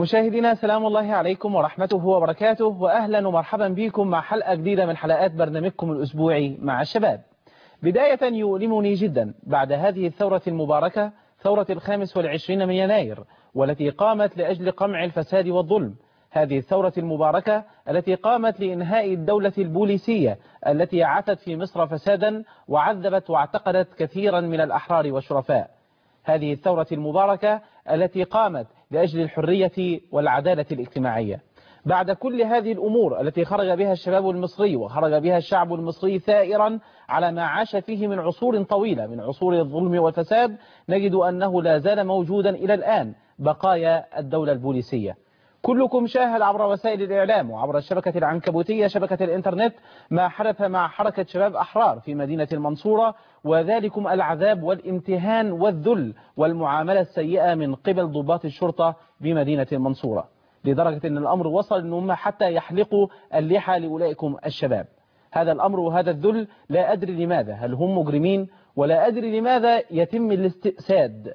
مشاهدينا سلام الله عليكم ورحمته وبركاته وأهلا ومرحبا بكم مع حلقة جديدة من حلقات برنامجكم الأسبوعي مع الشباب بداية يؤلمني جدا بعد هذه الثورة المباركة ثورة الخامس والعشرين من يناير والتي قامت لأجل قمع الفساد والظلم هذه الثورة المباركة التي قامت لإنهاء الدولة البوليسية التي عتت في مصر فسادا وعذبت واعتقلت كثيرا من الأحرار والشرفاء هذه الثورة المباركة التي قامت لأجل الحرية والعدالة الاجتماعية بعد كل هذه الأمور التي خرج بها الشباب المصري وخرج بها الشعب المصري ثائرا على ما عاش فيه من عصور طويلة من عصور الظلم والفساد نجد أنه لا زال موجودا إلى الآن بقايا الدولة البوليسية كلكم شاهد عبر وسائل الإعلام وعبر الشبكة العنكبوتية شبكة الإنترنت ما حدث مع حركة شباب أحرار في مدينة المنصورة وذلكم العذاب والامتهان والذل والمعاملة السيئة من قبل ضباط الشرطة بمدينة المنصورة لدرجة أن الأمر وصل أنهم حتى يحلقوا اللحى لأولئكم الشباب هذا الأمر وهذا الذل لا أدري لماذا هل هم مجرمين ولا أدري لماذا يتم الاستئساد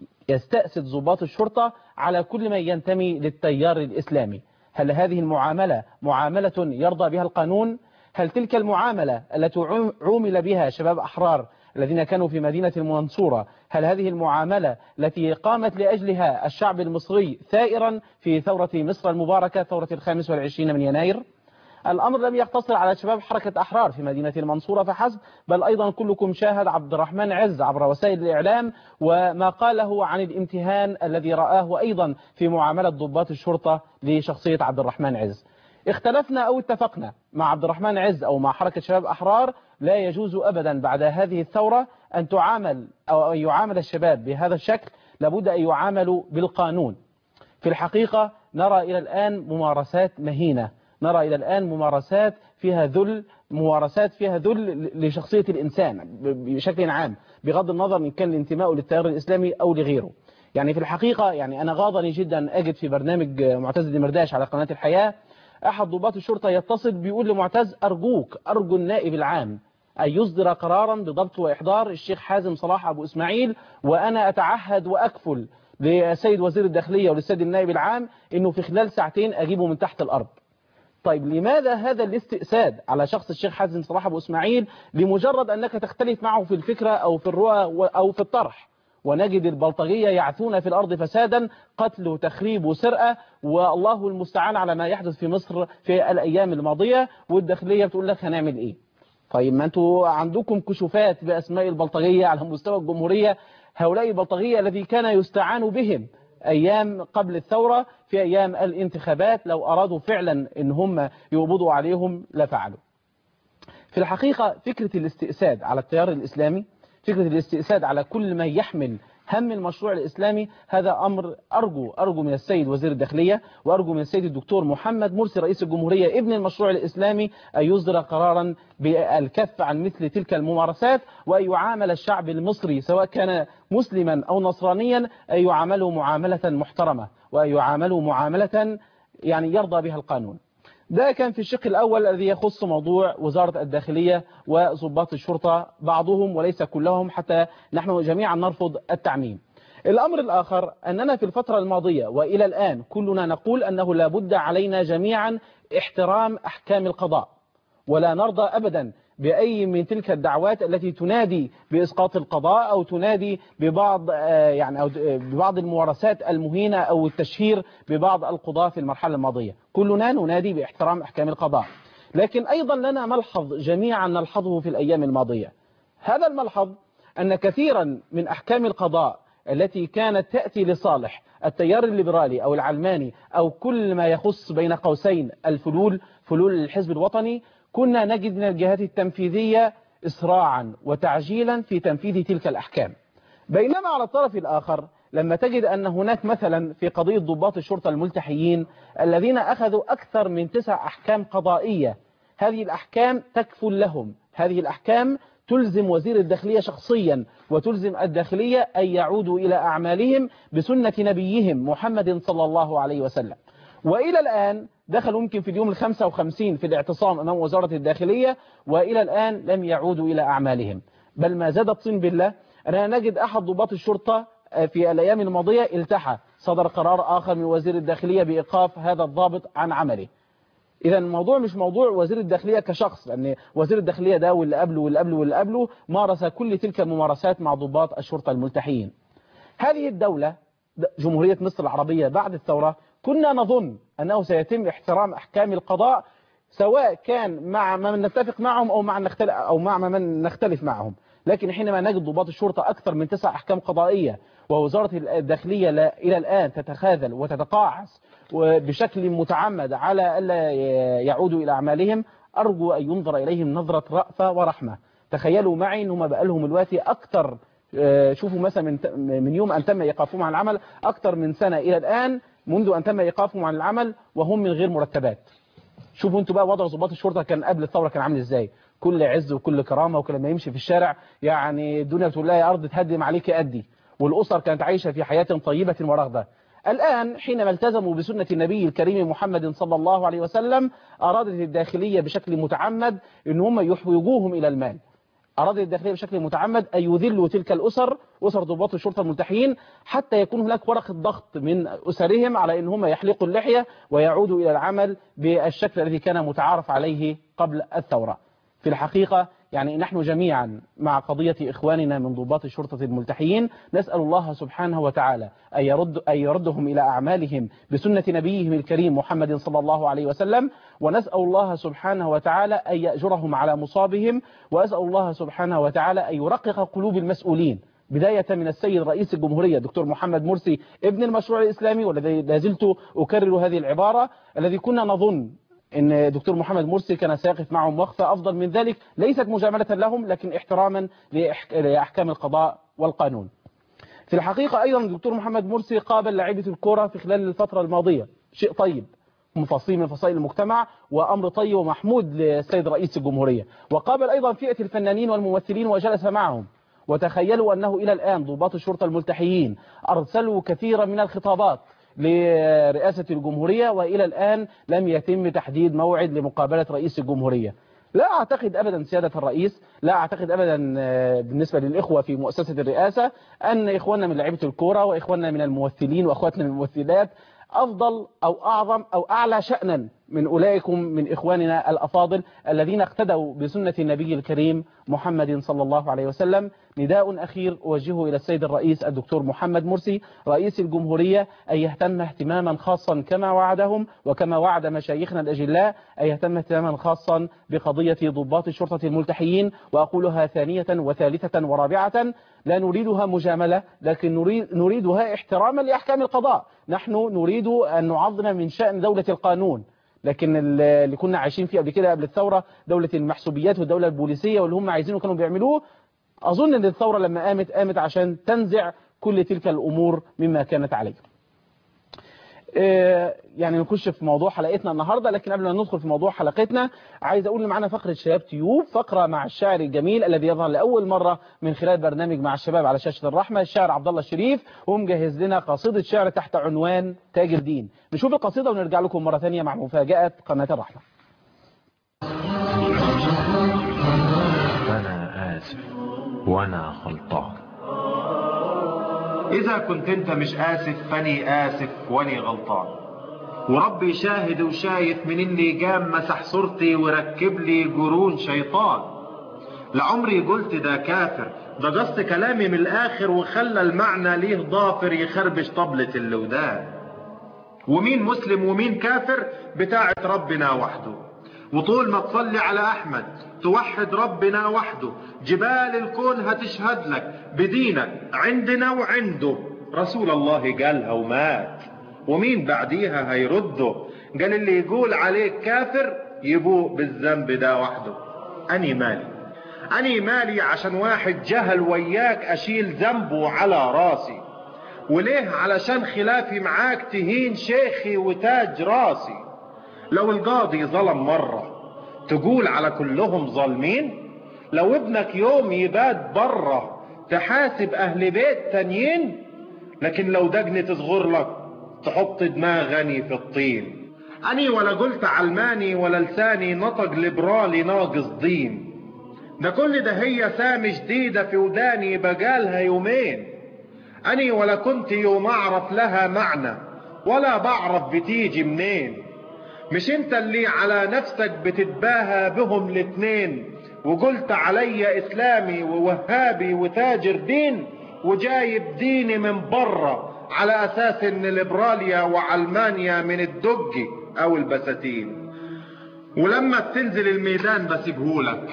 يستأسد ضباط الشرطة على كل من ينتمي للتيار الإسلامي هل هذه المعاملة معاملة يرضى بها القانون؟ هل تلك المعاملة التي عومل بها شباب أحرار الذين كانوا في مدينة المنصورة هل هذه المعاملة التي قامت لأجلها الشعب المصري ثائرا في ثورة مصر المباركة ثورة الخامس والعشرين من يناير؟ الأمر لم يقتصر على شباب حركة أحرار في مدينة المنصورة فحسب بل أيضا كلكم شاهد عبد الرحمن عز عبر وسائل الإعلام وما قاله عن الامتهان الذي رآه أيضا في معاملة ضباط الشرطة لشخصية عبد الرحمن عز اختلفنا أو اتفقنا مع عبد الرحمن عز أو مع حركة شباب أحرار لا يجوز أبدا بعد هذه الثورة أن تعامل أو أن يعامل الشباب بهذا الشكل لابد أن يعاملوا بالقانون في الحقيقة نرى إلى الآن ممارسات مهينة نرى إلى الآن ممارسات فيها ذل ممارسات فيها ذل لشخصية الإنسان بشكل عام بغض النظر إن كان الانتماء للتيار الإسلامي أو لغيره يعني في الحقيقة يعني أنا غاضني جدا أجد في برنامج معتز دمرداش على قناة الحياة أحد ضباط الشرطة يتصل بيقول لمعتز أرجوك أرجو النائب العام أن يصدر قرارا بضبط وإحضار الشيخ حازم صلاح أبو إسماعيل وأنا أتعهد وأكفل للسيد وزير الداخلية وللسيد النائب العام أنه في خلال ساعتين أجيبه من تحت الأرض طيب لماذا هذا الاستئساد على شخص الشيخ حازم صلاح أبو إسماعيل لمجرد أنك تختلف معه في الفكرة أو في الرؤى أو في الطرح ونجد البلطجية يعثون في الأرض فسادا قتل وتخريب وسرقة والله المستعان على ما يحدث في مصر في الأيام الماضية والداخلية بتقول لك هنعمل إيه طيب ما أنتوا عندكم كشوفات بأسماء البلطجية على مستوى الجمهورية هؤلاء البلطجية الذي كان يستعان بهم أيام قبل الثورة في أيام الانتخابات لو أرادوا فعلا إن هم يقبضوا عليهم لفعلوا في الحقيقة فكرة الاستئساد على التيار الإسلامي فكرة الاستئساد على كل ما يحمل هم المشروع الإسلامي هذا أمر أرجو أرجو من السيد وزير الداخلية وأرجو من السيد الدكتور محمد مرسي رئيس الجمهورية ابن المشروع الإسلامي أن يصدر قرارا بالكف عن مثل تلك الممارسات وأن يعامل الشعب المصري سواء كان مسلما أو نصرانيا أن يعاملوا معاملة محترمة وأن يعاملوا معاملة يعني يرضى بها القانون ده كان في الشق الأول الذي يخص موضوع وزارة الداخلية وضباط الشرطة بعضهم وليس كلهم حتى نحن جميعا نرفض التعميم الأمر الآخر أننا في الفترة الماضية وإلى الآن كلنا نقول أنه لابد علينا جميعا احترام أحكام القضاء ولا نرضى أبدا بأي من تلك الدعوات التي تنادي بإسقاط القضاء أو تنادي ببعض يعني أو ببعض الممارسات المهينة أو التشهير ببعض القضاة في المرحلة الماضية كلنا ننادي باحترام أحكام القضاء لكن أيضا لنا ملحظ جميعا نلحظه في الأيام الماضية هذا الملحظ أن كثيرا من أحكام القضاء التي كانت تأتي لصالح التيار الليبرالي أو العلماني أو كل ما يخص بين قوسين الفلول فلول الحزب الوطني كنا نجد من الجهات التنفيذية إسراعا وتعجيلا في تنفيذ تلك الأحكام بينما على الطرف الآخر لما تجد أن هناك مثلا في قضية ضباط الشرطة الملتحيين الذين أخذوا أكثر من تسع أحكام قضائية هذه الأحكام تكفل لهم هذه الأحكام تلزم وزير الداخلية شخصيا وتلزم الداخلية أن يعودوا إلى أعمالهم بسنة نبيهم محمد صلى الله عليه وسلم وإلى الآن دخلوا يمكن في اليوم الخمسة وخمسين في الاعتصام أمام وزارة الداخلية وإلى الآن لم يعودوا إلى أعمالهم بل ما زاد الطين بالله أننا نجد أحد ضباط الشرطة في الأيام الماضية التحى صدر قرار آخر من وزير الداخلية بإيقاف هذا الضابط عن عمله إذا الموضوع مش موضوع وزير الداخلية كشخص لأن وزير الداخلية ده واللي قبله واللي قبله واللي قبله مارس كل تلك الممارسات مع ضباط الشرطة الملتحيين هذه الدولة جمهورية مصر العربية بعد الثورة كنا نظن أنه سيتم احترام أحكام القضاء سواء كان مع من نتفق معهم أو مع نختلف أو مع من نختلف معهم لكن حينما نجد ضباط الشرطة أكثر من تسع أحكام قضائية ووزارة الداخلية لا إلى الآن تتخاذل وتتقاعس بشكل متعمد على ألا يعودوا إلى أعمالهم أرجو أن ينظر إليهم نظرة رأفة ورحمة تخيلوا معي أنهم بقى لهم الوقت أكثر شوفوا مثلا من من يوم أن تم إيقافهم عن العمل أكثر من سنة إلى الآن منذ أن تم إيقافهم عن العمل وهم من غير مرتبات شوفوا انتوا بقى وضع ضباط الشرطة كان قبل الثورة كان عامل ازاي كل عز وكل كرامة وكل ما يمشي في الشارع يعني الدنيا بتقول لها يا أرض تهدم عليك أدي والأسر كانت عايشة في حياة طيبة ورغبة الآن حينما التزموا بسنة النبي الكريم محمد صلى الله عليه وسلم أرادت الداخلية بشكل متعمد أن هم يحوجوهم إلى المال أراد الداخلية بشكل متعمد أن يذلوا تلك الأسر أسر ضباط الشرطة الملتحيين حتى يكون هناك ورقة ضغط من أسرهم على أن هم يحلقوا اللحية ويعودوا إلى العمل بالشكل الذي كان متعارف عليه قبل الثورة في الحقيقة يعني نحن جميعا مع قضية إخواننا من ضباط الشرطة الملتحيين نسأل الله سبحانه وتعالى أن, يرد أن يردهم إلى أعمالهم بسنة نبيهم الكريم محمد صلى الله عليه وسلم ونسأل الله سبحانه وتعالى أن يأجرهم على مصابهم وأسأل الله سبحانه وتعالى أن يرقق قلوب المسؤولين بداية من السيد رئيس الجمهورية دكتور محمد مرسي ابن المشروع الإسلامي والذي لازلت أكرر هذه العبارة الذي كنا نظن ان دكتور محمد مرسي كان سيقف معهم وقفة افضل من ذلك ليست مجاملة لهم لكن احتراما لاحكام القضاء والقانون في الحقيقة ايضا الدكتور محمد مرسي قابل لاعيبة الكرة في خلال الفترة الماضية شيء طيب مفصيل من فصائل المجتمع وأمر طيب ومحمود للسيد رئيس الجمهورية وقابل أيضا فئة الفنانين والممثلين وجلس معهم وتخيلوا أنه إلى الآن ضباط الشرطة الملتحيين أرسلوا كثيرا من الخطابات لرئاسة الجمهورية وإلى الآن لم يتم تحديد موعد لمقابلة رئيس الجمهورية لا أعتقد أبدا سيادة الرئيس لا أعتقد أبدا بالنسبة للإخوة في مؤسسة الرئاسة أن إخواننا من لعيبة الكورة وإخواننا من الممثلين وأخواتنا من الممثلات أفضل أو أعظم أو أعلى شأنا من أولئكم من إخواننا الأفاضل الذين اقتدوا بسنة النبي الكريم محمد صلى الله عليه وسلم نداء أخير أوجهه إلى السيد الرئيس الدكتور محمد مرسي رئيس الجمهورية أن يهتم اهتماما خاصا كما وعدهم وكما وعد مشايخنا الأجلاء أن يهتم اهتماما خاصا بقضية ضباط الشرطة الملتحيين وأقولها ثانية وثالثة ورابعة لا نريدها مجاملة لكن نريد نريدها احتراما لأحكام القضاء نحن نريد أن نعظم من شأن دولة القانون لكن اللي كنا عايشين فيه قبل كده قبل الثورة دولة المحسوبيات والدولة البوليسية واللي هم عايزينه كانوا بيعملوه أظن أن الثورة لما قامت قامت عشان تنزع كل تلك الأمور مما كانت عليه يعني نخش في موضوع حلقتنا النهاردة لكن قبل ما ندخل في موضوع حلقتنا عايز أقول معنا فقرة شباب تيوب فقرة مع الشاعر الجميل الذي يظهر لأول مرة من خلال برنامج مع الشباب على شاشة الرحمة الشاعر عبد الله الشريف ومجهز لنا قصيدة شعر تحت عنوان تاج الدين نشوف القصيدة ونرجع لكم مرة ثانية مع مفاجأة قناة الرحمة أنا آسف وأنا غلطان إذا كنت أنت مش آسف فاني آسف واني غلطان وربي شاهد وشايف من إني قام مسح صورتي وركب لي قرون شيطان لعمري قلت ده كافر ده قصد كلامي من الآخر وخلى المعنى ليه ضافر يخربش طبلة اللودان ومين مسلم ومين كافر بتاعت ربنا وحده وطول ما تصلي على أحمد توحد ربنا وحده جبال الكون هتشهد لك بدينك عندنا وعنده رسول الله قالها ومات ومين بعديها هيرده قال اللي يقول عليك كافر يبوء بالذنب ده وحده أني مالي أني مالي عشان واحد جهل وياك أشيل ذنبه على راسي وليه علشان خلافي معاك تهين شيخي وتاج راسي لو القاضي ظلم مرة تقول على كلهم ظالمين لو ابنك يوم يبات برة تحاسب اهل بيت تانيين لكن لو دجن تصغر لك تحط دماغني في الطين اني ولا قلت علماني ولا لساني نطق ليبرالي ناقص دين ده كل ده هي سامي جديدة في وداني بقالها يومين أني ولا كنت يوم أعرف لها معنى ولا بعرف بتيجي منين مش انت اللي على نفسك بتتباهى بهم الاتنين وقلت علي اسلامي ووهابي وتاجر دين وجايب ديني من بره على اساس ان ليبراليا وعلمانيا من الدج او البساتين ولما بتنزل الميدان بسيبهولك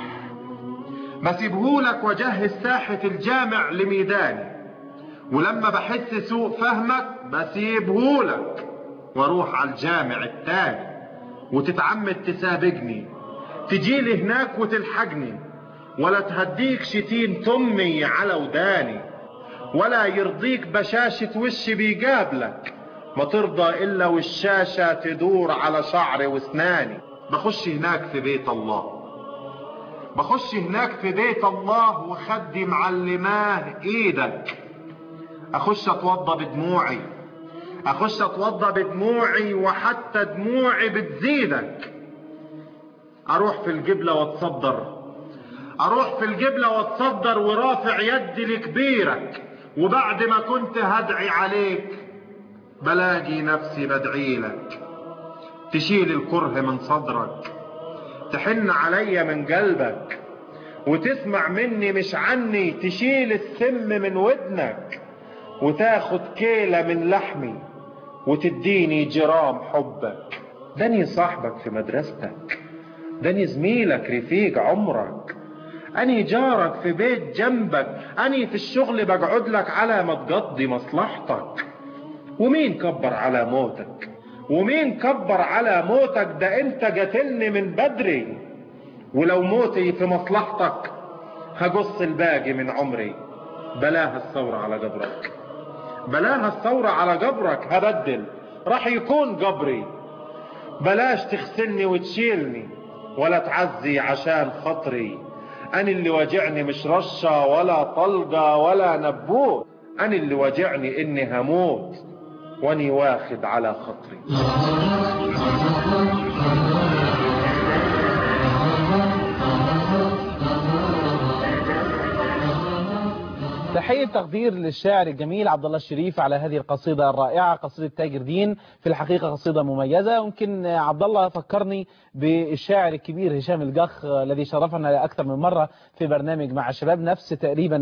بسيبهولك وجهز ساحة الجامع لميداني ولما بحس سوء فهمك بسيبهولك واروح على الجامع التاني وتتعمد تسابقني تجيلي هناك وتلحقني ولا تهديك شتين تمي على وداني ولا يرضيك بشاشة وشي بيقابلك ما ترضى الا والشاشة تدور على شعري واسناني بخش هناك في بيت الله بخش هناك في بيت الله وخدي معلماه ايدك اخش اتوضى بدموعي اخش اتوضى بدموعي وحتى دموعي بتزيدك اروح في القبلة واتصدر اروح في القبلة واتصدر ورافع يدي لكبيرك وبعد ما كنت هدعي عليك بلاقي نفسي بدعي لك تشيل الكره من صدرك تحن عليا من قلبك وتسمع مني مش عني تشيل السم من ودنك وتاخد كيلة من لحمي وتديني جرام حبك داني صاحبك في مدرستك داني زميلك رفيق عمرك أني جارك في بيت جنبك أني في الشغل بقعد لك على ما تقضي مصلحتك ومين كبر على موتك ومين كبر على موتك ده انت قتلني من بدري ولو موتي في مصلحتك هقص الباقي من عمري بلاها الثورة على قبرك بلاها الثورة على قبرك هبدل راح يكون قبري بلاش تغسلني وتشيلني ولا تعزي عشان خطري أنا اللي واجعني مش رشة ولا طلقة ولا نبوت أنا اللي واجعني إني هموت واني واخد على خطري تحية تقدير للشاعر الجميل عبد الله الشريف على هذه القصيدة الرائعة قصيدة تاجر دين في الحقيقة قصيدة مميزة يمكن عبد الله فكرني بالشاعر الكبير هشام الجخ الذي شرفنا أكثر من مرة في برنامج مع الشباب نفس تقريبا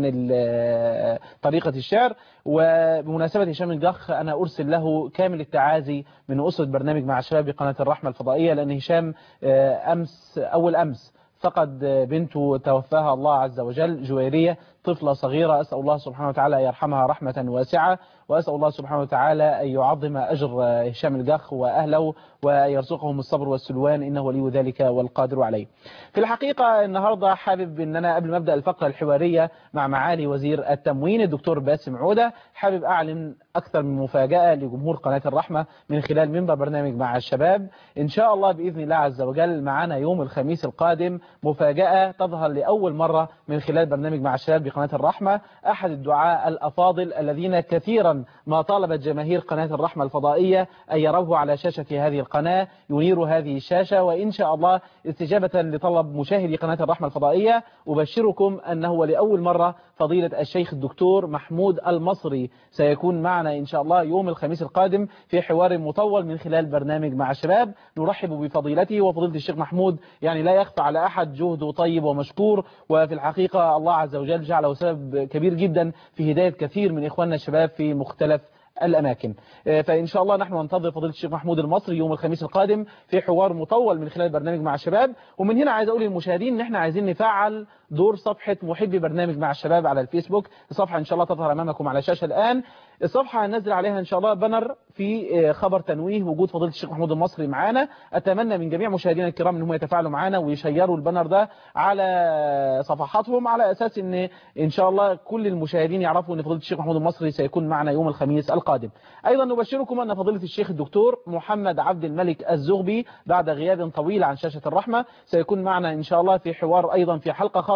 طريقة الشعر وبمناسبة هشام الجخ أنا أرسل له كامل التعازي من أسرة برنامج مع الشباب بقناة الرحمة الفضائية لأن هشام أمس أول أمس فقد بنته توفاها الله عز وجل جويرية طفلة صغيرة أسأل الله سبحانه وتعالى يرحمها رحمة واسعة وأسأل الله سبحانه وتعالى أن يعظم أجر هشام الجخ وأهله ويرزقهم الصبر والسلوان إنه ولي ذلك والقادر عليه في الحقيقة النهاردة حابب أن أنا قبل ما أبدأ الفقرة الحوارية مع معالي وزير التموين الدكتور باسم عودة حابب أعلن أكثر من مفاجأة لجمهور قناة الرحمة من خلال منبر برنامج مع الشباب إن شاء الله بإذن الله عز وجل معنا يوم الخميس القادم مفاجأة تظهر لأول مرة من خلال برنامج مع الشباب بقناة الرحمة أحد الدعاء الأفاضل الذين كثيرا ما طالبت جماهير قناة الرحمة الفضائية أن يروه على شاشة هذه القناة ينير هذه الشاشة وإن شاء الله استجابة لطلب مشاهدي قناة الرحمة الفضائية أبشركم أنه لأول مرة فضيلة الشيخ الدكتور محمود المصري سيكون معنا إن شاء الله يوم الخميس القادم في حوار مطول من خلال برنامج مع الشباب نرحب بفضيلته وفضيلة الشيخ محمود يعني لا يخفى على أحد جهده طيب ومشكور وفي الحقيقة الله عز وجل جعله سبب كبير جدا في هداية كثير من إخواننا الشباب في مختلف الأماكن فإن شاء الله نحن ننتظر فضيلة الشيخ محمود المصري يوم الخميس القادم في حوار مطول من خلال برنامج مع الشباب ومن هنا عايز أقول للمشاهدين إن احنا عايزين نفعل دور صفحة محبي برنامج مع الشباب على الفيسبوك الصفحة إن شاء الله تظهر أمامكم على الشاشة الآن الصفحة هننزل عليها إن شاء الله بنر في خبر تنويه وجود فضيلة الشيخ محمود المصري معانا أتمنى من جميع مشاهدينا الكرام إن هم يتفاعلوا معانا ويشيروا البنر ده على صفحاتهم على أساس إن إن شاء الله كل المشاهدين يعرفوا إن فضيلة الشيخ محمود المصري سيكون معنا يوم الخميس القادم أيضا نبشركم أن فضيلة الشيخ الدكتور محمد عبد الملك الزغبي بعد غياب طويل عن شاشة الرحمة سيكون معنا إن شاء الله في حوار أيضا في حلقة خاصة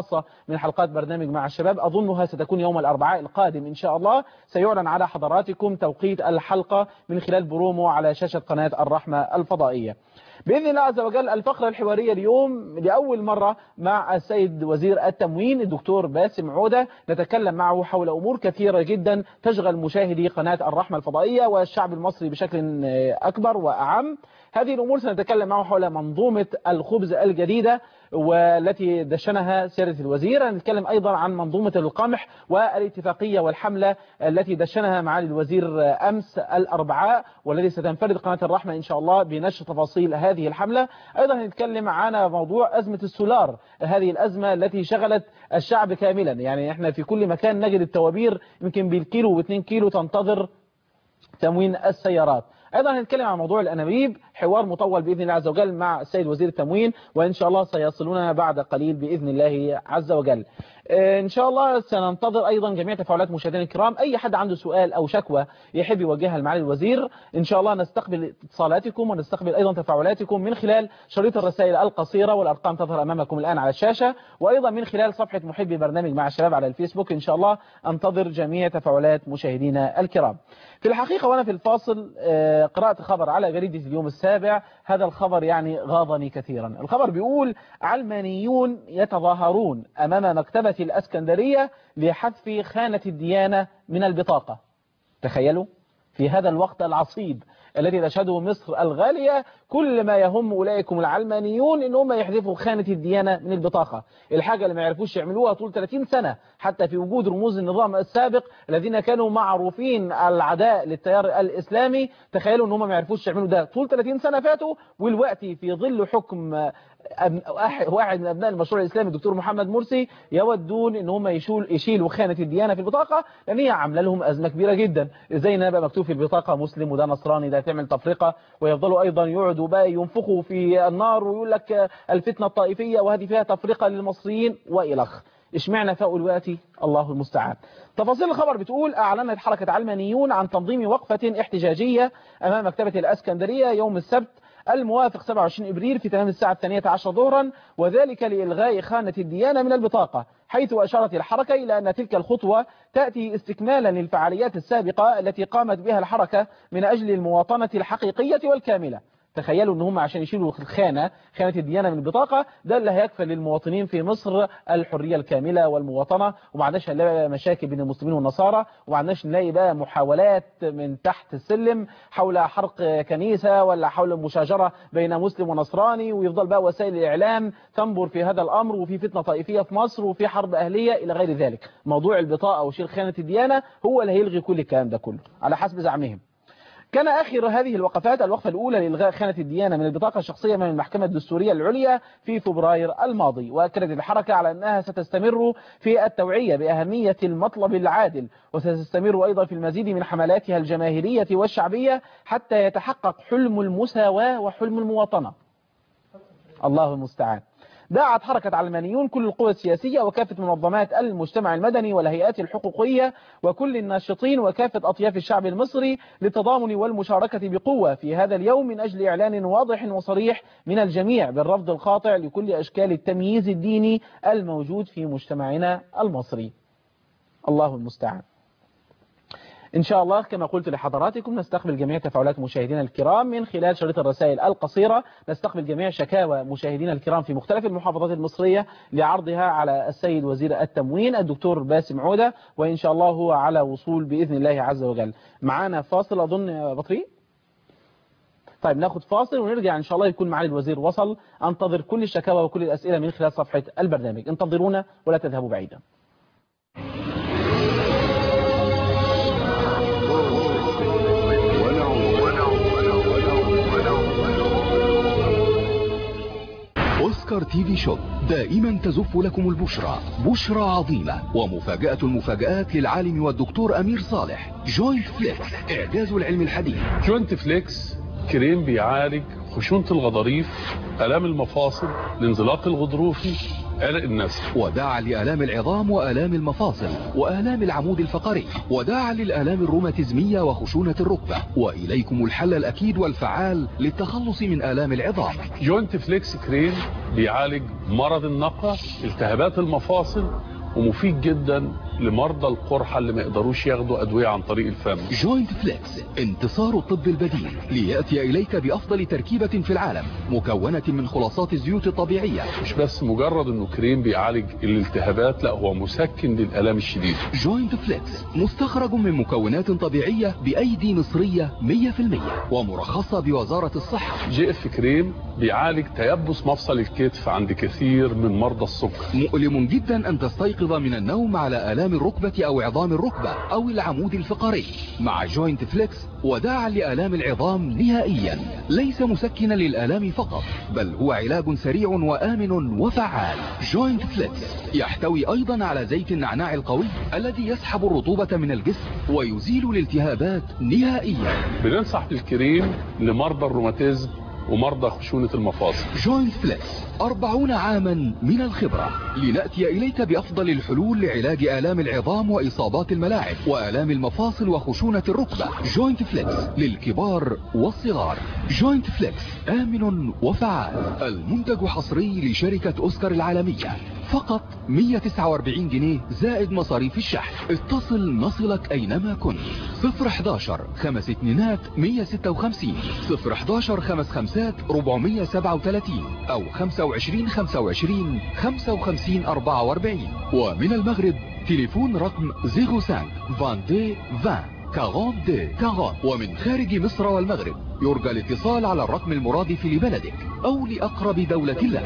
خاصة من حلقات برنامج مع الشباب أظنها ستكون يوم الأربعاء القادم إن شاء الله سيعلن على حضراتكم توقيت الحلقة من خلال برومو على شاشة قناة الرحمة الفضائية بإذن الله عز وجل الفقرة الحوارية اليوم لأول مرة مع السيد وزير التموين الدكتور باسم عودة نتكلم معه حول أمور كثيرة جدا تشغل مشاهدي قناة الرحمة الفضائية والشعب المصري بشكل أكبر وأعم هذه الأمور سنتكلم معه حول منظومة الخبز الجديدة والتي دشنها سيادة الوزير نتكلم أيضا عن منظومة القمح والاتفاقية والحملة التي دشنها معالي الوزير أمس الأربعاء والذي ستنفرد قناة الرحمة إن شاء الله بنشر تفاصيل هذه الحملة أيضا نتكلم عن موضوع أزمة السولار هذه الأزمة التي شغلت الشعب كاملا يعني احنا في كل مكان نجد التوابير يمكن بالكيلو واثنين كيلو تنتظر تموين السيارات ايضا هنتكلم عن موضوع الانابيب حوار مطول باذن الله عز وجل مع السيد وزير التموين وان شاء الله سيصلون بعد قليل باذن الله عز وجل ان شاء الله سننتظر ايضا جميع تفاعلات مشاهدينا الكرام اي حد عنده سؤال او شكوى يحب يوجهها لمعالي الوزير ان شاء الله نستقبل اتصالاتكم ونستقبل ايضا تفاعلاتكم من خلال شريط الرسائل القصيره والارقام تظهر امامكم الان على الشاشه وايضا من خلال صفحه محبي برنامج مع الشباب على الفيسبوك ان شاء الله انتظر جميع تفاعلات مشاهدينا الكرام في الحقيقه وانا في الفاصل قرات خبر على جريده اليوم السابع هذا الخبر يعني غاضني كثيرا الخبر بيقول علمانيون يتظاهرون امام مكتبه الاسكندريه لحذف خانه الديانه من البطاقه تخيلوا في هذا الوقت العصيب الذي تشهده مصر الغالية كل ما يهم أولئكم العلمانيون إن هم يحذفوا خانة الديانة من البطاقة الحاجة اللي ما يعرفوش يعملوها طول 30 سنة حتى في وجود رموز النظام السابق الذين كانوا معروفين العداء للتيار الإسلامي تخيلوا إن هم ما يعرفوش يعملوا ده طول 30 سنة فاتوا والوقت في ظل حكم واحد من ابناء المشروع الاسلامي الدكتور محمد مرسي يودون ان هم يشيل يشيلوا خانه الديانه في البطاقه لان هي عامله لهم ازمه كبيره جدا ازاي ان بقى مكتوب في البطاقه مسلم وده نصراني ده تعمل تفرقه ويفضلوا ايضا يقعدوا بقى ينفخوا في النار ويقول لك الفتنه الطائفيه وهذه فيها تفرقه للمصريين والخ اشمعنى فاقوا الوقتي الله المستعان تفاصيل الخبر بتقول أعلنت حركة علمانيون عن تنظيم وقفة احتجاجية أمام مكتبة الأسكندرية يوم السبت الموافق 27 إبريل في تمام الساعة الثانية عشر ظهرا وذلك لإلغاء خانة الديانة من البطاقة حيث أشارت الحركة إلى أن تلك الخطوة تأتي استكمالا للفعاليات السابقة التي قامت بها الحركة من أجل المواطنة الحقيقية والكاملة تخيلوا ان هم عشان يشيلوا الخانة خانة الديانة من البطاقة ده اللي هيكفل للمواطنين في مصر الحرية الكاملة والمواطنة وما عندناش نلاقي مشاكل بين المسلمين والنصارى وما عندناش نلاقي بقى محاولات من تحت السلم حول حرق كنيسة ولا حول مشاجرة بين مسلم ونصراني ويفضل بقى وسائل الإعلام تنبر في هذا الأمر وفي فتنة طائفية في مصر وفي حرب أهلية إلى غير ذلك موضوع البطاقة وشيل خانة الديانة هو اللي هيلغي كل الكلام ده كله على حسب زعمهم كان آخر هذه الوقفات الوقفة الأولى لإلغاء خانة الديانة من البطاقة الشخصية من المحكمة الدستورية العليا في فبراير الماضي وأكدت الحركة على أنها ستستمر في التوعية بأهمية المطلب العادل وستستمر أيضا في المزيد من حملاتها الجماهيرية والشعبية حتى يتحقق حلم المساواة وحلم المواطنة الله المستعان دعت حركة علمانيون كل القوى السياسية وكافة منظمات المجتمع المدني والهيئات الحقوقية وكل الناشطين وكافة أطياف الشعب المصري للتضامن والمشاركة بقوة في هذا اليوم من أجل إعلان واضح وصريح من الجميع بالرفض القاطع لكل أشكال التمييز الديني الموجود في مجتمعنا المصري الله المستعان إن شاء الله كما قلت لحضراتكم نستقبل جميع تفاعلات مشاهدينا الكرام من خلال شريط الرسائل القصيرة نستقبل جميع شكاوى مشاهدينا الكرام في مختلف المحافظات المصرية لعرضها على السيد وزير التموين الدكتور باسم عودة وإن شاء الله هو على وصول بإذن الله عز وجل معانا فاصل أظن يا بطريق طيب ناخد فاصل ونرجع إن شاء الله يكون معالي الوزير وصل أنتظر كل الشكاوى وكل الأسئلة من خلال صفحة البرنامج انتظرونا ولا تذهبوا بعيدا أوسكار تي في شوب دائما تزف لكم البشرى بشرى عظيمة ومفاجأة المفاجآت للعالم والدكتور أمير صالح جوينت فليكس إعجاز العلم الحديث جوينت فليكس كريم بيعالج خشونة الغضاريف آلام المفاصل الانزلاق الغضروفي عرق النسل وداعا لآلام العظام وآلام المفاصل وآلام العمود الفقري وداعا للآلام الروماتيزمية وخشونة الركبة وإليكم الحل الأكيد والفعال للتخلص من آلام العظام جوينت فليكس كريم بيعالج مرض النقع التهابات المفاصل ومفيد جدا لمرضى القرحة اللي ما يقدروش ياخدوا أدوية عن طريق الفم جوينت فليكس انتصار الطب البديل ليأتي إليك بأفضل تركيبة في العالم مكونة من خلاصات الزيوت الطبيعية مش بس مجرد انه كريم بيعالج الالتهابات لا هو مسكن للآلام الشديدة جوينت فليكس مستخرج من مكونات طبيعية بأيدي مصرية 100% ومرخصة بوزارة الصحة جي اف كريم بيعالج تيبس مفصل الكتف عند كثير من مرضى السكر مؤلم جدا أن تستيقظ من النوم على آلام الركبة أو عظام الركبة أو العمود الفقري مع جوينت فليكس وداعا لآلام العظام نهائيا ليس مسكنا للآلام فقط بل هو علاج سريع وآمن وفعال جوينت فليكس يحتوي أيضا على زيت النعناع القوي الذي يسحب الرطوبة من الجسم ويزيل الالتهابات نهائيا بننصح بالكريم لمرضى الروماتيزم ومرضى خشونة المفاصل جوينت فليكس أربعون عاما من الخبرة لنأتي إليك بأفضل الحلول لعلاج آلام العظام وإصابات الملاعب وآلام المفاصل وخشونة الركبة جوينت فليكس للكبار والصغار جوينت فليكس آمن وفعال المنتج حصري لشركة أوسكار العالمية فقط 149 جنيه زائد مصاريف الشحن اتصل نصلك أينما كنت 011 خمس اتنينات 156 011 خمس خمسات 437 أو 25 25 55 44 ومن المغرب تليفون رقم 05 22 20 42 40 ومن خارج مصر والمغرب يرجى الاتصال على الرقم المرادف لبلدك أو لأقرب دولة لك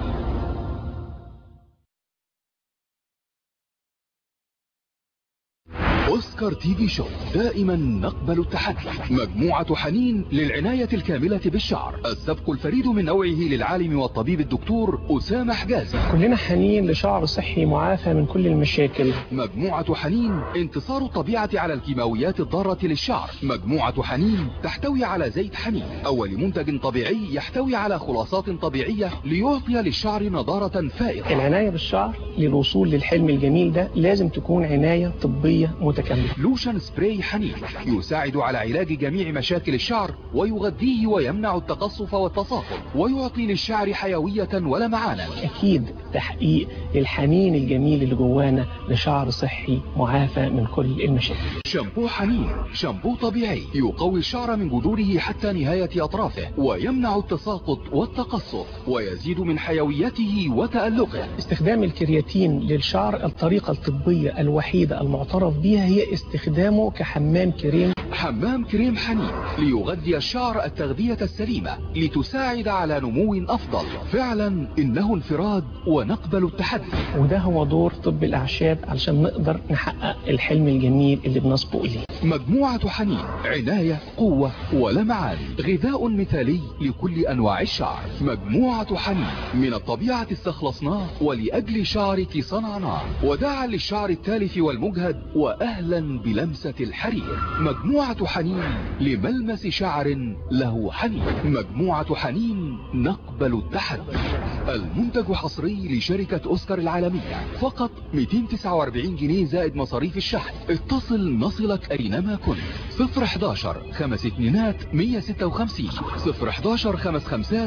اوسكار تي في شو دائما نقبل التحدي مجموعة حنين للعناية الكاملة بالشعر السبق الفريد من نوعه للعالم والطبيب الدكتور أسامة حجازي كلنا حنين لشعر صحي معافى من كل المشاكل مجموعة حنين انتصار الطبيعة على الكيماويات الضارة للشعر مجموعة حنين تحتوي على زيت حنين أول منتج طبيعي يحتوي على خلاصات طبيعية ليعطي للشعر نضارة فائقة العناية بالشعر للوصول للحلم الجميل ده لازم تكون عناية طبية متكاملة لوشن سبراي حنين يساعد على علاج جميع مشاكل الشعر ويغذيه ويمنع التقصف والتصاقل ويعطي للشعر حيوية ولمعانا أكيد تحقيق للحنين الجميل اللي جوانا لشعر صحي معافى من كل المشاكل شامبو حنين شامبو طبيعي يقوي الشعر من جذوره حتى نهاية أطرافه ويمنع التساقط والتقصف ويزيد من حيويته وتألقه استخدام الكرياتين للشعر الطريقة الطبية الوحيدة المعترف بها هي استخدامه كحمام كريم حمام كريم حنين ليغذي الشعر التغذية السليمة لتساعد على نمو أفضل فعلا إنه انفراد ونقبل التحدي وده هو دور طب الأعشاب علشان نقدر نحقق الحلم الجميل اللي بنصبو إليه مجموعة حنين عناية قوة ولمعان غذاء مثالي لكل أنواع الشعر مجموعة حنين من الطبيعة استخلصناه ولأجل شعرك صنعناه وداعا للشعر التالف والمجهد وأهلا بلمسة الحرير مجموعة حنين لملمس شعر له حنين مجموعة حنين نقبل التحدي المنتج حصري لشركة أوسكار العالمية فقط 249 جنيه زائد مصاريف الشحن اتصل نصلك أينما كنت 011 خمس اتنينات 156 011 خمس خمسات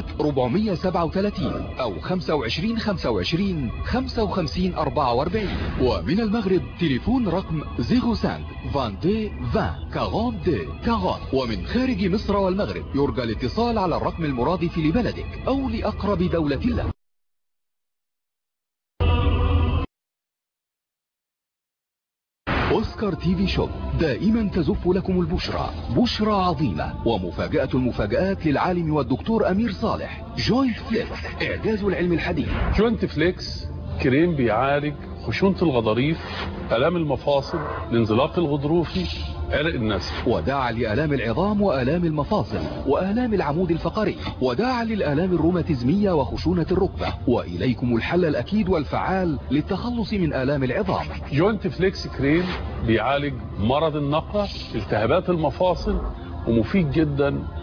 437 أو 25 25 55 44 ومن المغرب تليفون رقم 05 22 20 42 40 ومن خارج مصر والمغرب يرجى الاتصال على الرقم المرادف لبلدك أو لأقرب دولة لك اوسكار تي في شوب دائما تزف لكم البشرى بشرى عظيمة ومفاجأة المفاجآت للعالم والدكتور امير صالح جوينت فليكس اعجاز العلم الحديث جوينت فليكس كريم بيعالج خشونة الغضاريف آلام المفاصل الانزلاق الغضروفي عرق النسل وداعا لآلام العظام وآلام المفاصل وآلام العمود الفقري وداعا للآلام الروماتيزمية وخشونة الركبة وإليكم الحل الأكيد والفعال للتخلص من آلام العظام جوينت فليكس كريم بيعالج مرض النقع التهابات المفاصل ومفيد جدا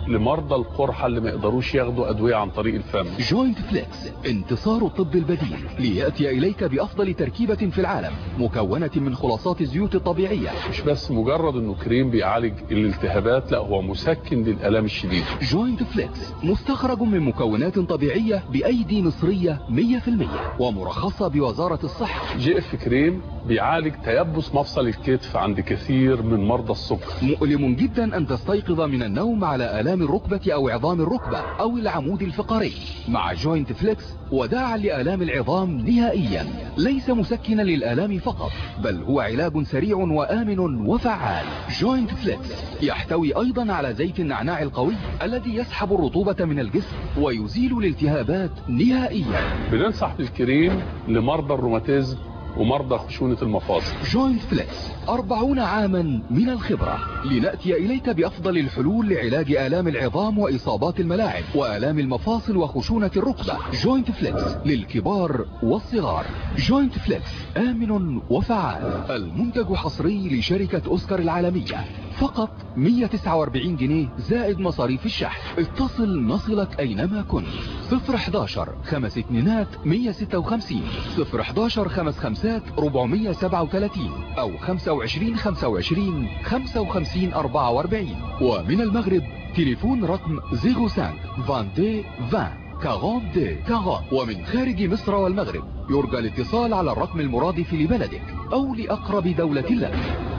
لمرضى القرحة اللي ما يقدروش ياخدوا أدوية عن طريق الفم جوينت فليكس انتصار الطب البديل ليأتي إليك بأفضل تركيبة في العالم مكونة من خلاصات الزيوت الطبيعية مش بس مجرد انه كريم بيعالج الالتهابات لا هو مسكن للآلام الشديدة جوينت فليكس مستخرج من مكونات طبيعية بأيدي مصرية 100% ومرخصة بوزارة الصحة جي اف كريم بيعالج تيبس مفصل الكتف عند كثير من مرضى السكر مؤلم جدا أن تستيقظ من النوم على آلام الركبة أو عظام الركبة أو العمود الفقري مع جوينت فليكس وداعا لآلام العظام نهائيا ليس مسكنا للآلام فقط بل هو علاج سريع وآمن وفعال جوينت فليكس يحتوي أيضا على زيت النعناع القوي الذي يسحب الرطوبة من الجسم ويزيل الالتهابات نهائيا بننصح بالكريم لمرضى الروماتيزم ومرضى خشونة المفاصل جوينت فليكس أربعون عاما من الخبرة لنأتي إليك بأفضل الحلول لعلاج آلام العظام وإصابات الملاعب وآلام المفاصل وخشونة الركبة جوينت فليكس للكبار والصغار جوينت فليكس آمن وفعال المنتج حصري لشركة أوسكار العالمية فقط 149 جنيه زائد مصاريف الشحن اتصل نصلك أينما كنت 011 خمس اتنينات 156 011 خمس خمسات 437 أو 25 25 55 44 ومن المغرب تليفون رقم 05 22 20 40 دي 40 ومن خارج مصر والمغرب يرجى الاتصال على الرقم المرادف لبلدك أو لأقرب دولة لك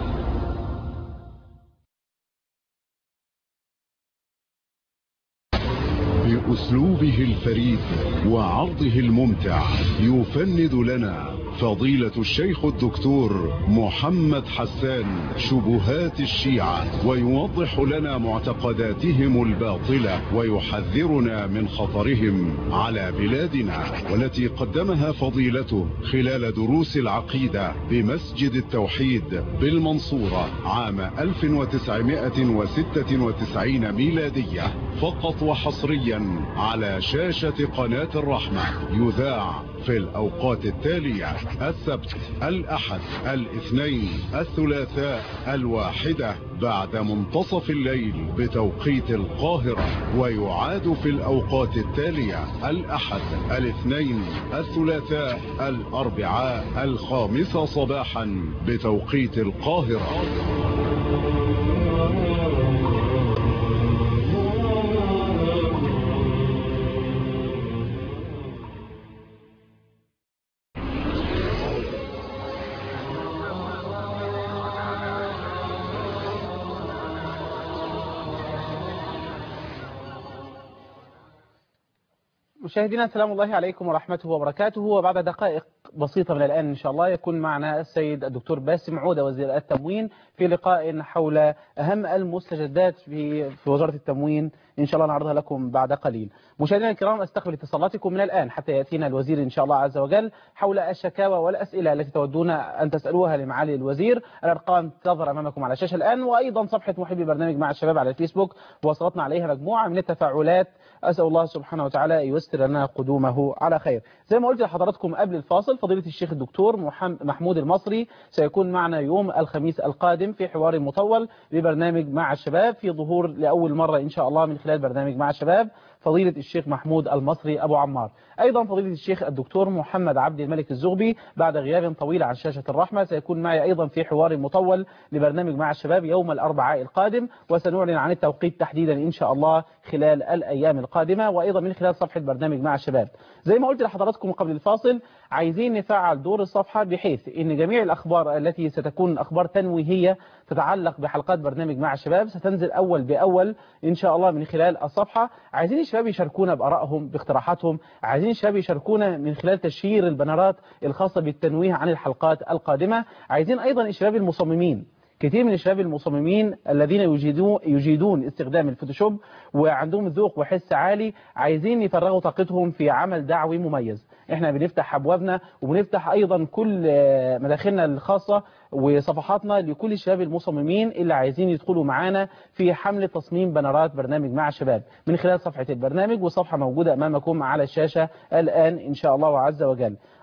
بأسلوبه الفريد وعرضه الممتع يفند لنا فضيلة الشيخ الدكتور محمد حسان شبهات الشيعة ويوضح لنا معتقداتهم الباطلة ويحذرنا من خطرهم على بلادنا والتي قدمها فضيلته خلال دروس العقيدة بمسجد التوحيد بالمنصورة عام 1996 ميلادية فقط وحصريا على شاشة قناة الرحمة يذاع في الأوقات التالية السبت الأحد الاثنين الثلاثاء الواحدة بعد منتصف الليل بتوقيت القاهرة ويعاد في الأوقات التالية الأحد الاثنين الثلاثاء الأربعاء الخامسة صباحا بتوقيت القاهرة مشاهدينا سلام الله عليكم ورحمته وبركاته وبعد دقائق بسيطة من الآن إن شاء الله يكون معنا السيد الدكتور باسم عودة وزير التموين في لقاء حول أهم المستجدات في في وزارة التموين إن شاء الله نعرضها لكم بعد قليل مشاهدينا الكرام أستقبل اتصالاتكم من الآن حتى يأتينا الوزير إن شاء الله عز وجل حول الشكاوى والأسئلة التي تودون أن تسألوها لمعالي الوزير الأرقام تظهر أمامكم على الشاشة الآن وأيضا صفحة محبي برنامج مع الشباب على الفيسبوك وصلتنا عليها مجموعة من التفاعلات أسأل الله سبحانه وتعالى ييسر لنا قدومه على خير زي ما قلت لحضراتكم قبل الفاصل فضيلة الشيخ الدكتور محمود المصري سيكون معنا يوم الخميس القادم في حوار مطول ببرنامج مع الشباب في ظهور لأول مرة إن شاء الله من خلال برنامج مع الشباب فضيلة الشيخ محمود المصري أبو عمار أيضا فضيلة الشيخ الدكتور محمد عبد الملك الزغبي بعد غياب طويل عن شاشة الرحمة سيكون معي أيضا في حوار مطول لبرنامج مع الشباب يوم الأربعاء القادم وسنعلن عن التوقيت تحديدا إن شاء الله خلال الأيام القادمة وأيضا من خلال صفحة برنامج مع الشباب زي ما قلت لحضراتكم قبل الفاصل عايزين نفعل دور الصفحة بحيث ان جميع الأخبار التي ستكون أخبار تنويهية تتعلق بحلقات برنامج مع الشباب ستنزل أول بأول إن شاء الله من خلال الصفحة عايزين الشباب يشاركونا بأرائهم باقتراحاتهم عايزين الشباب يشاركونا من خلال تشهير البنرات الخاصة بالتنويه عن الحلقات القادمة عايزين أيضا الشباب المصممين كثير من الشباب المصممين الذين يجيدون, يجيدون استخدام الفوتوشوب وعندهم ذوق وحس عالي عايزين يفرغوا طاقتهم في عمل دعوي مميز احنا بنفتح ابوابنا وبنفتح ايضا كل مداخلنا الخاصة وصفحاتنا لكل الشباب المصممين اللي عايزين يدخلوا معانا في حملة تصميم بنرات برنامج مع الشباب من خلال صفحة البرنامج والصفحة موجودة امامكم على الشاشة الان ان شاء الله عز وجل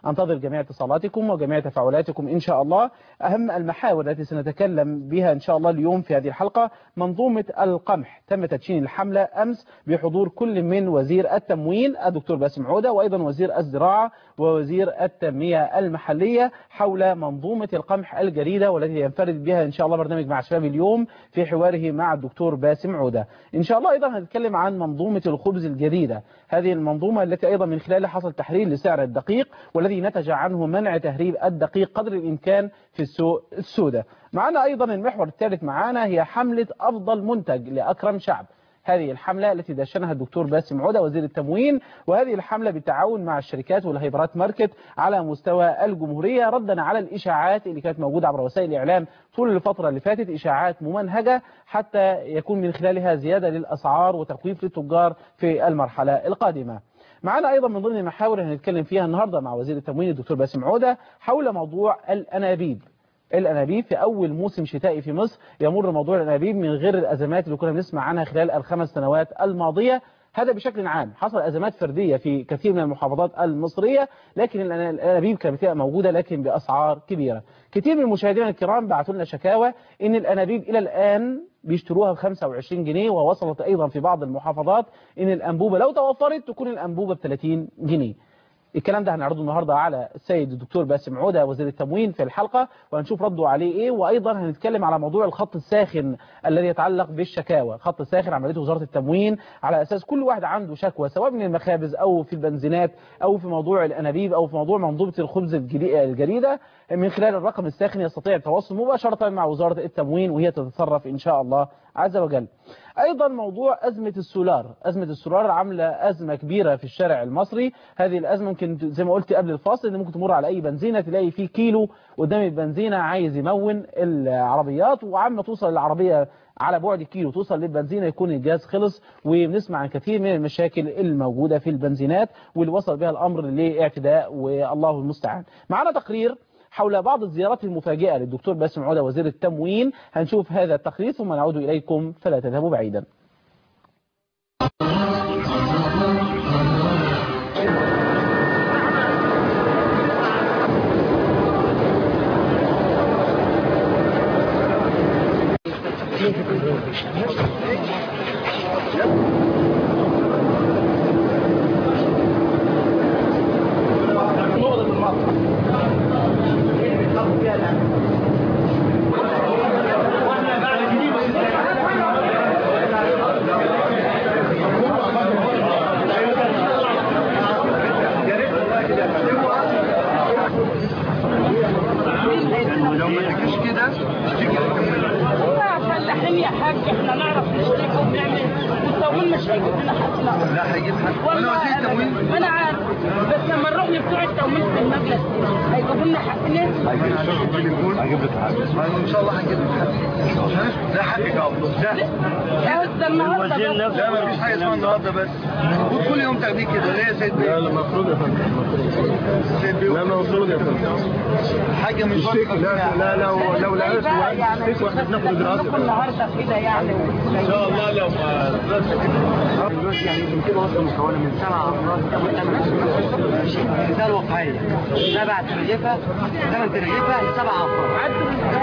أنتظر جميع اتصالاتكم وجميع تفاعلاتكم إن شاء الله أهم المحاور التي سنتكلم بها إن شاء الله اليوم في هذه الحلقة منظومة القمح تم تدشين الحملة أمس بحضور كل من وزير التموين الدكتور باسم عودة وأيضا وزير الزراعة ووزير التنمية المحلية حول منظومة القمح الجديدة والتي ينفرد بها إن شاء الله برنامج مع شباب اليوم في حواره مع الدكتور باسم عودة إن شاء الله أيضا هنتكلم عن منظومة الخبز الجديدة هذه المنظومة التي أيضا من خلالها حصل تحرير لسعر الدقيق والذي نتج عنه منع تهريب الدقيق قدر الإمكان في السوق السوداء معنا أيضا المحور الثالث معنا هي حملة أفضل منتج لأكرم شعب هذه الحملة التي دشنها الدكتور باسم عودة وزير التموين وهذه الحملة بالتعاون مع الشركات والهيبرات ماركت على مستوى الجمهورية ردا على الإشاعات اللي كانت موجودة عبر وسائل الإعلام طول الفترة اللي فاتت إشاعات ممنهجة حتى يكون من خلالها زيادة للأسعار وتخويف للتجار في المرحلة القادمة معنا أيضا من ضمن المحاور اللي هنتكلم فيها النهاردة مع وزير التموين الدكتور باسم عودة حول موضوع الأنابيب الأنابيب في أول موسم شتائي في مصر يمر موضوع الأنابيب من غير الأزمات اللي كنا بنسمع عنها خلال الخمس سنوات الماضية هذا بشكل عام حصل أزمات فردية في كثير من المحافظات المصرية لكن الأنابيب كانت بتبقى موجودة لكن بأسعار كبيرة كثير من المشاهدين الكرام بعثوا لنا شكاوى إن الأنابيب إلى الآن بيشتروها ب 25 جنيه ووصلت أيضا في بعض المحافظات إن الأنبوبة لو توفرت تكون الأنبوبة ب 30 جنيه الكلام ده هنعرضه النهارده على السيد الدكتور باسم عودة وزير التموين في الحلقة وهنشوف رده عليه ايه وايضا هنتكلم على موضوع الخط الساخن الذي يتعلق بالشكاوى خط الساخن عملته وزارة التموين على اساس كل واحد عنده شكوى سواء من المخابز او في البنزينات او في موضوع الانابيب او في موضوع منظومة الخبز الجديدة من خلال الرقم الساخن يستطيع التواصل مباشرة مع وزارة التموين وهي تتصرف ان شاء الله عز وجل ايضا موضوع ازمه السولار ازمه السولار عامله ازمه كبيره في الشارع المصري هذه الازمه ممكن زي ما قلت قبل الفاصل ان ممكن تمر على اي بنزينه تلاقي فيه كيلو قدام البنزينه عايز يمون العربيات وعما توصل العربيه على بعد كيلو توصل للبنزينه يكون الجاز خلص وبنسمع عن كثير من المشاكل الموجوده في البنزينات واللي وصل بها الامر لاعتداء والله المستعان معنا تقرير حول بعض الزيارات المفاجئة للدكتور باسم عودة وزير التموين هنشوف هذا التقرير ثم نعود إليكم فلا تذهبوا بعيدا لا هيجيب حد وانا وزير التموين انا عارف بس لما نروح لبتوع التموين في المجلس هيجيبوا لنا حقنا هجيب لك حق ان شاء الله هنجيب لك حق ده حقك يا ابو ده ده النهارده بس لا ما فيش حاجه اسمها النهارده بس المفروض كل يوم تاخديه كده ليه يا سيد بيه؟ لا المفروض يا فندم سيد بيه لا المفروض يا فندم حاجه مش الشيك لا لا لو لو لقيت الشيك واحنا بناخد اجراءات النهارده كده يعني ان شاء الله لو ما دلوقتي يعني يمكن وصل مكونه من سبع افراد او ثمان مثال واقعية سبع ترغيفة ثمان ترغيفة لسبع أفراد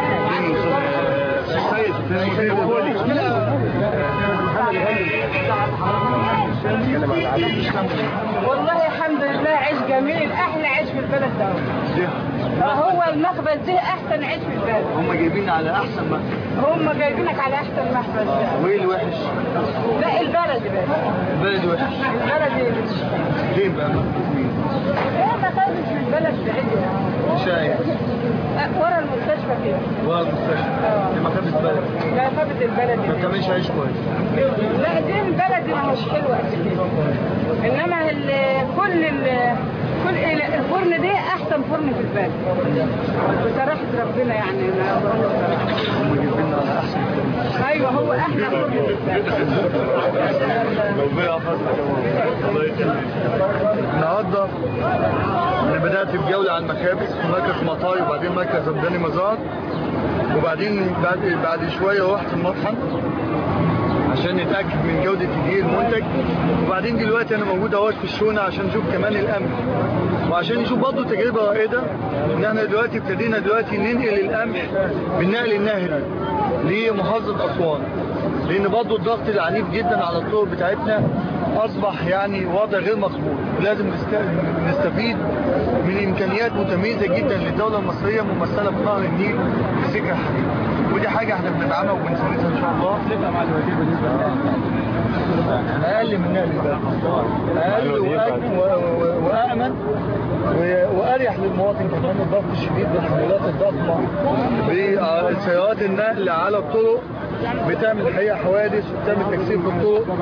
والله الحمد لله عيش جميل احلى عيش في البلد ده هو المخبز ده احسن عيش في البلد هم جايبين على احسن مكان هم جايبينك على احسن مخبز ده وايه الوحش؟ لا البلد بس البلد وحش البلد فين بقى مكتوب مين؟ ايه مخابز في البلد بعيدة شايف ورا المستشفى كده ورا المستشفى دي مكان البلد مخابز البلد ما بتعملش عيش كويس لا دي البلد دي مش حلوه قد كده انما ال كل ال كل ال- الفرن ده احسن فرن في البلد بصراحه ربنا يعني أنا بقول بصراحة. هم جايبين على احسن مكان ايوه هو احلى فرن في البلد ربنا يحفظك الله يخليك النهارده انا بدات بجوله على المخابز في مركز مطاي وبعدين مركز ميداني مزار وبعدين بعد بعد شويه رحت المطحن عشان نتاكد من جوده الايه المنتج وبعدين دلوقتي انا موجود اهوت في الشونه عشان نشوف كمان القمح وعشان نشوف برضه تجربه رائده ان احنا دلوقتي ابتدينا دلوقتي ننقل القمح بالنقل النهري لمحافظه اسوان لان برضه الضغط العنيف جدا على الطرق بتاعتنا اصبح يعني وضع غير مقبول ولازم نست- نستفيد من امكانيات متميزه جدا للدوله المصريه ممثله في نهر النيل في سكه الحديد ودي حاجه احنا بندعمها وبنساندها ان شاء الله تبقى مع الوزير بالنسبه اقل من نقل اقل وأك- و- و- وامن و- واريح للمواطن كمان الضغط الشديد بالحملات الضخمه بسيارات النقل على الطرق بتعمل الحقيقه حوادث وبتعمل تكسير في الطرق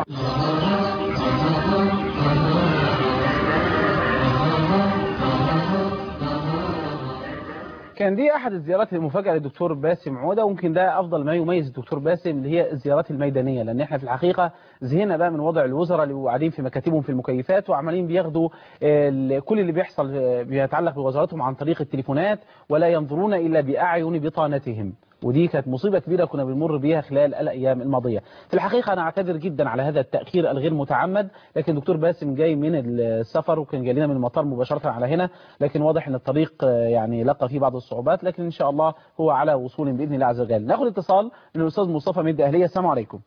كان دي احد الزيارات المفاجئه للدكتور باسم عوده ويمكن ده افضل ما يميز الدكتور باسم اللي هي الزيارات الميدانيه لان احنا في الحقيقه زهقنا بقى من وضع الوزراء اللي بيبقوا قاعدين في مكاتبهم في المكيفات وعمالين بياخدوا ال- كل اللي بيحصل آه، بيتعلق بوزاراتهم عن طريق التليفونات ولا ينظرون الا باعين بطانتهم ودي كانت مصيبة كبيرة كنا بنمر بيها خلال الأيام الماضية في الحقيقة أنا أعتذر جدا على هذا التأخير الغير متعمد لكن دكتور باسم جاي من السفر وكان جاي لنا من المطار مباشرة على هنا لكن واضح أن الطريق آه، يعني لقى فيه بعض الصعوبات لكن إن شاء الله هو على وصول بإذن الله عز وجل ناخد اتصال من الأستاذ مصطفى مد أهلية السلام عليكم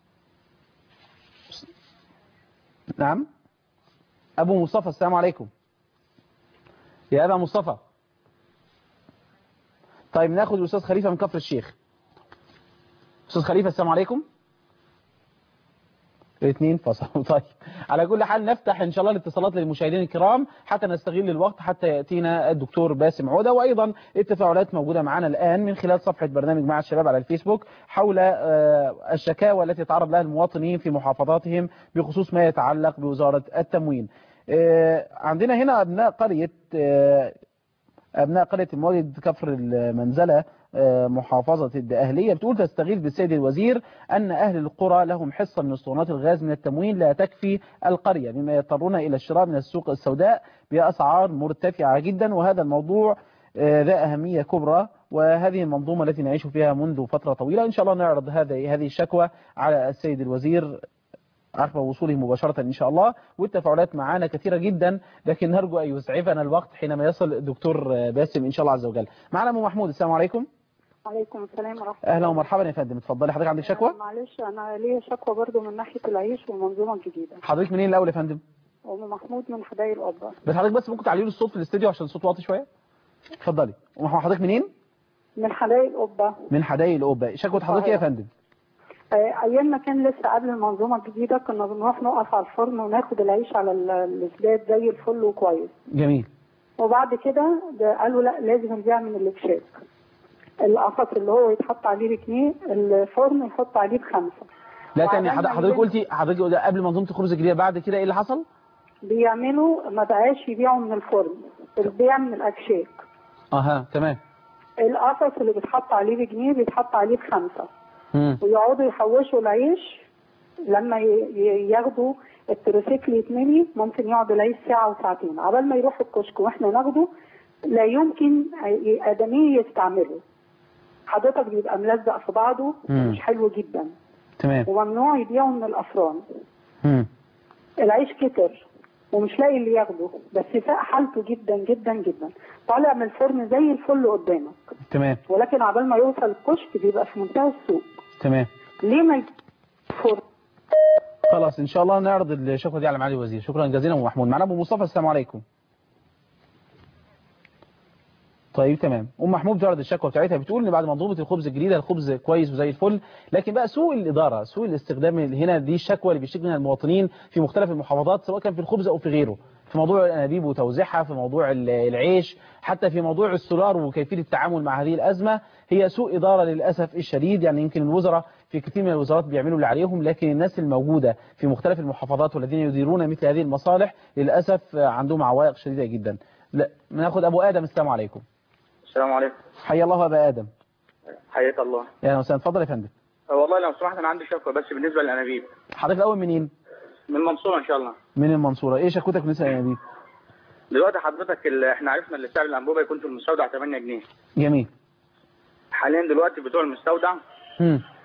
نعم أبو مصطفى السلام عليكم يا أبا مصطفى طيب ناخد الأستاذ خليفة من كفر الشيخ أستاذ خليفة السلام عليكم الاثنين فصلوا طيب على كل حال نفتح ان شاء الله الاتصالات للمشاهدين الكرام حتى نستغل الوقت حتى ياتينا الدكتور باسم عوده وايضا التفاعلات موجوده معنا الان من خلال صفحه برنامج مع الشباب على الفيسبوك حول آه، الشكاوى التي يتعرض لها المواطنين في محافظاتهم بخصوص ما يتعلق بوزاره التموين. آه، عندنا هنا ابناء قريه آه، أبناء قرية المولد كفر المنزلة آه، محافظة الدقهلية بتقول تستغيث بالسيد الوزير أن أهل القرى لهم حصة من اسطوانات الغاز من التموين لا تكفي القرية مما يضطرون إلى الشراء من السوق السوداء بأسعار مرتفعة جدا وهذا الموضوع آه، ذا أهمية كبرى وهذه المنظومة التي نعيش فيها منذ فترة طويلة إن شاء الله نعرض هذه هذه الشكوى على السيد الوزير عقب وصوله مباشرة إن شاء الله والتفاعلات معنا كثيرة جدا لكن نرجو أن يسعفنا الوقت حينما يصل الدكتور باسم إن شاء الله عز وجل معنا أم محمود السلام عليكم عليكم السلام ورحمة أهلا ومرحبا يا فندم اتفضلي حضرتك عندك شكوى معلش أنا ليا شكوى برضو من ناحية العيش والمنظومة الجديدة حضرتك منين الأول يا فندم أم محمود من حدائق القبة بس حضرتك بس ممكن تعليل الصوت في الاستديو عشان الصوت واطي شوية اتفضلي أم محمود حضرتك منين من حدائق القبة من حدائق القبة شكوى حضرتك إيه يا فندم آه، أيام ما كان لسه قبل المنظومة الجديدة كنا بنروح نقف على الفرن وناخد العيش على ال- الزباد زي الفل وكويس جميل وبعد كده ده قالوا لا لازم نبيع من الاكشاك القفص اللي هو يتحط عليه بجنيه الفرن يحط عليه بخمسة لا تاني وعملنا حضرتك حضرتك إيه؟ قلتي حضرتك قلتي قبل منظومة الخبز الجديدة بعد كده إيه اللي حصل؟ بيعملوا ما بقاش يبيعوا من الفرن البيع من الاكشاك أها تمام القفص اللي بيتحط عليه بجنيه بيتحط عليه بخمسة مم. ويقعدوا يحوشوا العيش لما ي- ي- ياخدوا التروسيكل يتملي ممكن يقعد العيش ساعة وساعتين عبال ما يروح الكشك واحنا ناخده لا يمكن أي- آدمي يستعمله حضرتك بيبقى ملزق في بعضه مم. مش حلو جدا تمام وممنوع يبيعه من الأفران مم. العيش كتر ومش لاقي اللي ياخده بس فاق حالته جدا جدا جدا طالع من الفرن زي الفل قدامك تمام ولكن عبال ما يوصل الكشك بيبقى في منتهى السوق تمام ليه ما فرن خلاص ان شاء الله نعرض الشكوى دي على معالي الوزير شكرا جزيلا ام محمود معنا ابو مصطفى السلام عليكم طيب تمام ام محمود بتعرض الشكوى بتاعتها بتقول ان بعد منظومه الخبز الجديده الخبز كويس وزي الفل لكن بقى سوء الاداره سوء الاستخدام اللي هنا دي الشكوى اللي بيشتكي منها المواطنين في مختلف المحافظات سواء كان في الخبز او في غيره في موضوع الانابيب وتوزيعها في موضوع ال- العيش حتى في موضوع السولار وكيفيه التعامل مع هذه الازمه هي سوء اداره للاسف الشديد يعني يمكن الوزراء في كثير من الوزارات بيعملوا اللي عليهم لكن الناس الموجوده في مختلف المحافظات والذين يديرون مثل هذه المصالح للاسف عندهم عوائق شديده جدا لا ناخد ابو ادم السلام عليكم السلام عليكم حيا الله ابا ادم حياك الله يا اهلا وسهلا اتفضل يا فندم والله لو سمحت انا عندي شكوى بس بالنسبه للانابيب حضرتك الاول منين من المنصوره ان شاء الله من المنصوره ايه شكوتك بالنسبه للانابيب دلوقتي حضرتك ال- احنا عرفنا ان سعر الانبوبه يكون في المستودع 8 جنيه جميل حاليا دلوقتي بتوع المستودع مم.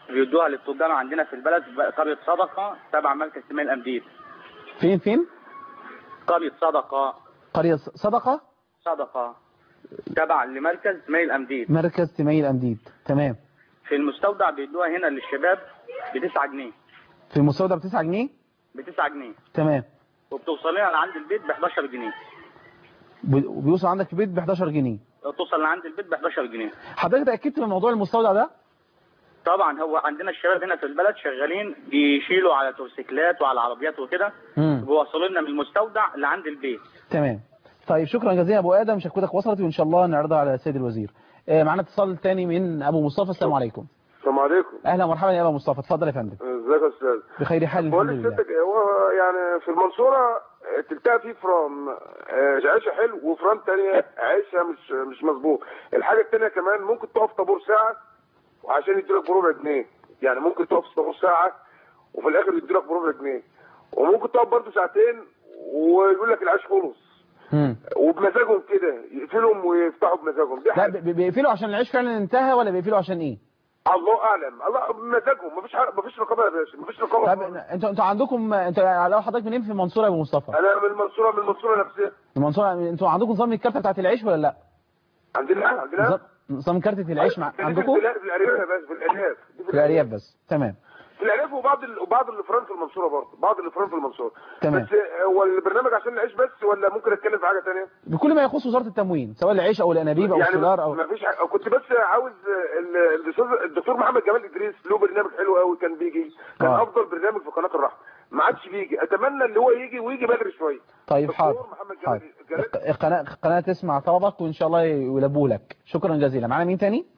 بيدوها للتجار عندنا في البلد قرية صدقة تبع مركز سماء الأمديد فين فين قرية صدقة قرية صدقة صدقة تبع لمركز سماء الأمديد مركز تميل أمديد تمام في المستودع بيدوها هنا للشباب ب 9 جنيه في المستودع ب 9 جنيه ب 9 جنيه تمام وبتوصل لنا لعند البيت ب 11 جنيه ب- وبيوصل عندك في البيت ب 11 جنيه توصل لعند البيت ب 11 جنيه حضرتك اتاكدت من موضوع المستودع ده طبعا هو عندنا الشباب هنا في البلد شغالين بيشيلوا على تورسيكلات وعلى عربيات وكده امم بيوصلوا لنا من المستودع لعند البيت تمام طيب شكرا جزيلا يا ابو ادم شكوتك وصلت وان شاء الله نعرضها على السيد الوزير آه، معانا اتصال تاني من ابو مصطفى السلام عليكم السلام عليكم اهلا ومرحبا يا ابو مصطفى اتفضل يا فندم ازيك يا استاذ بخير حال بقول الحمد لله لسيادتك هو يعني في المنصوره تلتقى فيه فرام آه، عيشه حلو وفرام تانية عيشه مش مش مظبوط الحاجه التانية كمان ممكن تقف طابور ساعه وعشان يديلك بربع جنيه يعني ممكن تقف طابور ساعه وفي الاخر يديلك بربع جنيه وممكن تقف برضه ساعتين ويقول لك العيش خلص مم. وبمزاجهم كده يقفلهم ويفتحوا بمزاجهم دي لا حاجه ب- ب- بيقفلوا عشان العيش فعلا انتهى ولا بيقفلوا عشان ايه الله اعلم الله بمزاجهم مفيش حاجة- مفيش رقابه يا باشا مفيش رقابه طب انتوا انتوا عندكم انتوا لو حضرتك منين في المنصوره يا ابو مصطفى انا من المنصوره من المنصوره نفسها المنصوره انتوا عندكم نظام الكارته بتاعت العيش ولا لا عندنا عندنا نظام- نظام كارته العيش مع... في عندكم في الأ- في الارياف يا باشا في الارياف دي في الارياف بس تمام في الارياف وبعض ال... وبعض الافران في المنصوره برضه بعض الافران في المنصوره تمام. بس هو البرنامج عشان نعيش بس ولا ممكن اتكلم في حاجه ثانيه بكل ما يخص وزاره التموين سواء العيش او الانابيب او يعني السولار او ما فيش حاجة. كنت بس عاوز ال- الاستاذ الدكتور محمد جمال ادريس له برنامج حلو قوي كان بيجي كان آه. افضل برنامج في قناه الرحمه ما عادش بيجي اتمنى اللي هو يجي ويجي بدري شويه طيب دكتور حاضر محمد حاضر جمال جمال القناه القناه تسمع طلبك وان شاء الله يلبوا لك شكرا جزيلا معانا مين تاني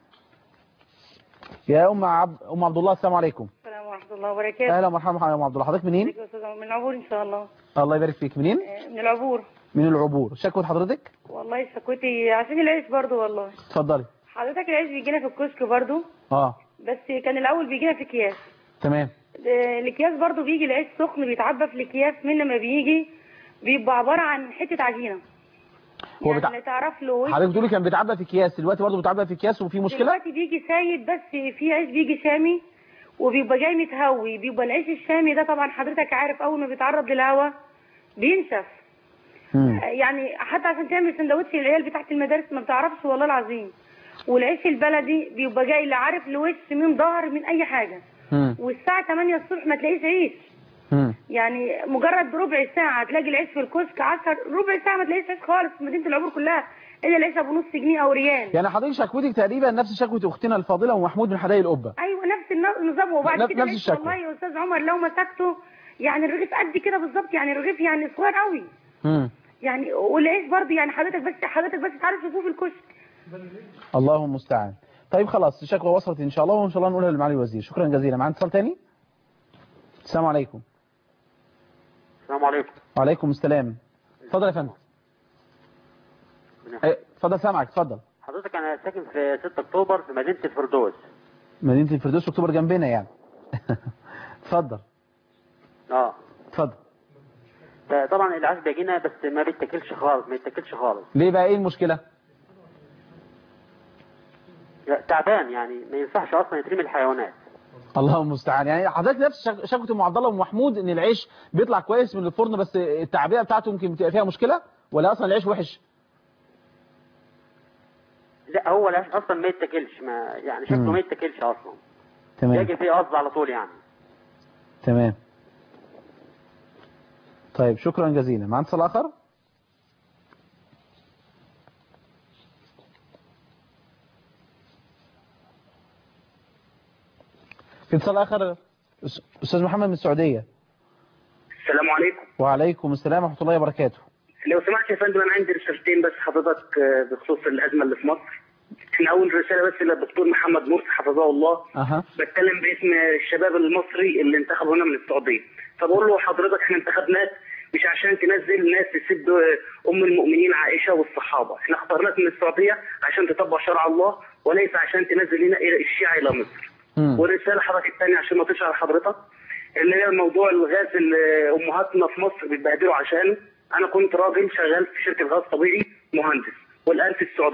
يا ام عبد ام عبد الله السلام عليكم السلام ورحمة الله وبركاته اهلا ومرحبا يا ام عبد الله حضرتك منين ازيك يا أستاذ عمر؟ من العبور إن شاء الله الله يبارك فيك منين آه، من العبور من العبور شكوى حضرتك والله شكوتي عشان العيش برضو والله اتفضلي حضرتك العيش بيجينا في الكشك برضو اه بس كان الأول بيجينا في أكياس تمام آه، الأكياس برضو بيجي العيش سخن بيتعبى في الأكياس من لما بيجي بيبقى عبارة عن حتة عجينة هو يعني بتاع... لا تعرف له وش. حضرتك بتقولي كان بيتعبى في اكياس دلوقتي برضه بيتعبى في اكياس وفي مشكله دلوقتي بيجي سايد بس في عيش بيجي شامي وبيبقى جاي متهوي بيبقى العيش الشامي ده طبعا حضرتك عارف اول ما بيتعرض للهواء بينشف يعني حتى عشان تعمل سندوتش للعيال بتاعت المدارس ما بتعرفش والله العظيم والعيش البلدي بيبقى جاي لا عارف لوش من ظهر من اي حاجه والساعه 8 الصبح ما تلاقيش عيش يعني مجرد ربع ساعه تلاقي العيش في الكشك 10 ربع ساعه ما تلاقيش عيش خالص في مدينه العبور كلها الا العيش ابو نص جنيه او ريال يعني حضرتك شكوتك تقريبا نفس شكوى اختنا الفاضله ومحمود من حدائق القبه ايوه نفس الن- النظام وبعد نفس- كده نفس العيش الشكوى. والله يا استاذ عمر لو مسكته يعني الرغيف قد كده بالظبط يعني الرغيف يعني صغير قوي مم. يعني والعيش برضه يعني حضرتك بس حضرتك بس تعرف شوفوه في الكشك الله المستعان طيب خلاص الشكوى وصلت ان شاء الله وان شاء الله نقولها لمعالي الوزير شكرا جزيلا معانا اتصال تاني السلام عليكم السلام عليكم وعليكم السلام اتفضل يا فندم إيه، اتفضل سامعك اتفضل حضرتك انا ساكن في 6 اكتوبر في مدينه الفردوس مدينه الفردوس في اكتوبر جنبنا يعني اتفضل اه اتفضل طبعا العيش بيجينا بس ما بيتاكلش خالص ما يتاكلش خالص ليه بقى ايه المشكله لا، تعبان يعني ما ينفعش اصلا يترمي الحيوانات الله المستعان يعني حضرتك نفس شك- شكوى ام عبد الله ومحمود ان العيش بيطلع كويس من الفرن بس التعبئه بتاعته يمكن بتبقى فيها مشكله ولا اصلا العيش وحش لا هو العيش اصلا ما يتاكلش ما يعني شكله مم. ما يتاكلش اصلا تمام يجي فيه قصد على طول يعني تمام طيب شكرا جزيلا معنا اتصال اخر في اتصال اخر أس- استاذ محمد من السعوديه السلام عليكم وعليكم السلام ورحمه الله وبركاته لو سمحت يا فندم انا عندي رسالتين بس حضرتك آه، بخصوص الازمه اللي في مصر احنا اول رساله بس للدكتور محمد مرسي حفظه الله اها بتكلم باسم الشباب المصري اللي انتخبوا هنا من السعوديه فبقول له حضرتك احنا انتخبناك مش عشان تنزل ناس تسد آه، ام المؤمنين عائشه والصحابه احنا اخترناك من السعوديه عشان تطبق شرع الله وليس عشان تنزل لنا إلى الشيعة الى مصر والرساله حضرتك الثانيه عشان ما تشعر حضرتك اللي هي موضوع الغاز اللي امهاتنا في مصر بيتبهدلوا عشانه انا كنت راجل شغال في شركه غاز طبيعي مهندس والان في السعوديه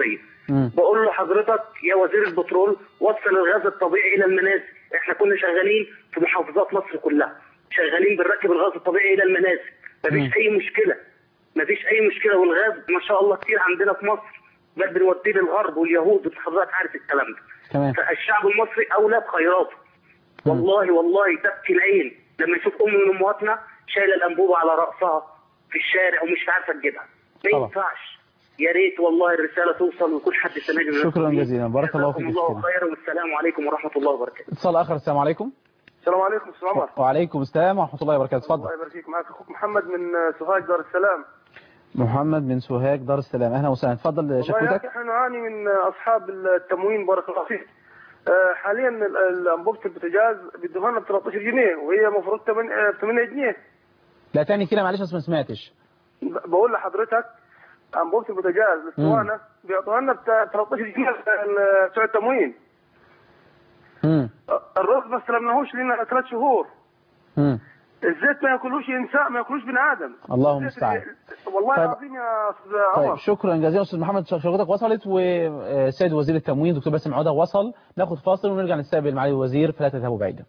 مم. بقول له حضرتك يا وزير البترول وصل الغاز الطبيعي الى المنازل احنا كنا شغالين في محافظات مصر كلها شغالين بنركب الغاز الطبيعي الى المنازل مفيش اي مشكله مفيش اي مشكله والغاز ما شاء الله كتير عندنا في مصر بل بنوديه للغرب واليهود وحضرتك عارف الكلام ده تمام فالشعب المصري اولى بخيراته والله والله تبكي العين لما يشوف ام من امهاتنا شايله الانبوبه على راسها في الشارع ومش عارفه تجيبها ما طبعا. ينفعش يا ريت والله الرساله توصل ويكون حد سامعني من شكرا المسؤولين. جزيلا بارك الله فيك جزاكم الله شكرا. خيرا والسلام عليكم ورحمه الله وبركاته اتصال اخر السلام عليكم السلام عليكم استاذ عمر وعليكم السلام ورحمه الله وبركاته اتفضل الله يبارك فيك معك اخوك محمد من سوهاج دار السلام محمد من سوهاج دار السلام اهلا وسهلا اتفضل والله يا شكوتك اخي احنا نعاني من اصحاب التموين بارك الله فيك آه، حاليا ال- ال- انبوبه البوتاجاز بيدوها لنا ب 13 جنيه وهي المفروض 8 8 جنيه لا تاني كده معلش بس ما سمعتش ب- بقول لحضرتك انبوبه البوتاجاز للسوانه بيعطوها لنا ب 13 جنيه ال- بتوع التموين امم الرز ما استلمناهوش لنا ثلاث شهور امم الزيت ما ياكلوش انسان ما ياكلوش بني ادم الله الزيت المستعان اللي- والله طيب. العظيم يا استاذ طيب عمر شكرا جزيلا استاذ محمد شكرتك وصلت والسيد وزير التموين دكتور باسم عوده وصل ناخد فاصل ونرجع نستقبل معالي الوزير فلا تذهبوا بعيدا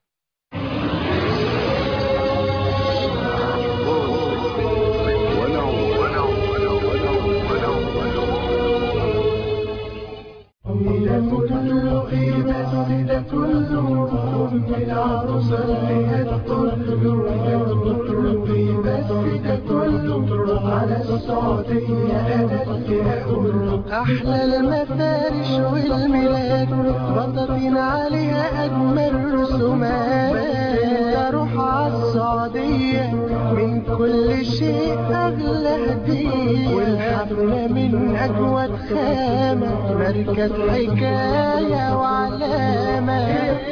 أحلى المفارش والميلاد بطاطين عليها أجمل رسومات انت روح عالسعودية من كل شيء أغلى هدية والحفلة من أجود خامة مركز حكاية وعلامة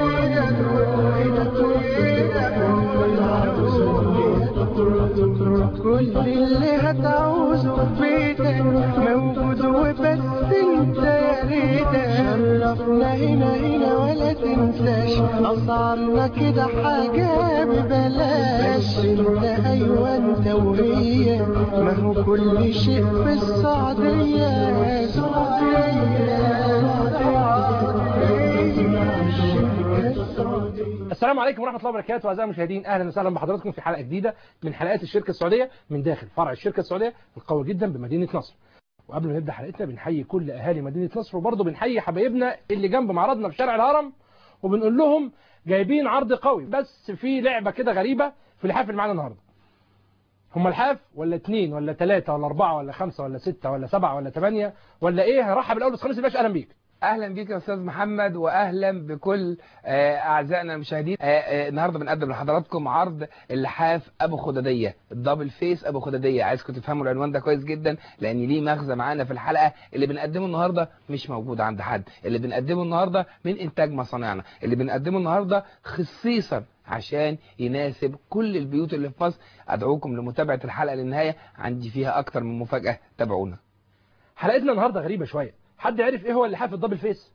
كل اللي هتعوزه في بيتك موجود وبس انت يا ريتك شرفنا هنا هنا ولا تنساش اسعارنا كده حاجة ببلاش انت ايوه انت وهي ما هو كل شيء في السعودية السلام عليكم ورحمة الله وبركاته أعزائي المشاهدين أهلا وسهلا بحضراتكم في حلقة جديدة من حلقات الشركة السعودية من داخل فرع الشركة السعودية القوي جدا بمدينة نصر وقبل ما نبدأ حلقتنا بنحيي كل أهالي مدينة نصر وبرضه بنحيي حبايبنا اللي جنب معرضنا في شارع الهرم وبنقول لهم جايبين عرض قوي بس في لعبة كده غريبة في الحاف اللي معانا النهارده هم الحاف ولا اتنين ولا تلاتة ولا أربعة ولا خمسة ولا ستة ولا سبعة ولا تمانية ولا إيه هرحب الأول بس خميس الباشا أهلا بيك اهلا بيك يا استاذ محمد واهلا بكل آه، اعزائنا المشاهدين آه، آه، النهارده بنقدم لحضراتكم عرض اللحاف ابو خداديه الدبل فيس ابو خداديه عايزكم تفهموا العنوان ده كويس جدا لان ليه مغزى معانا في الحلقه اللي بنقدمه النهارده مش موجود عند حد اللي بنقدمه النهارده من انتاج مصانعنا اللي بنقدمه النهارده خصيصا عشان يناسب كل البيوت اللي في مصر ادعوكم لمتابعه الحلقه للنهايه عندي فيها اكتر من مفاجاه تابعونا حلقتنا النهارده غريبة شوية حد عرف ايه هو اللحاف الدبل فيس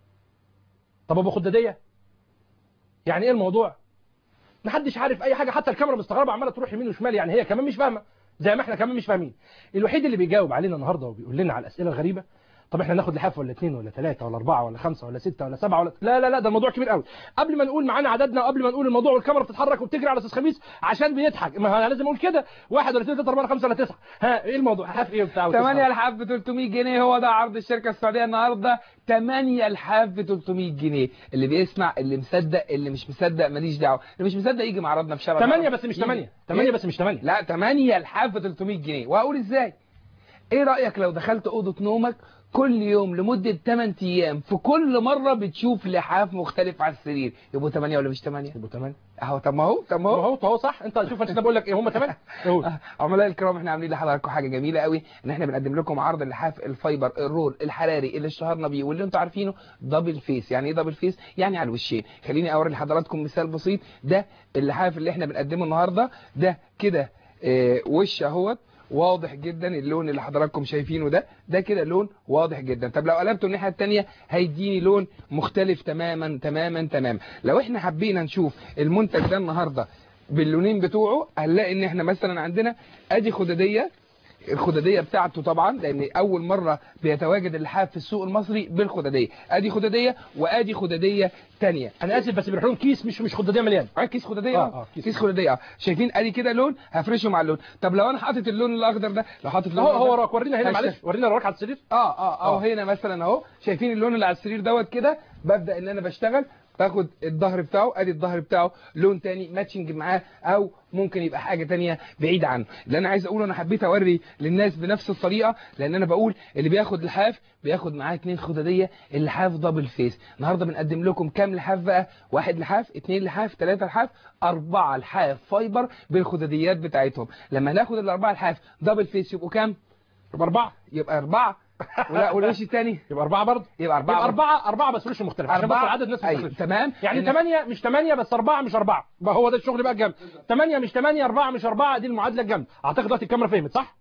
طب ابو خداديه يعني ايه الموضوع محدش عارف اي حاجه حتى الكاميرا مستغربه عماله تروح يمين وشمال يعني هي كمان مش فاهمه زي ما احنا كمان مش فاهمين الوحيد اللي بيجاوب علينا النهارده وبيقول لنا على الاسئله الغريبه طب احنا ناخد لحاف ولا اثنين ولا ثلاثة ولا أربعة ولا خمسة ولا ستة ولا سبعة ولا لا لا لا ده الموضوع كبير قوي قبل ما نقول معانا عددنا وقبل ما نقول الموضوع والكاميرا بتتحرك وبتجري على استاذ خميس عشان بيضحك ما انا لازم اقول كده واحد ولا اثنين ثلاثة أربعة خمسة ولا تسعة ها ايه الموضوع لحاف ايه بتاع 8 لحاف ب 300 جنيه هو ده عرض الشركة السعودية النهاردة 8 لحاف ب 300 جنيه اللي بيسمع اللي مصدق اللي مش مصدق ماليش دعوه اللي مش مصدق يجي معرضنا في شارع 8 الهرم. بس مش يجي. 8 8 إيه؟ بس مش 8 لا 8 لحاف ب 300 جنيه وهقول ازاي ايه رأيك لو دخلت أوضة نومك كل يوم لمدة 8 ايام في كل مرة بتشوف لحاف مختلف على السرير يبقوا 8 ولا مش 8 يبقوا 8 اهو طب ما هو طب ما هو ما هو هو صح انت شوف انا بقول لك ايه هم 8 عملاء الكرام احنا عاملين لحضراتكم حاجه جميله قوي ان احنا بنقدم لكم عرض اللحاف الفايبر الرول الحراري اللي اشتهرنا بيه واللي انتوا عارفينه دبل فيس يعني ايه دبل فيس يعني على الوشين خليني اوري لحضراتكم مثال بسيط ده اللحاف اللي احنا بنقدمه النهارده ده كده اه وش اهوت واضح جدا اللون اللي حضراتكم شايفينه ده ده كده لون واضح جدا طب لو قلبته الناحيه الثانيه هيديني لون مختلف تماما تماما تماما لو احنا حبينا نشوف المنتج ده النهارده باللونين بتوعه هنلاقي ان احنا مثلا عندنا ادي خداديه الخداديه بتاعته طبعا لان اول مره بيتواجد اللحاف في السوق المصري بالخداديه ادي خداديه وادي خداديه تانية انا اسف بس بيروح لهم كيس مش مش خداديه مليان اه كيس خداديه آه، اه آه، كيس كيس خداديه اه شايفين ادي كده لون هفرشه مع اللون طب لو انا حاطط اللون الاخضر ده لو حاطط اللون هو هو الأخضر، وراك ورينا هنا هشتغل. معلش ورينا وراك على السرير اه اه او هنا مثلا اهو شايفين اللون اللي على السرير دوت كده ببدا ان انا بشتغل باخد الظهر بتاعه ادي الظهر بتاعه لون تاني ماتشنج معاه او ممكن يبقى حاجه تانية بعيد عنه اللي انا عايز اقوله انا حبيت اوري للناس بنفس الطريقه لان انا بقول اللي بياخد لحاف بياخد معاه اتنين خداديه اللحاف دبل فيس النهارده بنقدم لكم كام لحاف بقى واحد لحاف اتنين لحاف ثلاثه لحاف اربعه لحاف فايبر بالخداديات بتاعتهم لما ناخد الاربعه لحاف دبل فيس يبقوا كام يبقى اربعه يبقى اربعه ولا والوش الثاني يبقى اربعه برضه يبقى اربعه يبقى برضه. اربعه اربعه بس وش مختلف عشان بس أربعة. العدد الناس أيوة، مختلف تمام. يعني إن- 8 مش 8 بس 4 مش 4 بقى هو ده الشغل بقى الجامد 8 مش 8 4 مش 4 دي المعادله الجامده اعتقد دلوقتي الكاميرا فهمت صح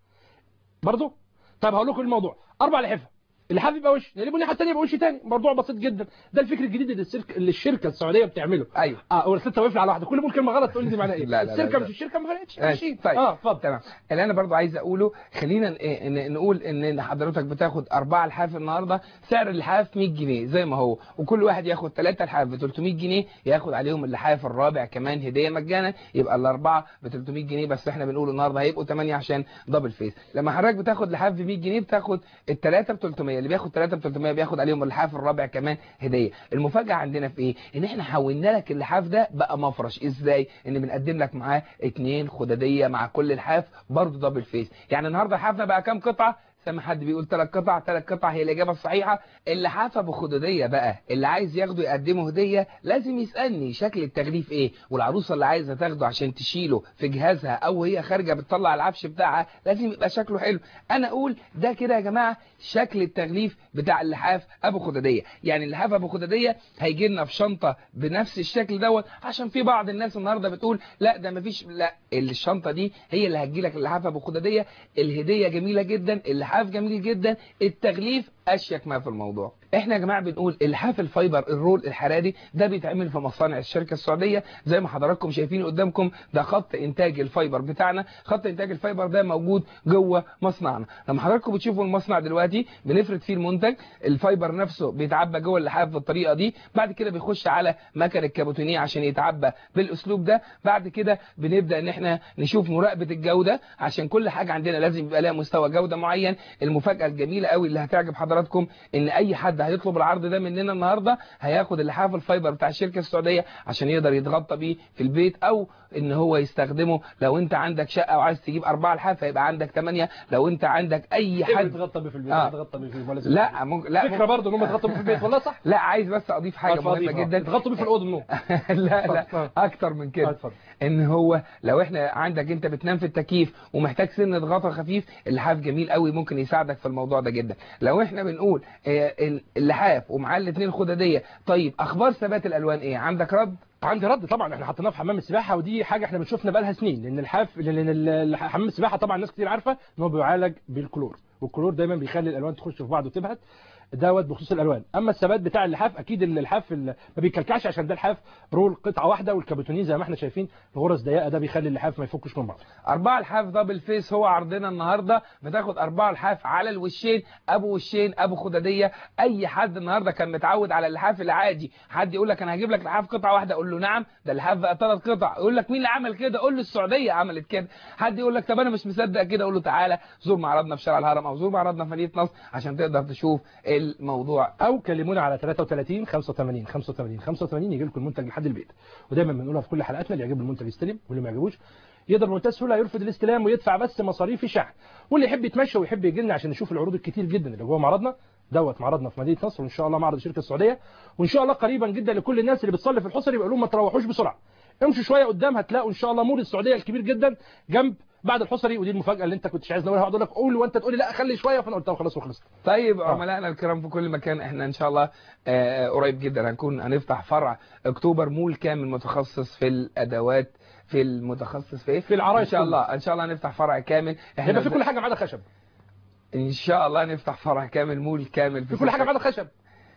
برضه طيب هقول لكم الموضوع اربع لحفه اللحاف يبقى وش اللي الناحيه الثانيه يبقى وش ثاني موضوع بسيط جدا ده الفكر الجديد اللي السلك اللي الشركه السعوديه بتعمله ايوه اه ولا انت واقف لي على واحده كل ما اقول كلمه غلط تقول لي دي معناها ايه لا، لا، لا، الشركه لا. مش الشركه ما فرقتش ماشي. ماشيين طيب اه اتفضل تمام اللي انا برضو عايز اقوله خلينا ن- ن- نقول ان حضرتك بتاخد اربعه لحاف النهارده سعر اللحاف 100 جنيه زي ما هو وكل واحد ياخد ثلاثه لحاف ب 300 جنيه ياخد عليهم اللحاف الرابع كمان هديه مجانا يبقى الاربعه ب 300 جنيه بس احنا بنقول النهارده هيبقوا 8 عشان دبل فيس لما حضرتك بتاخد لحاف ب 100 جنيه بتاخد الثلاثه ب 300 اللي بياخد ثلاثه ب 300 بياخد عليهم اللحاف الرابع كمان هديه المفاجاه عندنا في ايه ان احنا حولنا لك اللحاف ده بقى مفرش ازاي ان بنقدم لك معاه اتنين خداديه مع كل لحاف برضه دبل فيس يعني النهارده الحاف ده بقى كام قطعه سامع حد بيقول ثلاث قطع ثلاث قطع هي الاجابه الصحيحه اللحاف ابو خدوديه بقى اللي عايز ياخده يقدمه هديه لازم يسالني شكل التغليف ايه والعروسه اللي عايزه تاخده عشان تشيله في جهازها او هي خارجه بتطلع العفش بتاعها لازم يبقى شكله حلو انا اقول ده كده يا جماعه شكل التغليف بتاع اللحاف ابو خدوديه يعني اللحاف ابو خدوديه هيجي لنا في شنطه بنفس الشكل دوت عشان في بعض الناس النهارده بتقول لا ده مفيش لا الشنطه دي هي اللي هتجي لك اللحاف ابو خدوديه الهديه جميله جدا اللحاف جميل جدا التغليف اشيك ما في الموضوع احنا يا جماعه بنقول اللحاف الفايبر الرول الحراري ده بيتعمل في مصانع الشركه السعوديه زي ما حضراتكم شايفين قدامكم ده خط انتاج الفايبر بتاعنا خط انتاج الفايبر ده موجود جوه مصنعنا لما حضراتكم بتشوفوا المصنع دلوقتي بنفرد فيه المنتج الفايبر نفسه بيتعبى جوه اللحاف بالطريقه دي بعد كده بيخش على مكن الكابوتينيه عشان يتعبى بالاسلوب ده بعد كده بنبدا ان احنا نشوف مراقبه الجوده عشان كل حاجه عندنا لازم يبقى لها مستوى جوده معين المفاجاه الجميله قوي اللي هتعجب حضراتكم ان اي حد هيطلب العرض ده مننا النهارده هياخد اللحاف الفايبر بتاع الشركه السعوديه عشان يقدر يتغطى بيه في البيت او ان هو يستخدمه لو انت عندك شقه وعايز تجيب اربعه لحاف هيبقى عندك ثمانيه لو انت عندك اي حد حد يتغطى بيه في البيت آه. يتغطى بيه في البيت ولا زي لا ممكن لا فكره ممكن- برضه ان هم يتغطوا بيه في البيت والله صح لا عايز بس اضيف حاجه اتفضل، مهمه اتفضل. جدا يتغطوا بيه في الاوضه النوم لا لا اكتر من كده ان هو لو احنا عندك انت بتنام في التكييف ومحتاج سن غطا خفيف اللحاف جميل قوي ممكن يساعدك في الموضوع ده جدا لو احنا بنقول آه، ال- اللحاف ومعاه الاثنين خداديه طيب اخبار ثبات الالوان ايه عندك رد عندي رد طبعا احنا حطيناه في حمام السباحه ودي حاجه احنا بنشوفنا بقى لها سنين لان الحاف لان ال- حمام السباحه طبعا ناس كتير عارفه ان هو بيعالج بالكلور والكلور دايما بيخلي الالوان تخش في بعض وتبهت دوت بخصوص الالوان اما الثبات بتاع اللحاف اكيد اللحاف ال- ما بيكلكعش عشان ده الحاف رول قطعه واحده والكابوتونين زي ما احنا شايفين الغرز ضيقه ده بيخلي اللحاف ما يفكش من بعض أربعة لحاف دبل فيس هو عرضنا النهاردة بتاخد أربعة لحاف على الوشين أبو وشين أبو خدادية أي حد النهاردة كان متعود على اللحاف العادي حد يقول لك أنا هجيب لك لحاف قطعة واحدة أقول له نعم ده اللحاف بقى ثلاث قطع يقول لك مين اللي عمل كده أقول له السعودية عملت كده حد يقول لك طب أنا مش مصدق كده أقول له تعالى زور معرضنا في شارع الهرم أو زور معرضنا في مدينة نصر عشان تقدر تشوف الموضوع او كلمونا على 33 85 85 85 يجي لكم المنتج لحد البيت ودايما بنقولها في كل حلقاتنا اللي يعجبه المنتج يستلم واللي ما يعجبوش يقدر بمنتهى السهوله يرفض الاستلام ويدفع بس مصاريف الشحن واللي يحب يتمشى ويحب يجي لنا عشان يشوف العروض الكتير جدا اللي جوه معرضنا دوت معرضنا في مدينه نصر وان شاء الله معرض الشركه السعوديه وان شاء الله قريبا جدا لكل الناس اللي بتصلي في الحصري يبقى لهم ما تروحوش بسرعه امشوا شويه قدام هتلاقوا ان شاء الله مول السعوديه الكبير جدا جنب بعد الحصري ودي المفاجاه اللي انت كنتش عايز نقولها هقعد اقول لك قول وانت تقول لي لا خلي شويه فانا قلت له خلاص وخلصت طيب عملائنا الكرام في كل مكان احنا ان شاء الله آه، قريب جدا هنكون هنفتح فرع اكتوبر مول كامل متخصص في الادوات في المتخصص في ايه في العرايس ان شاء كله. الله ان شاء الله هنفتح فرع كامل يبقى في كل حاجه ما عدا خشب ان شاء الله نفتح فرع كامل مول كامل في كل حاجه ما عدا خشب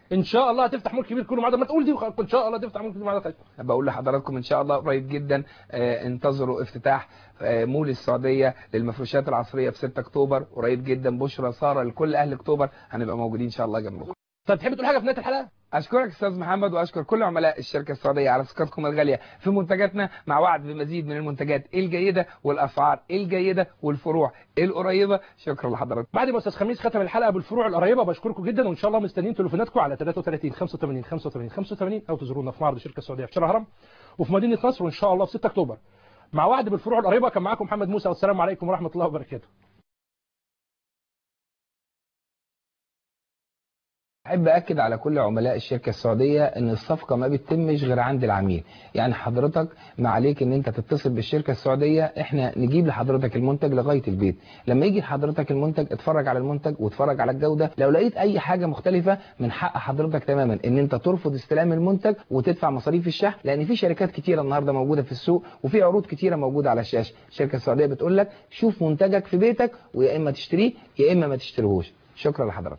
ان شاء الله هتفتح مول كبير كله ما عدا ما تقول دي وخ- ان شاء الله تفتح مول كبير ما عدا بقول لحضراتكم ان شاء الله قريب جدا آه، انتظروا افتتاح آه، مول السعوديه للمفروشات العصريه في 6 اكتوبر قريب جدا بشرى ساره لكل اهل اكتوبر هنبقى موجودين ان شاء الله جنبكم طب تحب تقول حاجه في نهايه الحلقه اشكرك استاذ محمد واشكر كل عملاء الشركه السعوديه على ثقتكم الغاليه في منتجاتنا مع وعد بمزيد من المنتجات الجيده والاسعار الجيده والفروع القريبه شكرا لحضراتكم بعد ما استاذ خميس ختم الحلقه بالفروع القريبه بشكركم جدا وان شاء الله مستنيين تليفوناتكم على 33 85 85 85 او تزورونا في معرض الشركه السعوديه في شارع هرم وفي مدينه نصر وان شاء الله في 6 اكتوبر مع وعد بالفروع القريبه كان معاكم محمد موسى والسلام عليكم ورحمه الله وبركاته احب اكد على كل عملاء الشركه السعوديه ان الصفقه ما بتتمش غير عند العميل يعني حضرتك ما عليك ان انت تتصل بالشركه السعوديه احنا نجيب لحضرتك المنتج لغايه البيت لما يجي لحضرتك المنتج اتفرج على المنتج واتفرج على الجوده لو لقيت اي حاجه مختلفه من حق حضرتك تماما ان انت ترفض استلام المنتج وتدفع مصاريف الشحن لان في شركات كتيره النهارده موجوده في السوق وفي عروض كتيره موجوده على الشاشه الشركه السعوديه بتقول لك شوف منتجك في بيتك ويا اما تشتريه يا اما ما تشتريهوش شكرا لحضرتك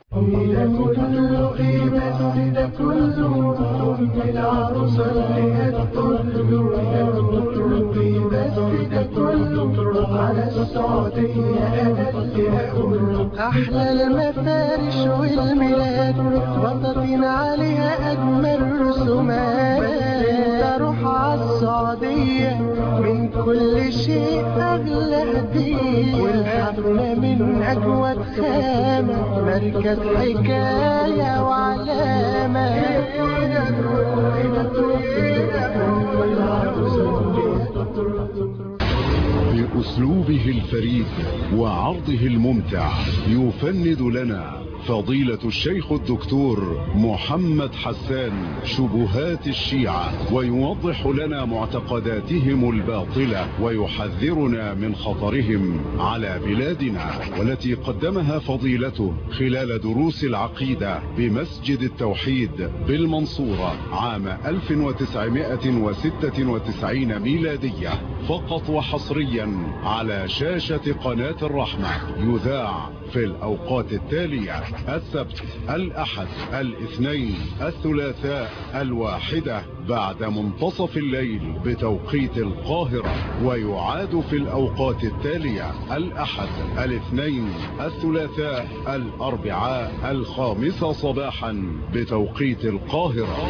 أحلى المفارش والميلاد بطاطين عليها أجمل رسومات بس انت روح عالسعودية من كل شيء أغلى هدية والحفلة من أجود خامة مركز حكاية وعلامة بأسلوبه الفريد وعرضه الممتع يفند لنا فضيلة الشيخ الدكتور محمد حسان شبهات الشيعة ويوضح لنا معتقداتهم الباطلة ويحذرنا من خطرهم على بلادنا والتي قدمها فضيلته خلال دروس العقيدة بمسجد التوحيد بالمنصورة عام 1996 ميلادية فقط وحصريا على شاشة قناة الرحمة يذاع في الأوقات التالية السبت الأحد الاثنين الثلاثاء الواحدة بعد منتصف الليل بتوقيت القاهرة ويعاد في الأوقات التالية الأحد الاثنين الثلاثاء الأربعاء الخامسة صباحا بتوقيت القاهرة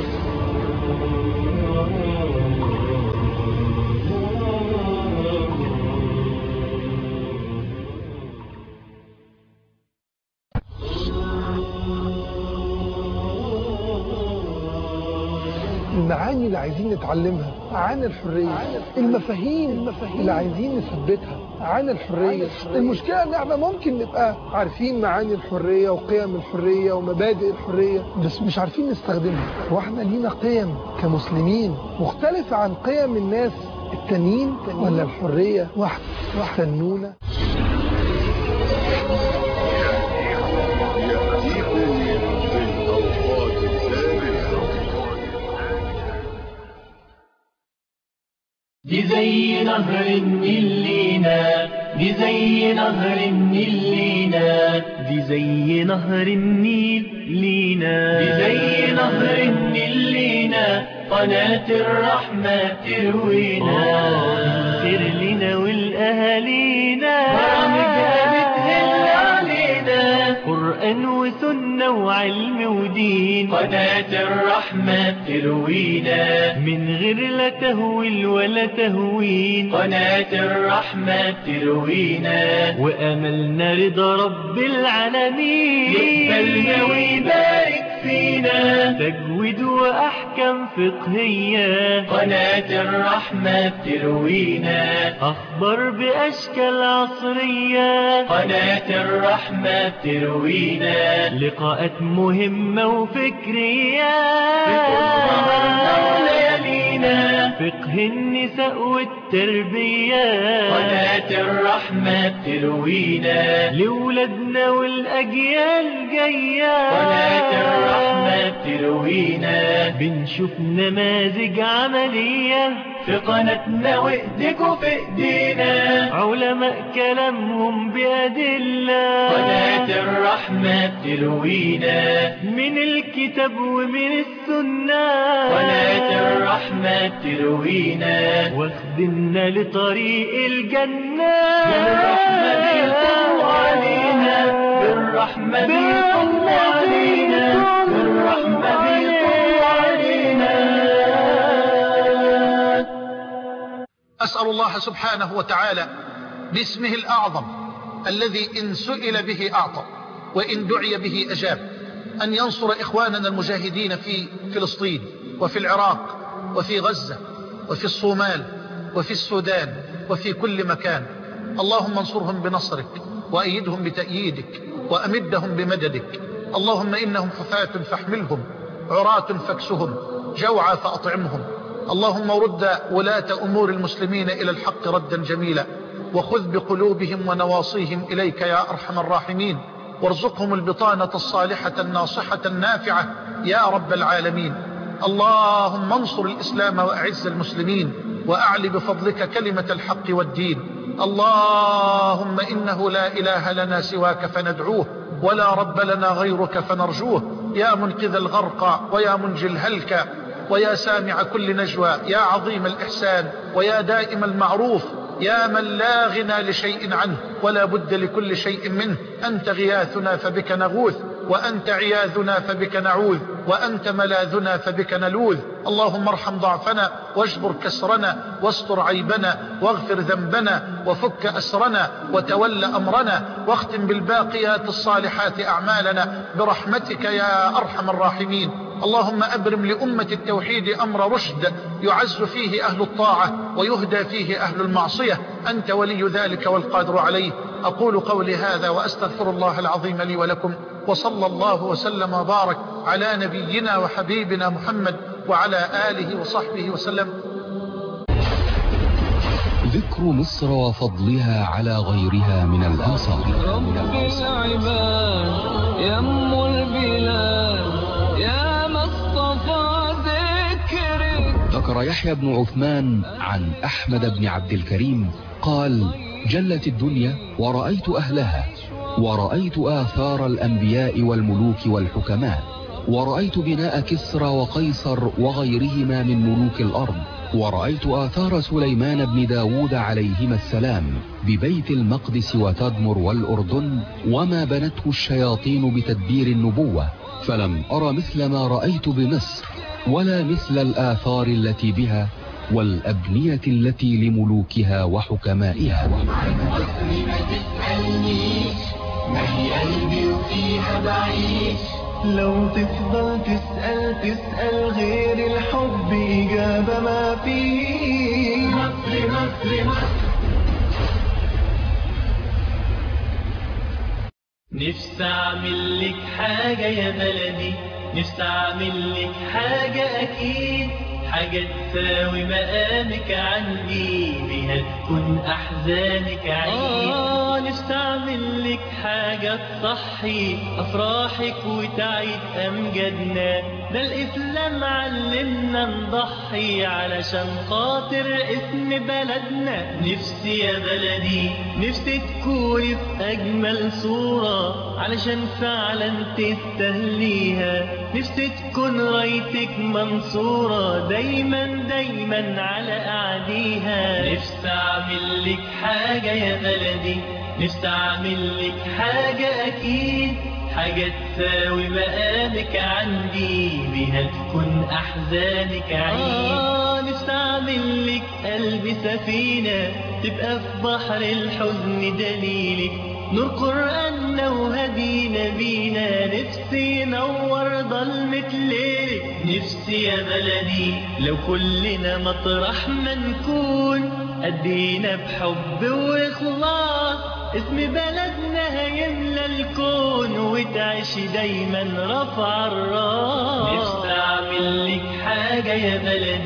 المعاني اللي عايزين نتعلمها عن الحرية المفاهيم اللي عايزين نثبتها عن الحرية المشكلة ان احنا ممكن نبقى عارفين معاني الحرية وقيم الحرية ومبادئ الحرية بس مش عارفين نستخدمها واحنا لينا قيم كمسلمين مختلفة عن قيم الناس التانيين ولا الحرية واحدة استنونا دي زي نهر النيل لينا دي زي نهر النيل لينا دي زي نهر النيل لينا دي زي نهر النيل لينا قناة الرحمة تروينا خير لنا والأهالينا برامجها بتهل علينا قرآن وسنة وعلم ودين قناة الرحمة تروينا من غير لا تهويل ولا تهوين قناة الرحمة تروينا وأملنا رضا رب العالمين يقبلنا ويبارك فينا تجويد وأحكام فقهية قناة الرحمة تروينا أخبار بأشكال عصرية قناة الرحمة تروينا لقاءات مهمة وفكرية في كل ليالينا في فقه النساء والتربية قناة الرحمة بتروينا لولادنا والأجيال جاية قناة الرحمة بتروينا بنشوف نماذج عملية في قناتنا وايديكوا في ايدينا علماء كلامهم بأدلة قناة الرحمة بتروينا من الكتاب ومن السنة قناة الرحمة بتروينا واخدنا لطريق الجنة بالرحمة بيطلوا علينا بالرحمة بيطلوا علينا بالرحمة بيطلوا علينا أسأل الله سبحانه وتعالى باسمه الأعظم الذي إن سئل به أعطى وإن دعي به أجاب أن ينصر إخواننا المجاهدين في فلسطين وفي العراق وفي غزة وفي الصومال وفي السودان وفي كل مكان اللهم انصرهم بنصرك وأيدهم بتأييدك وأمدهم بمددك اللهم إنهم حفاة فاحملهم عراة فاكسهم جوعى فأطعمهم اللهم رد ولاة أمور المسلمين إلى الحق ردا جميلا وخذ بقلوبهم ونواصيهم إليك يا أرحم الراحمين وارزقهم البطانة الصالحة الناصحة النافعة يا رب العالمين اللهم انصر الإسلام وأعز المسلمين وأعل بفضلك كلمة الحق والدين اللهم إنه لا إله لنا سواك فندعوه ولا رب لنا غيرك فنرجوه يا منقذ الغرق ويا منجي الهلك ويا سامع كل نجوى يا عظيم الإحسان ويا دائم المعروف يا من لا غنى لشيء عنه ولا بد لكل شيء منه أنت غياثنا فبك نغوث وأنت عياذنا فبك نعوذ وأنت ملاذنا فبك نلوذ اللهم ارحم ضعفنا واجبر كسرنا واستر عيبنا واغفر ذنبنا وفك أسرنا وتول أمرنا واختم بالباقيات الصالحات أعمالنا برحمتك يا أرحم الراحمين اللهم أبرم لأمة التوحيد أمر رشد يعز فيه أهل الطاعة ويهدى فيه أهل المعصية أنت ولي ذلك والقادر عليه أقول قولي هذا وأستغفر الله العظيم لي ولكم وصلى الله وسلم وبارك على نبينا وحبيبنا محمد وعلى آله وصحبه وسلم ذكر مصر وفضلها على غيرها من الآثار رب العباد يم البلاد يا مصطفى ذكرك ذكر يحيى بن عثمان عن أحمد بن عبد الكريم قال جلت الدنيا ورأيت أهلها ورأيت آثار الأنبياء والملوك والحكماء ورأيت بناء كسرى وقيصر وغيرهما من ملوك الأرض ورأيت آثار سليمان بن داود عليهما السلام ببيت المقدس وتدمر والأردن وما بنته الشياطين بتدبير النبوة فلم أر مثل ما رأيت بمصر ولا مثل الآثار التي بها والأبنية التي لملوكها وحكمائها ما هي قلبي وفيها بعيش لو تفضل تسأل تسأل غير الحب إجابة ما فيه مصر مصر مصر نفسي أعمل لك حاجة يا بلدي نفسي أعمل لك حاجة أكيد حاجة تساوي مقامك عندي بيها تكون أحزانك عيد آه نفسي أعمل لك حاجة تصحي أفراحك وتعيد أمجادنا ده الإسلام علمنا نضحي علشان خاطر اسم بلدنا نفسي يا بلدي نفسي تكوني في أجمل صورة علشان فعلا تستهليها نفسي تكون رايتك منصورة دايما دايما على أعديها نفسي أعمل لك حاجة يا بلدي نفسي أعمل لك حاجة أكيد حاجة تساوي مقامك عندي بيها تكون أحزانك عيد آه نفسي أعمل لك قلبي سفينة تبقى في بحر الحزن دليلك نور قرآننا وهدينا بينا نفسي ينور ضلمة ليلك نفسي يا بلدي لو كلنا مطرح ما نكون أدينا بحب وإخلاص اسم بلدنا هيملى الكون وتعيش دايما رفع الراس نفسي أعمل لك حاجة يا بلدي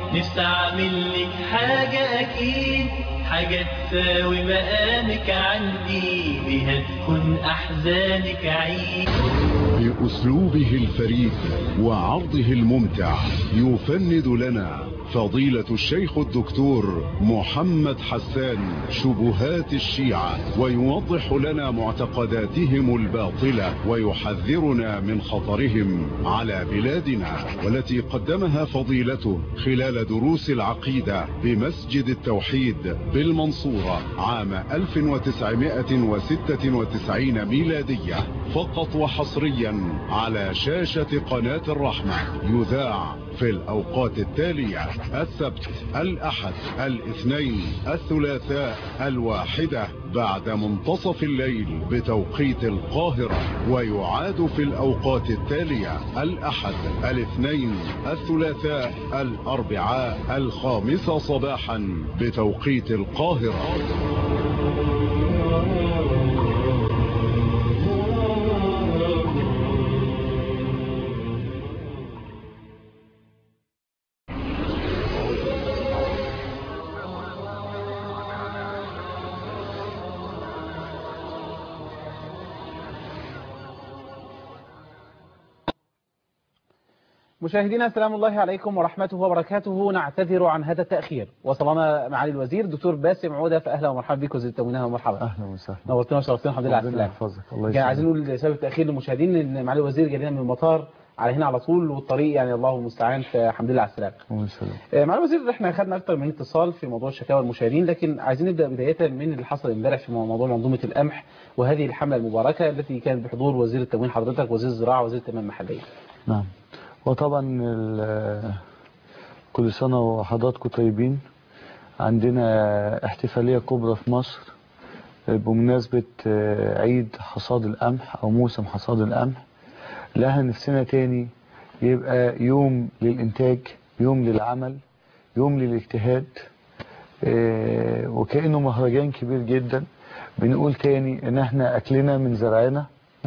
نفسي اعمل لك حاجة اكيد حاجة تساوي مقامك عندي بها تكون احزانك عيد بأسلوبه الفريد وعرضه الممتع يفند لنا فضيلة الشيخ الدكتور محمد حسان شبهات الشيعة ويوضح لنا معتقداتهم الباطلة ويحذرنا من خطرهم على بلادنا والتي قدمها فضيلته خلال دروس العقيدة بمسجد التوحيد بالمنصورة عام 1996 ميلادية فقط وحصريا على شاشة قناة الرحمة يذاع في الأوقات التالية السبت الأحد الاثنين الثلاثاء الواحدة بعد منتصف الليل بتوقيت القاهرة ويعاد في الأوقات التالية الأحد الاثنين الثلاثاء الأربعاء الخامسة صباحا بتوقيت القاهرة مشاهدينا سلام الله عليكم ورحمته وبركاته نعتذر عن هذا التأخير وصلنا معالي الوزير دكتور باسم عودة فأهلا ومرحبا بك وزير التموين ومرحبا اهلا وسهلا نورتنا وشرفتنا الحمد لله على ربنا السلامة يحفظك الله كان عايزين يسلمك نقول سبب التأخير للمشاهدين ان معالي الوزير جاي لنا من المطار على هنا على طول والطريق يعني الله المستعان فالحمد لله على السلامة الله يسلمك آه، معالي الوزير احنا خدنا اكتر من اتصال في موضوع الشكاوى المشاهدين لكن عايزين نبدا بدايه من اللي حصل امبارح في موضوع منظومه القمح وهذه الحمله المباركه التي كانت بحضور وزير التموين حضرتك وزير الزراعه وزير التنميه المحليه نعم وطبعا ال- كل سنة وحضراتكم طيبين عندنا احتفالية كبرى في مصر بمناسبة عيد حصاد القمح أو موسم حصاد القمح لها نفسنا تاني يبقى يوم للإنتاج يوم للعمل يوم للاجتهاد آه، وكأنه مهرجان كبير جدا بنقول تاني ان احنا اكلنا من زرعنا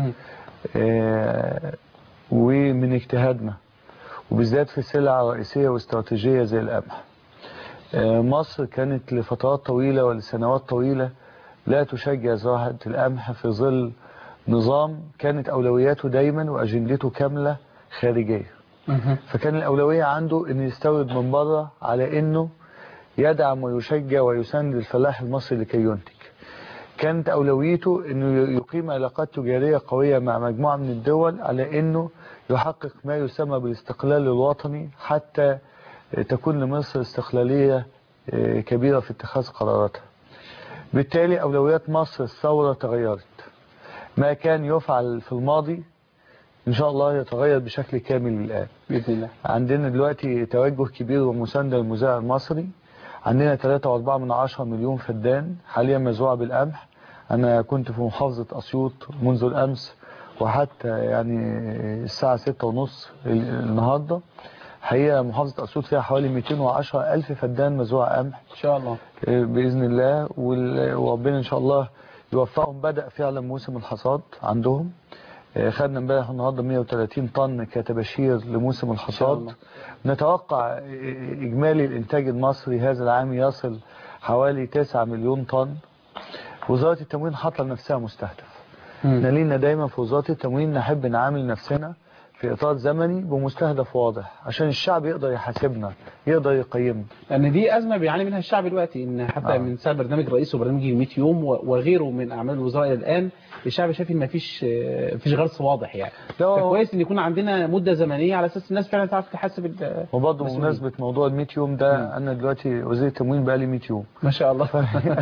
آه، ومن اجتهادنا وبالذات في سلع رئيسية واستراتيجية زي القمح آه، مصر كانت لفترات طويلة ولسنوات طويلة لا تشجع زراعة القمح في ظل نظام كانت أولوياته دايما وأجندته كاملة خارجية فكان الأولوية عنده أن يستورد من بره على أنه يدعم ويشجع ويساند الفلاح المصري لكي ينتج كانت أولويته أنه يقيم علاقات تجارية قوية مع مجموعة من الدول على أنه يحقق ما يسمى بالاستقلال الوطني حتى تكون لمصر استقلالية آه، كبيرة في اتخاذ قراراتها بالتالي أولويات مصر الثورة تغيرت ما كان يفعل في الماضي إن شاء الله يتغير بشكل كامل الآن بإذن الله عندنا دلوقتي توجه كبير ومساندة للمزارع المصري عندنا 3.4 من عشرة مليون فدان حاليا مزروعة بالقمح أنا كنت في محافظة أسيوط منذ الأمس وحتى يعني الساعة ستة ونص النهاردة حقيقة محافظة أسيوط فيها حوالي 210 ألف فدان مزروع قمح إن شاء الله بإذن الله وال- وربنا إن شاء الله يوفقهم بدأ فعلا موسم الحصاد عندهم آه، خدنا امبارح النهارده 130 طن كتبشير لموسم الحصاد نتوقع آه، إجمالي الإنتاج المصري هذا العام يصل حوالي 9 مليون طن وزارة التموين حاطة لنفسها مستهدف احنا لينا دايما في وزارة التموين نحب نعامل نفسنا في إطار زمني بمستهدف واضح عشان الشعب يقدر يحاسبنا يقدر يقيمنا لان دي ازمه بيعاني منها الشعب دلوقتي ان حتى آه. من ساعه برنامج رئيس وبرنامج 100 يوم و- وغيره من اعمال الوزراء الى الان الشعب شايف ان مفيش آه، مفيش غرس واضح يعني فكويس ان يكون عندنا مده زمنيه على اساس الناس فعلا تعرف تحاسب ال- وبرضه مسؤولين. بمناسبة موضوع ال 100 يوم ده أنا دلوقتي وزير التموين بقالي 100 يوم ما شاء الله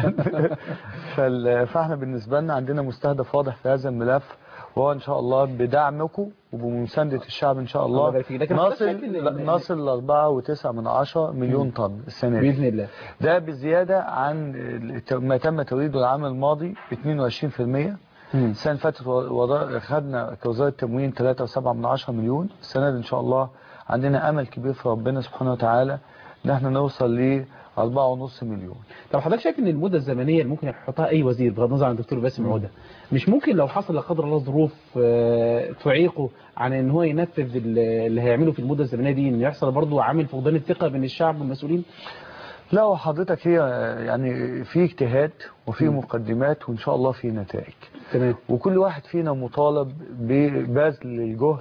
فال- فاحنا بالنسبة لنا عندنا مستهدف واضح في هذا الملف وهو إن شاء الله بدعمكم وبمساندة الشعب إن شاء الله الله يبارك فيك. لكن حضرتك نصل شايف إن- نصل ل 4.9 من عشرة مليون طن السنة دي باذن الله ده بزيادة عن الت- ما تم توريده العام الماضي ب 22% السنة اللي فاتت وضع- خدنا كوزارة تموين 3.7 من عشرة مليون السنة دي إن شاء الله عندنا أمل كبير في ربنا سبحانه وتعالى إن احنا نوصل ل 4.5 مليون طب حضرتك شايف ان المده الزمنيه اللي ممكن يحطها اي وزير بغض النظر عن الدكتور باسم عوده مش ممكن لو حصل لا قدر الله ظروف آه، تعيقه عن ان هو ينفذ ال- اللي هيعمله في المده الزمنيه دي ان يحصل برضه عامل فقدان الثقه بين الشعب والمسؤولين لا وحضرتك هي يعني في اجتهاد وفي مقدمات وان شاء الله في نتائج تمام وكل واحد فينا مطالب ببذل الجهد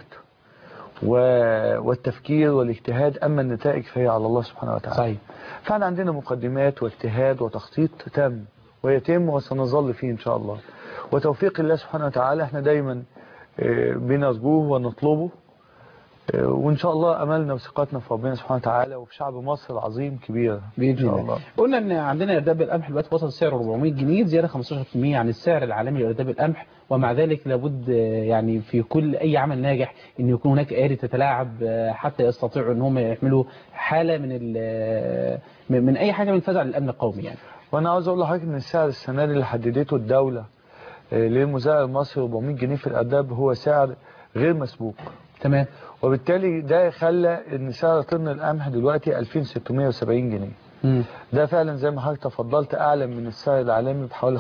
و- والتفكير والاجتهاد اما النتائج فهي على الله سبحانه وتعالى صحيح فاحنا عندنا مقدمات واجتهاد وتخطيط تم ويتم وسنظل فيه ان شاء الله وتوفيق الله سبحانه وتعالى احنا دايما آه، بنرجوه ونطلبه آه، وان شاء الله املنا وثقتنا في ربنا سبحانه وتعالى وفي شعب مصر العظيم كبيره باذن الله قلنا ان عندنا ارداب القمح دلوقتي وصل سعره 400 جنيه زياده 15% عن السعر العالمي لارداب القمح ومع ذلك لابد آه، يعني في كل اي عمل ناجح ان يكون هناك ايادي تتلاعب آه، حتى يستطيعوا ان هم يحملوا حاله من ال- آه، من من اي حاجه من الفزع للامن القومي يعني وانا عاوز اقول لحضرتك ان السعر السنه دي اللي حددته الدوله آه، للمزارع المصري 400 جنيه في الاداب هو سعر غير مسبوق تمام وبالتالي ده خلى ان سعر طن القمح دلوقتي 2670 جنيه مم. ده فعلا زي ما حضرتك تفضلت اعلى من السعر العالمي بحوالي 15%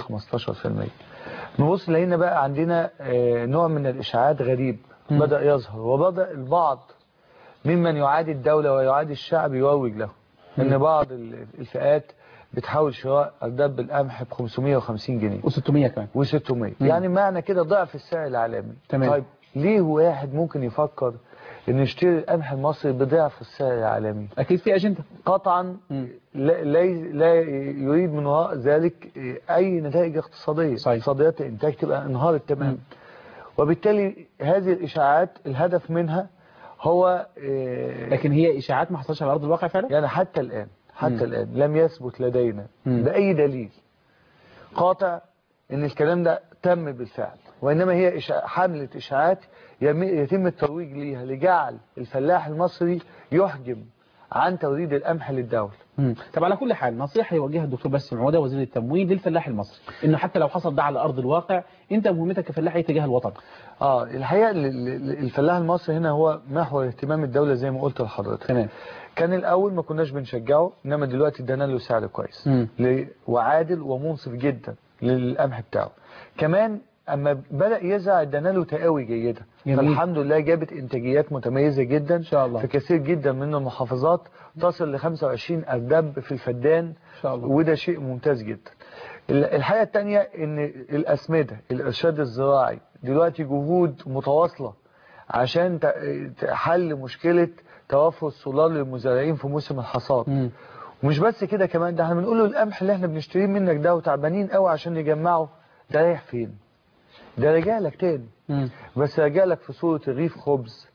نبص لقينا بقى عندنا آه، نوع من الاشاعات غريب مم. بدا يظهر وبدا البعض ممن يعادي الدوله ويعادي الشعب يروج له ان مم. بعض ال- الفئات بتحاول شراء ارداب القمح ب 550 جنيه و600 كمان و600 مم. يعني معنى كده ضعف السعر العالمي تمام. طيب ليه واحد ممكن يفكر ان يشتري القمح المصري بضعف السعر العالمي اكيد في اجنده قطعا لا, لا, لا يريد من وراء ذلك اي نتائج اقتصاديه صحيح. اقتصاديات الانتاج تبقى انهارت تماما وبالتالي هذه الاشاعات الهدف منها هو آه، لكن هي اشاعات ما حصلش على ارض الواقع فعلا يعني حتى الان حتى مم. الان لم يثبت لدينا مم. باي دليل قاطع ان الكلام ده تم بالفعل وانما هي إشاع- حمله اشاعات يم- يتم الترويج ليها لجعل الفلاح المصري يحجم عن توريد القمح للدوله مم. طب على كل حال نصيحه يوجهها الدكتور باسم عوده وزير التموين للفلاح المصري انه حتى لو حصل ده على ارض الواقع انت مهمتك كفلاح إيه تجاه الوطن اه الحقيقه ال- ال- الفلاح المصري هنا هو محور اهتمام الدوله زي ما قلت لحضرتك تمام كان الاول ما كناش بنشجعه انما دلوقتي ادانا له سعر كويس مم. ل- وعادل ومنصف جدا للقمح بتاعه كمان اما بدا يزرع ادانا له تقاوي جيده جميل. فالحمد لله جابت انتاجيات متميزه جدا ان شاء الله في كثير جدا من المحافظات تصل ل 25 اردب في الفدان ان شاء الله وده شيء ممتاز جدا ال- الحاجه الثانيه ان الاسمده الارشاد الزراعي دلوقتي جهود متواصله عشان ت- تحل مشكله توفر السولار للمزارعين في موسم الحصاد مم. ومش بس كده كمان ده احنا بنقول له القمح اللي احنا بنشتريه منك ده وتعبانين قوي عشان نجمعه ده رايح فين ده رجع لك تاني مم. بس رجع لك في صورة رغيف خبز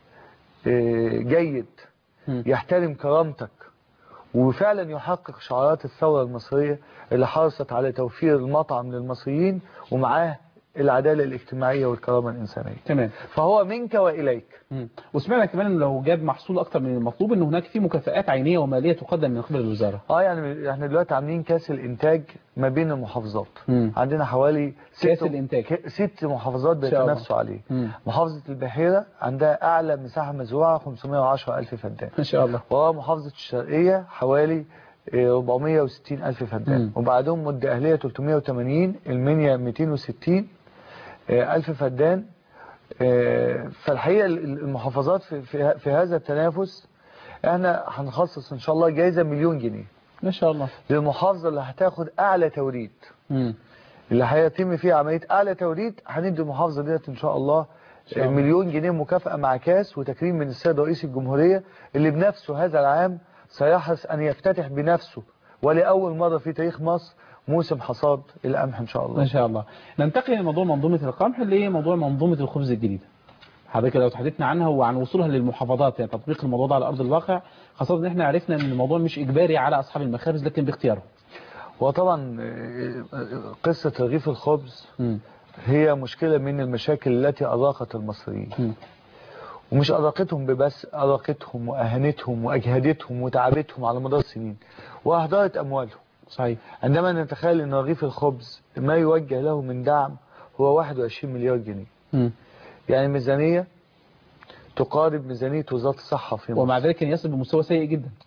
آه، جيد مم. يحترم كرامتك وفعلا يحقق شعارات الثورة المصرية اللي حرصت على توفير المطعم للمصريين ومعاه العدالة الاجتماعية والكرامة الإنسانية تمام فهو منك وإليك مم. وسمعنا كمان انه لو جاب محصول اكتر من المطلوب ان هناك في مكافآت عينيه وماليه تقدم من قبل الوزاره اه يعني احنا دلوقتي عاملين كاس الانتاج ما بين المحافظات مم. عندنا حوالي ست كاس الإنتاج. ك- ست محافظات إن شاء الله. بيتنافسوا عليه مم. محافظة البحيرة عندها أعلى مساحة مزروعة 510 ألف فدان ان شاء الله ومحافظة الشرقية حوالي آه، 460 ألف فدان مم. وبعدهم مدة أهلية 380 المنيا 260 آه، ألف فدان آه، فالحقيقة ال- ال- المحافظات في, في, في هذا التنافس احنا هنخصص ان شاء الله جايزة مليون جنيه ما شاء الله للمحافظة اللي هتاخد أعلى توريد مم. اللي هيتم فيها عملية أعلى توريد هندي المحافظة ديت إن شاء الله شاء الله. مليون جنيه مكافأة مع كاس وتكريم من السيد رئيس الجمهورية اللي بنفسه هذا العام سيحرص أن يفتتح بنفسه ولأول مرة في تاريخ مصر موسم حصاد القمح إن شاء الله ما شاء الله ننتقل لموضوع منظومه القمح لموضوع منظومه الخبز الجديده حضرتك لو تحدثنا عنها وعن وصولها للمحافظات يعني تطبيق الموضوع ده على ارض الواقع خاصه ان احنا عرفنا ان الموضوع مش اجباري على اصحاب المخابز لكن باختيارهم وطبعا آه، آه، قصة رغيف الخبز مم. هي مشكلة من المشاكل التي أذاقت المصريين مم. ومش أذاقتهم ببس أذاقتهم وأهانتهم وأجهدتهم وتعبتهم على مدار السنين وأهدرت أموالهم صحيح عندما نتخيل أن رغيف الخبز ما يوجه له من دعم هو 21 مليار جنيه مم. يعني ميزانية تقارب ميزانية وزارة الصحة في مصر ومع ذلك كان يصل بمستوى سيء جدا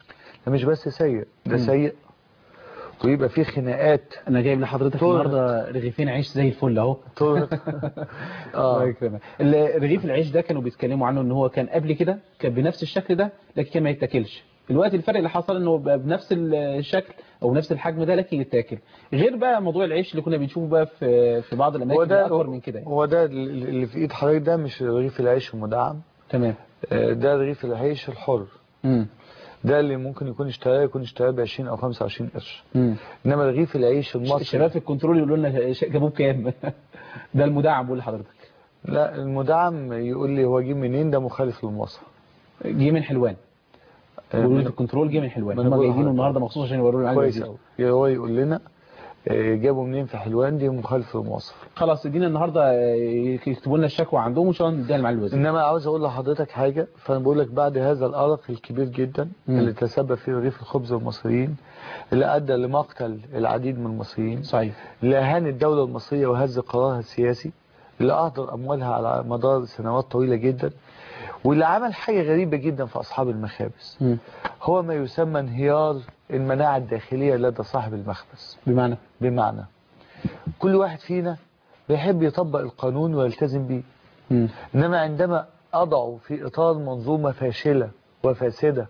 ده مش بس سيء ده مم. سيء ويبقى فيه خناقات انا جايب لحضرتك طول- النهارده رغيفين عيش زي الفل اهو طول- الله يكرمك ال- رغيف العيش ده كانوا بيتكلموا عنه ان هو كان قبل كده كان بنفس الشكل ده لكن كان ما يتاكلش الوقت الفرق اللي حصل انه بقى بنفس الشكل او نفس الحجم ده لكن يتاكل غير بقى موضوع العيش اللي كنا بنشوفه بقى في في بعض الاماكن هو ده اكبر من كده هو ده اللي في ايد حضرتك ده مش رغيف العيش المدعم تمام ده رغيف العيش الحر امم ده اللي ممكن يكون اشتراه يكون اشتراه ب 20 او 25 قرش امم انما رغيف العيش المصري الشباب في الكنترول يقولوا لنا ش- جابوه بكام ده المدعم بقول لحضرتك لا المدعم يقول لي هو جه منين ده مخالف للمصري جه من حلوان بيقولوا لي في الكنترول جه من حلوان هم جايبينه النهارده مخصوص عشان يوروا لنا كويس قوي هو يقول لنا آه، جابوا منين في حلوان دي مخالف للمصري خلاص ادينا النهارده آه، يكتبوا لنا الشكوى عندهم وان شاء الله نديها لمعالي الوزير انما عاوز اقول لحضرتك حاجه فانا بقول لك بعد هذا الارق الكبير جدا مم. اللي تسبب فيه رغيف الخبز المصريين اللي ادى لمقتل العديد من المصريين صحيح اللي اهان الدوله المصريه وهز قرارها السياسي اللي اهدر اموالها على مدار سنوات طويله جدا واللي عمل حاجه غريبه جدا في اصحاب المخابز مم. هو ما يسمى انهيار المناعه الداخليه لدى صاحب المخبز بمعنى بمعنى كل واحد فينا بيحب يطبق القانون ويلتزم بيه مم. إنما عندما أضعه في إطار منظومة فاشلة وفاسدة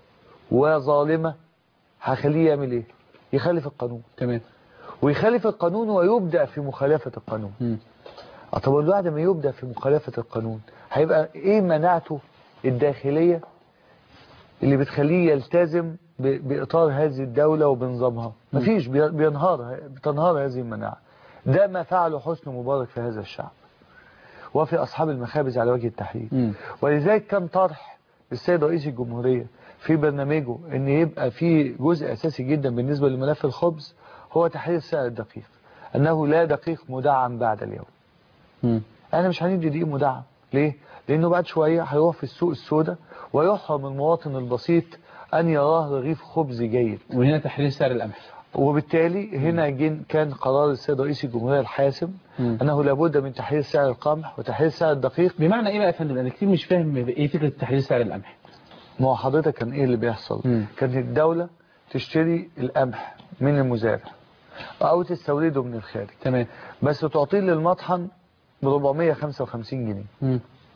وظالمة هخليه يعمل إيه؟ يخالف القانون تمام ويخالف القانون ويبدأ في مخالفة القانون مم. آه، طب الواحد ما يبدأ في مخالفة القانون هيبقى إيه مناعته الداخلية اللي بتخليه يلتزم ب- بإطار هذه الدولة وبنظامها مفيش بي- بينهار بتنهار هذه المناعة ده ما فعله حسني مبارك في هذا الشعب وفي أصحاب المخابز على وجه التحديد مم. ولذلك كان طرح السيد رئيس الجمهورية في برنامجه ان يبقى في جزء اساسي جدا بالنسبة لملف الخبز هو تحرير سعر الدقيق انه لا دقيق مدعم بعد اليوم مم. انا مش هندي دقيق مدعم ليه لانه بعد شوية هيروح في السوق السوداء ويحرم المواطن البسيط ان يراه رغيف خبز جيد وهنا تحرير سعر القمح وبالتالي هنا جن كان قرار السيد رئيس الجمهورية الحاسم مم. انه لابد من تحرير سعر القمح وتحرير سعر الدقيق بمعنى ايه بقى يا فندم انا كتير مش فاهم ايه فكره تحرير سعر القمح ما هو حضرتك كان ايه اللي بيحصل مم. كانت الدولة تشتري القمح من المزارع او تستورده من الخارج تمام بس تعطيه للمطحن ب 455 جنيه مم.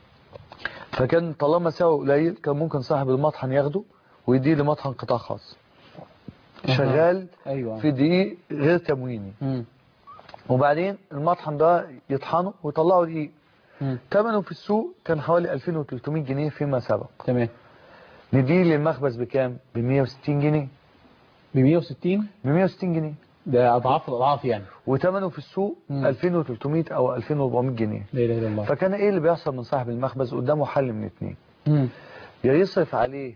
فكان طالما سعره قليل كان ممكن صاحب المطحن ياخده ويديه لمطحن قطاع خاص أها. شغال ايوه في دقيق غير تمويني مم. وبعدين المطحن ده يطحنه ويطلعه دقيق مم. ثمنه في السوق كان حوالي 2300 جنيه فيما سبق تمام نديه للمخبز بكام ب 160 جنيه ب 160 ب 160 جنيه ده اضعاف الاضعاف يعني وثمنه في السوق مم. 2300 او 2400 جنيه لا اله الا الله فكان ايه اللي بيحصل من صاحب المخبز قدامه حل من اتنين مم. يا يصرف عليه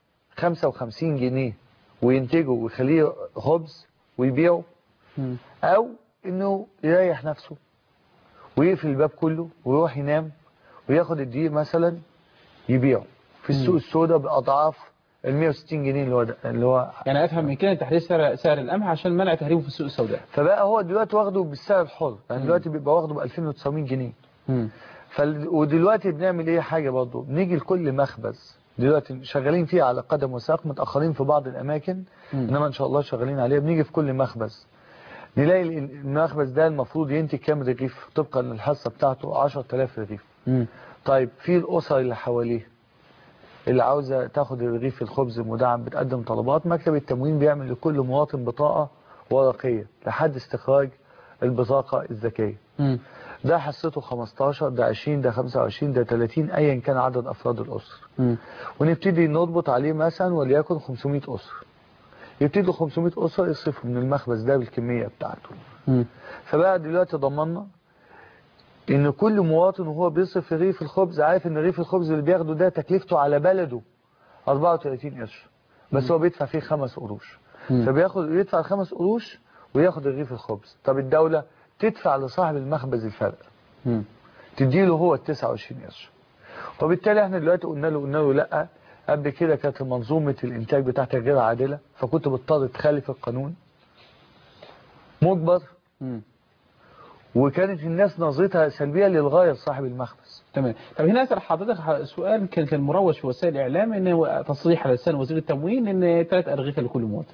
55 جنيه وينتجه ويخليه خبز ويبيعه مم. او انه يريح نفسه ويقفل الباب كله ويروح ينام وياخد الدقيق مثلا يبيعه في السوق مم. السوداء باضعاف ال 160 جنيه اللي هو ده اللي هو يعني افهم من كده تحرير سعر سعر القمح عشان منع تهريبه في السوق السوداء فبقى هو دلوقتي واخده بالسعر الحر يعني مم. دلوقتي بيبقى واخده ب 2900 جنيه مم. فال... ودلوقتي بنعمل ايه حاجة برضه بنيجي لكل مخبز دلوقتي شغالين فيه على قدم وساق متأخرين في بعض الأماكن مم. إنما إن شاء الله شغالين عليها بنيجي في كل مخبز نلاقي ال- المخبز ده المفروض ينتج كام رغيف طبقا للحصة بتاعته 10000 رغيف مم. طيب في الأسر اللي حواليه اللي عاوزة تاخد الرغيف الخبز المدعم بتقدم طلبات مكتب التموين بيعمل لكل مواطن بطاقة ورقية لحد استخراج البطاقة الذكية مم. ده حصته 15 ده 20 ده 25 ده 30 ايا كان عدد افراد الاسر مم. ونبتدي نربط عليه مثلا وليكن 500 اسر يبتدي 500 اسر يصرفوا من المخبز ده بالكميه بتاعته مم. فبقى دلوقتي ضمننا ان كل مواطن وهو بيصرف في رغيف الخبز عارف ان رغيف الخبز اللي بياخده ده تكلفته على بلده 34 قرش بس هو بيدفع فيه خمس قروش مم. فبياخد يدفع الخمس قروش وياخد رغيف الخبز طب الدولة تدفع لصاحب المخبز الفرق مم. تديله هو ال 29 قرش وبالتالي احنا دلوقتي قلنا له قلنا له لا قبل كده كانت منظومة الانتاج بتاعتك غير عادلة فكنت بتضطر تخالف القانون مجبر مم. وكانت الناس نظرتها سلبية للغاية لصاحب المخبز تمام طب هنا اسال حضرتك سؤال كان كان مروج في وسائل الاعلام ان تصريح على لسان وزير التموين ان ثلاث ارغفه لكل مواطن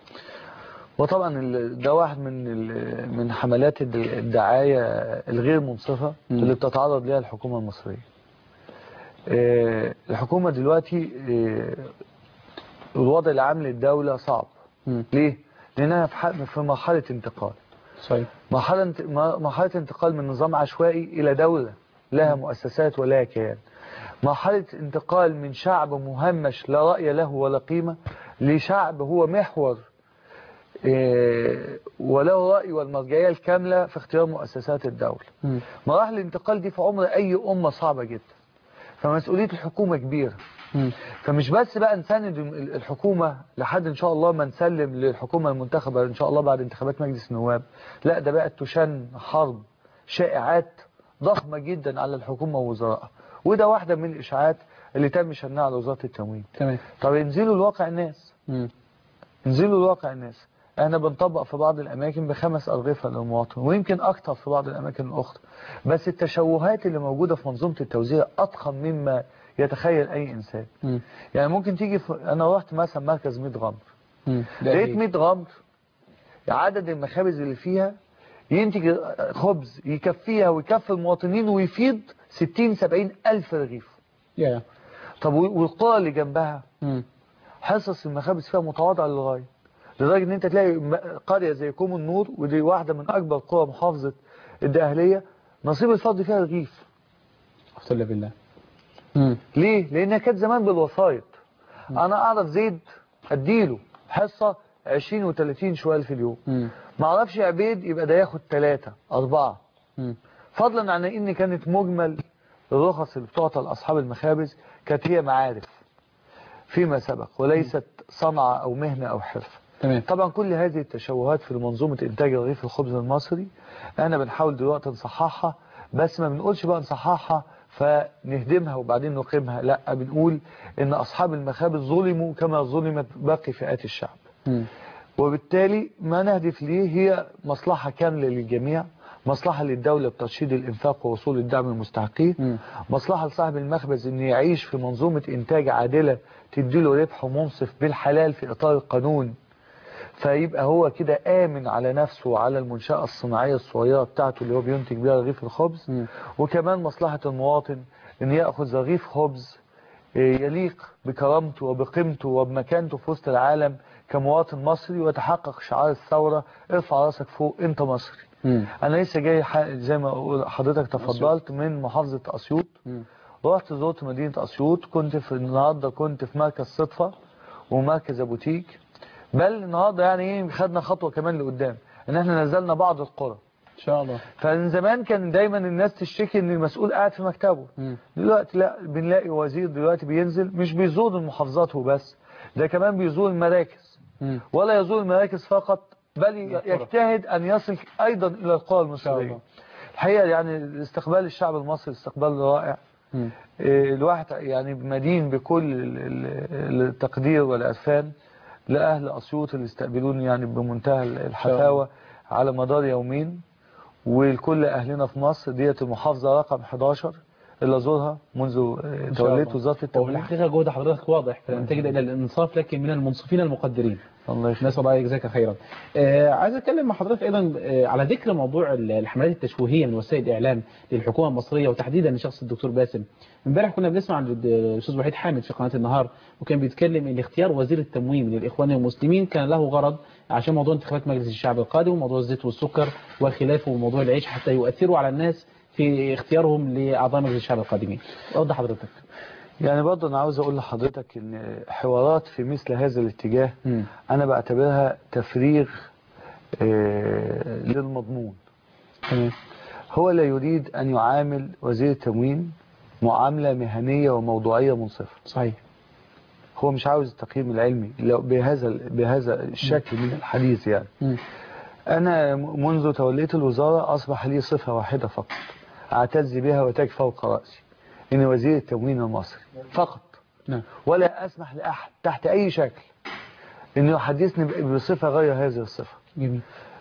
وطبعا ال- ده واحد من ال- من حملات الد- الدعاية الغير منصفة اللي بتتعرض لها الحكومة المصرية آه، الحكومة دلوقتي آه، الوضع العام للدولة صعب ليه؟ لأنها في ح- في مرحلة انتقال صحيح مرحلة انت- م- مرحلة انتقال من نظام عشوائي إلى دولة لها مؤسسات ولها كيان مرحلة انتقال من شعب مهمش لا رأي له ولا قيمة لشعب هو محور إيه، وله رأي والمرجعية الكاملة في اختيار مؤسسات الدولة مراحل الانتقال دي في عمر أي أمة صعبة جدا فمسؤولية الحكومة كبيرة فمش بس بقى نساند ال- الحكومة لحد إن شاء الله ما نسلم للحكومة المنتخبة إن شاء الله بعد انتخابات مجلس النواب لا ده بقت تشن حرب شائعات ضخمة جدا على الحكومة ووزرائها وده واحدة من الإشاعات اللي تم شنها على وزارة التموين تمام طب انزلوا الواقع الناس انزلوا الواقع الناس احنا بنطبق في بعض الاماكن بخمس ارغفه للمواطن ويمكن اكتر في بعض الاماكن الاخرى بس التشوهات اللي موجوده في منظومه التوزيع اضخم مما يتخيل اي انسان يعني ممكن تيجي في انا رحت مثلا مركز 100 غمر لقيت 100 غمر عدد المخابز اللي فيها ينتج خبز يكفيها ويكفي المواطنين ويفيض 60 70 الف رغيف يا طب والقرى اللي جنبها حصص المخابز فيها متواضعه للغايه لدرجه ان انت تلاقي م- قريه زي كوم النور ودي واحده من اكبر قرى محافظه الدقهليه نصيب الفرد فيها رغيف افتل بالله ليه لانها كانت زمان بالوسايط انا اعرف زيد اديله حصه 20 و30 شوال في اليوم ما اعرفش عبيد يبقى ده ياخد ثلاثة أربعة فضلا عن ان كانت مجمل الرخص اللي بتعطى لاصحاب المخابز كانت هي معارف فيما سبق وليست صنعة او مهنة او حرفة تمام. طبعا كل هذه التشوهات في منظومة انتاج رغيف الخبز المصري احنا بنحاول دلوقتي نصححها بس ما بنقولش بقى نصححها فنهدمها وبعدين نقيمها لا بنقول ان اصحاب المخابز ظلموا كما ظلمت باقي فئات الشعب وبالتالي ما نهدف ليه هي مصلحة كاملة للجميع مصلحة للدولة بترشيد الإنفاق ووصول الدعم المستحقين مصلحة لصاحب المخبز أن يعيش في منظومة إنتاج عادلة تديله ربح منصف بالحلال في إطار القانون فيبقى هو كده آمن على نفسه وعلى المنشأة الصناعية الصغيرة بتاعته اللي هو بينتج بيها رغيف الخبز وكمان مصلحة المواطن أن يأخذ رغيف خبز يليق بكرامته وبقيمته وبمكانته في وسط العالم كمواطن مصري وتحقق شعار الثورة ارفع راسك فوق انت مصري انا لسه جاي ح- زي ما أقول- حضرتك تفضلت من محافظة اسيوط رحت زرت مدينة اسيوط كنت في النهاردة كنت في مركز صدفة ومركز ابو تيك بل النهاردة يعني ايه خدنا خطوة كمان لقدام ان احنا نزلنا بعض القرى ان شاء الله فمن زمان كان دايما الناس تشتكي ان المسؤول قاعد في مكتبه دلوقتي لا بنلاقي وزير دلوقتي بينزل مش بيزور المحافظات وبس ده كمان بيزور المراكز ولا يزور المراكز فقط بل يجتهد ان يصل ايضا الى القرى المصريه الحقيقه يعني استقبال الشعب المصري استقبال رائع إيه، الواحد يعني مدين بكل ال- ال- التقدير والعرفان لأهل أسيوط اللي استقبلوني يعني بمنتهى الحفاوة على مدار يومين ولكل أهلنا في مصر ديت المحافظة رقم 11 اللي أزورها منذ آه، إن شاء توليت الله. وزارة التموين والحقيقة جهد حضرتك واضح فلن تجد إلى الإنصاف لكن من المنصفين المقدرين الله يخليك نسأل الله يجزاك خيرا آه عايز أتكلم مع حضرتك أيضا آه على ذكر موضوع ال- الحملات التشويهية من وسائل الإعلام للحكومة المصرية وتحديدا لشخص الدكتور باسم امبارح كنا بنسمع عن الد- الأستاذ وحيد حامد في قناة النهار وكان بيتكلم إن اختيار وزير التموين للإخوان المسلمين كان له غرض عشان موضوع انتخابات مجلس الشعب القادم وموضوع الزيت والسكر وخلافه وموضوع العيش حتى يؤثروا على الناس في اختيارهم لأعضاء مجلس الشعب القادمين وضح حضرتك يعني برضه أنا عاوز أقول لحضرتك إن حوارات في مثل هذا الاتجاه أنا بعتبرها تفريغ آه، للمضمون هو لا يريد أن يعامل وزير التموين معاملة مهنية وموضوعية منصفة صحيح هو مش عاوز التقييم العلمي لو بهذا بهذا الشكل من الحديث يعني أنا منذ توليت الوزارة أصبح لي صفة واحدة فقط أعتز بها وتاج فوق رأسي إن وزير التموين المصري فقط نعم. ولا أسمح لأحد تحت أي شكل إنه يحدثني ب- بصفة غير هذه الصفة جميل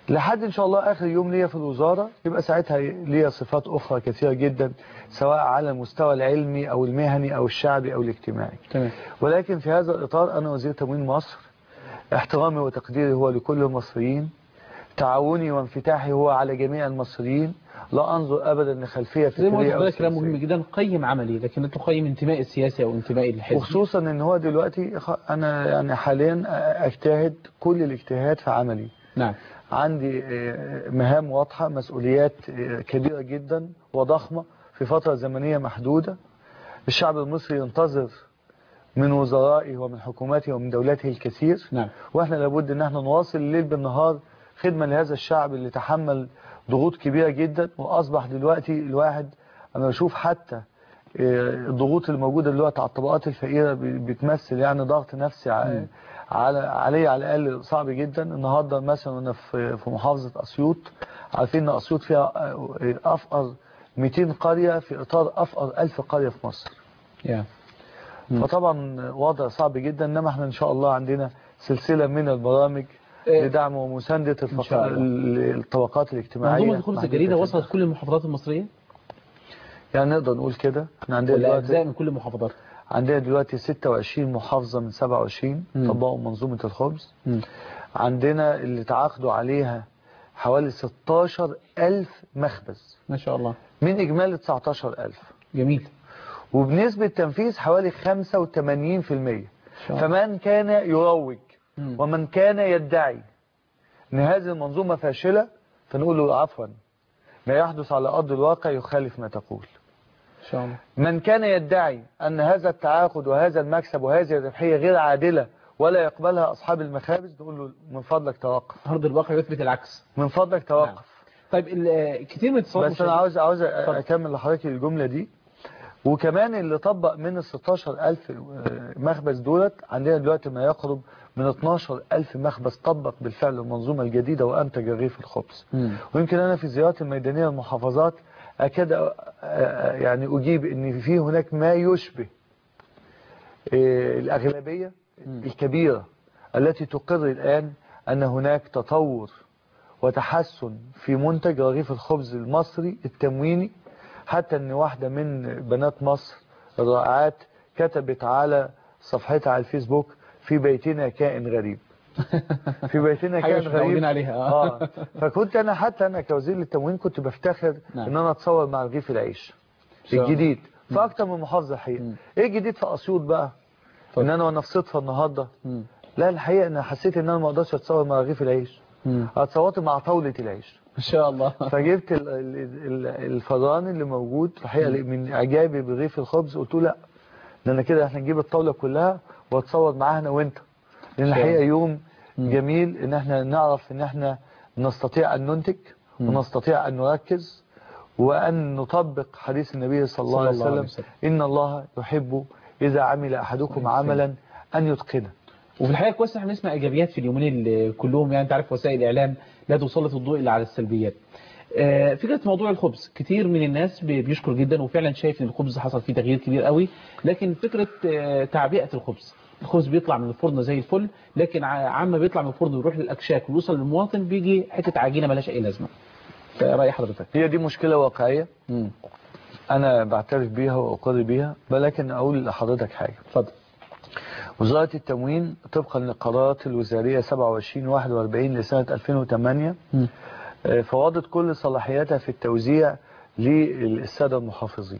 لحد ان شاء الله اخر يوم ليا في الوزاره يبقى ساعتها ليا صفات اخرى كثيره جدا سواء على المستوى العلمي او المهني او الشعبي او الاجتماعي تمام ولكن في هذا الاطار انا وزير تموين مصر احترامي وتقديري هو لكل المصريين تعاوني وانفتاحي هو على جميع المصريين لا انظر ابدا لخلفيه زي ما قلت فكريه او حضرتك كلام سياسية. مهم جدا قيم عملي لكن لا تقيم انتمائي السياسي او انتمائي الحزبي وخصوصا ان هو دلوقتي خ- انا يعني حاليا اجتهد كل الاجتهاد في عملي نعم عندي آه، مهام واضحة مسؤوليات آه، كبيرة جدا وضخمة في فترة زمنية محدودة الشعب المصري ينتظر من وزرائه ومن حكوماته ومن دولته الكثير نعم. واحنا لابد ان احنا نواصل الليل بالنهار خدمة لهذا الشعب اللي تحمل ضغوط كبيرة جدا واصبح دلوقتي الواحد انا بشوف حتى آه، الضغوط الموجودة دلوقتي على الطبقات الفقيرة ب- بتمثل يعني ضغط نفسي ع- على عليه على الاقل صعب جدا النهارده مثلا انا في في محافظه اسيوط عارفين ان اسيوط فيها آه، افقر 200 قريه في اطار افقر 1000 قريه في مصر يا فطبعا وضع صعب جدا انما احنا ان شاء الله عندنا سلسله من البرامج لدعم ومسانده الفق... شاء الله. ال- الطبقات الاجتماعيه منظومة الخبز محدودة الجديدة جداً. وصلت كل المحافظات المصرية يعني نقدر نقول كده احنا عندنا ولا دلوقتي أجزاء من كل المحافظات عندنا دلوقتي 26 محافظة من 27 مم. طبقوا منظومة الخبز مم. عندنا اللي تعاقدوا عليها حوالي 16 ألف مخبز ما شاء الله من إجمالي 19 ألف جميل وبنسبة تنفيذ حوالي 85% فمن كان يروج ومن كان يدعي ان هذه المنظومة فاشلة فنقول له عفوا ما يحدث على أرض الواقع يخالف ما تقول إن شاء الله من كان يدعي أن هذا التعاقد وهذا المكسب وهذه الربحية غير عادلة ولا يقبلها أصحاب المخابز نقول له من فضلك توقف أرض الواقع يثبت العكس من فضلك توقف طيب ال- كتير من اتصالات بس أنا مشاهدين- عاوز عاوز اتفضل. أكمل لحضرتك الجملة دي وكمان اللي طبق من ال 16000 مخبز دولت عندنا دلوقتي ما يقرب من 12000 مخبز طبق بالفعل المنظومة الجديدة وأنتج رغيف الخبز مم. ويمكن أنا في زيارات الميدانية للمحافظات أكاد أ- أ- يعني أجيب أن في هناك ما يشبه آه، الأغلبية الكبيرة التي تقر الآن أن هناك تطور وتحسن في منتج رغيف الخبز المصري التمويني حتى أن واحدة من بنات مصر الرائعات كتبت على صفحتها على الفيسبوك في بيتنا كائن غريب في بيتنا حاجة كائن مش متعودين غريب عليها، آه. اه فكنت انا حتى انا كوزير للتموين كنت بفتخر نعم. ان انا اتصور مع رغيف العيش شاء الله. الجديد في اكتر من محافظه الحقيقه ايه الجديد في اسيوط بقى ان انا وانا في صدفه النهارده لا الحقيقه انا حسيت ان انا ما اقدرش اتصور مع رغيف العيش اتصورت مع طاوله العيش ان شاء الله فجبت ال- ال- ال- الفران اللي موجود الحقيقه من اعجابي برغيف الخبز قلت له لا ده انا كده احنا نجيب الطاوله كلها واتصور معاها انا وانت لان شاء الحقيقه الله. يوم جميل ان احنا نعرف ان احنا نستطيع ان ننتج ونستطيع ان نركز وان نطبق حديث النبي صلى الله, صلى عليه, الله عليه وسلم وسلم. ان الله يحب اذا عمل احدكم عملا ان يتقنه وفي الحقيقه كويس إن احنا نسمع ايجابيات في اليومين اللي كلهم يعني انت عارف وسائل الاعلام لا تسلط الضوء الا على السلبيات آه، فكره موضوع الخبز كتير من الناس بي- بيشكر جدا وفعلا شايف ان الخبز حصل فيه تغيير كبير قوي لكن فكره آه، تعبئه الخبز الخبز بيطلع من الفرن زي الفل لكن ع- عما بيطلع من الفرن ويروح للاكشاك ويوصل للمواطن بيجي حته عجينه ملهاش اي لازمه فراي حضرتك هي دي مشكله واقعيه انا بعترف بيها واقر بيها ولكن اقول لحضرتك حاجه اتفضل وزاره التموين طبقا للقرارات الوزاريه 27 41 لسنه 2008 آه، فوضت كل صلاحياتها في التوزيع للساده المحافظين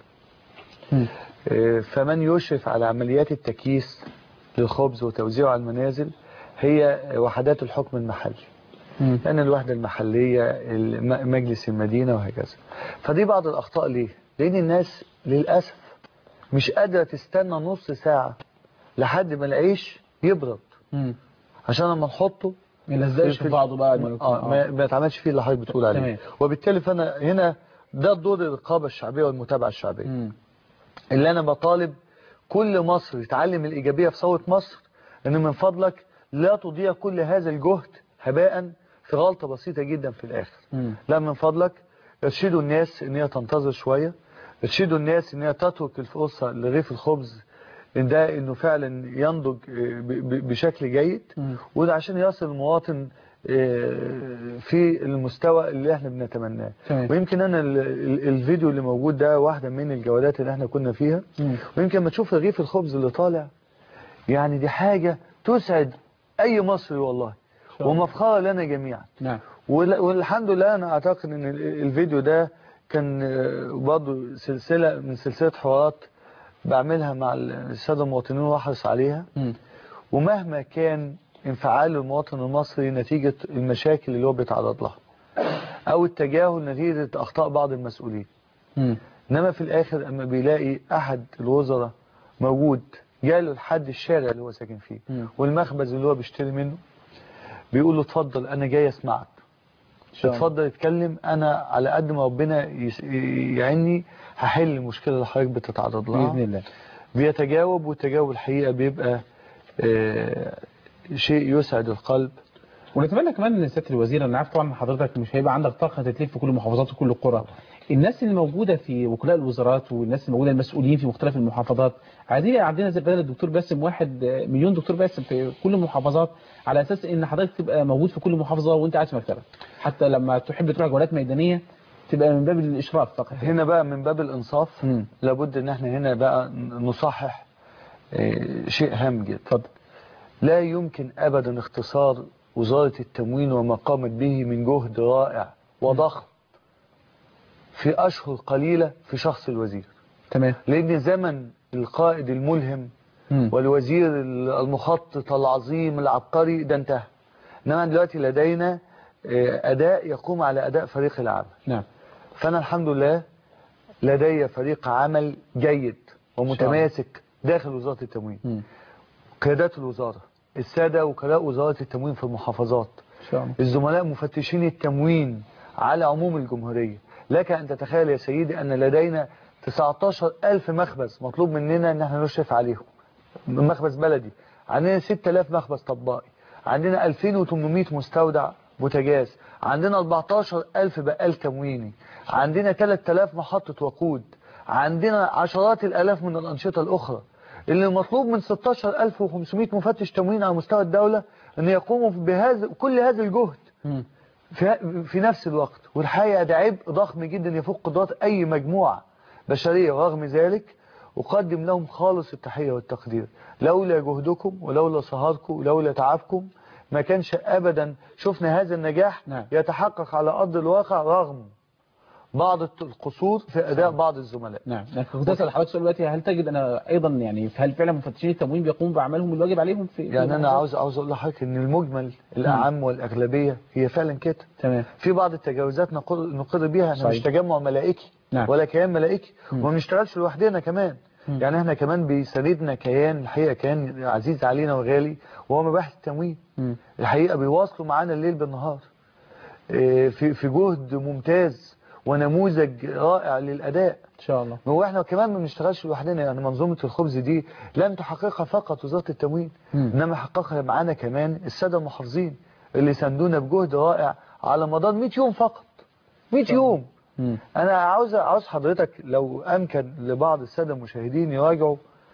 آه، فمن يشرف على عمليات التكييس للخبز وتوزيعه على المنازل هي وحدات الحكم المحلي لأن الوحدة المحلية الم- مجلس المدينة وهكذا فدي بعض الأخطاء ليه لأن الناس للأسف مش قادرة تستنى نص ساعة لحد ما العيش يبرد عشان لما نحطه ما يلزقش في بعضه بقى لما يكون- اه ما ما يتعملش فيه اللي حضرتك بتقول عليه تمام. وبالتالي فانا هنا ده دور الرقابه الشعبيه والمتابعه الشعبيه اللي انا بطالب كل مصر يتعلم الايجابيه في ثوره مصر ان من فضلك لا تضيع كل هذا الجهد هباء في غلطه بسيطه جدا في الاخر لا من فضلك ارشدوا الناس ان هي تنتظر شويه ارشدوا الناس ان هي تترك الفرصه لرغيف الخبز إن ده انه فعلا ينضج ب- ب- بشكل جيد وده عشان يصل المواطن آه، في المستوى اللي احنا بنتمناه تمام. ويمكن انا ال- ال- الفيديو اللي موجود ده واحدة من الجولات اللي احنا كنا فيها ويمكن ما تشوف رغيف الخبز اللي طالع يعني دي حاجة تسعد اي مصري والله ومفخرة لنا جميعا نعم وال- والحمد لله انا اعتقد ان ال- الفيديو ده كان آه، برضه سلسلة من سلسلة حوارات بعملها مع السادة المواطنين واحرص عليها ومهما كان انفعال المواطن المصري نتيجة المشاكل اللي هو بيتعرض لها او التجاهل نتيجة اخطاء بعض المسؤولين انما في الاخر اما بيلاقي احد الوزراء موجود جاله لحد الشارع اللي هو ساكن فيه والمخبز اللي هو بيشتري منه بيقول له اتفضل انا جاي اسمعك شاء الله. اتفضل اتكلم انا على قد ما ربنا يس- يعني هحل المشكله اللي حضرتك بتتعرض لها بإذن الله بيتجاوب والتجاوب الحقيقه بيبقى آه، شيء يسعد القلب ونتمنى كمان ان سياده الوزير انا عارف طبعا حضرتك مش هيبقى عندك طاقه تتلف في كل المحافظات وكل القرى الناس اللي موجوده في وكلاء الوزارات والناس اللي موجوده المسؤولين في مختلف المحافظات عايزين يبقى عندنا زي بدل الدكتور باسم واحد آه، مليون دكتور باسم في كل المحافظات على اساس ان حضرتك تبقى موجود في كل محافظه وانت قاعد في مكتبك حتى لما تحب تروح جولات ميدانيه تبقى من باب الاشراف فقط هنا بقى من باب الانصاف لابد ان احنا هنا بقى نصحح آه، شيء هام جدا اتفضل لا يمكن ابدا اختصار وزارة التموين وما قامت به من جهد رائع وضخم في اشهر قليلة في شخص الوزير تمام لان زمن القائد الملهم والوزير المخطط العظيم العبقري ده انتهى انما دلوقتي لدينا آه، اداء يقوم على اداء فريق العمل نعم فانا الحمد لله لدي فريق عمل جيد ومتماسك داخل وزارة التموين قيادات الوزارة السادة وكلاء وزارة التموين في المحافظات ان شاء الله الزملاء مفتشين التموين على عموم الجمهورية لك أن تتخيل يا سيدي أن لدينا 19 ألف مخبز مطلوب مننا أن احنا نشرف عليهم مخبز بلدي عندنا 6000 مخبز طبائي عندنا 2800 مستودع بوتاجاز عندنا 14000 بقال تمويني عندنا 3000 محطة وقود عندنا عشرات الآلاف من الأنشطة الأخرى اللي المطلوب من 16500 مفتش تموين على مستوى الدولة أن يقوموا بهذا كل هذا الجهد في, في نفس الوقت والحقيقة ده عبء ضخم جدا يفوق قدرات أي مجموعة بشرية ورغم ذلك أقدم لهم خالص التحية والتقدير لولا جهدكم ولولا سهركم ولولا تعبكم ما كانش أبدا شفنا هذا النجاح يتحقق على أرض الواقع رغم بعض القصور في أداء بعض الزملاء نعم أنا كنت اسال حضرتك سؤال دلوقتي هل تجد انا ايضا يعني هل فعلا مفتشين التموين بيقوموا باعمالهم الواجب عليهم في يعني أنا المحافظات؟ عاوز عاوز أقول لحضرتك إن المجمل الأعم والأغلبية هي فعلا كده تمام في بعض التجاوزات نقر نقر بيها احنا صحيح. مش تجمع ملائكي نعم. ولا كيان ملائكي وما بنشتغلش لوحدنا كمان يعني احنا كمان بيساندنا كيان الحقيقه كيان عزيز علينا وغالي وهو مباحث التموين الحقيقه بيواصلوا معانا الليل بالنهار إيه، في في جهد ممتاز ونموذج رائع للاداء ان شاء الله هو احنا كمان ما بنشتغلش لوحدنا يعني منظومه الخبز دي لم تحققها فقط وزاره التموين انما حققها معانا كمان الساده المحافظين اللي ساندونا بجهد رائع على مدار 100 يوم فقط 100 يوم انا عاوز عاوز حضرتك لو امكن لبعض الساده المشاهدين يراجعوا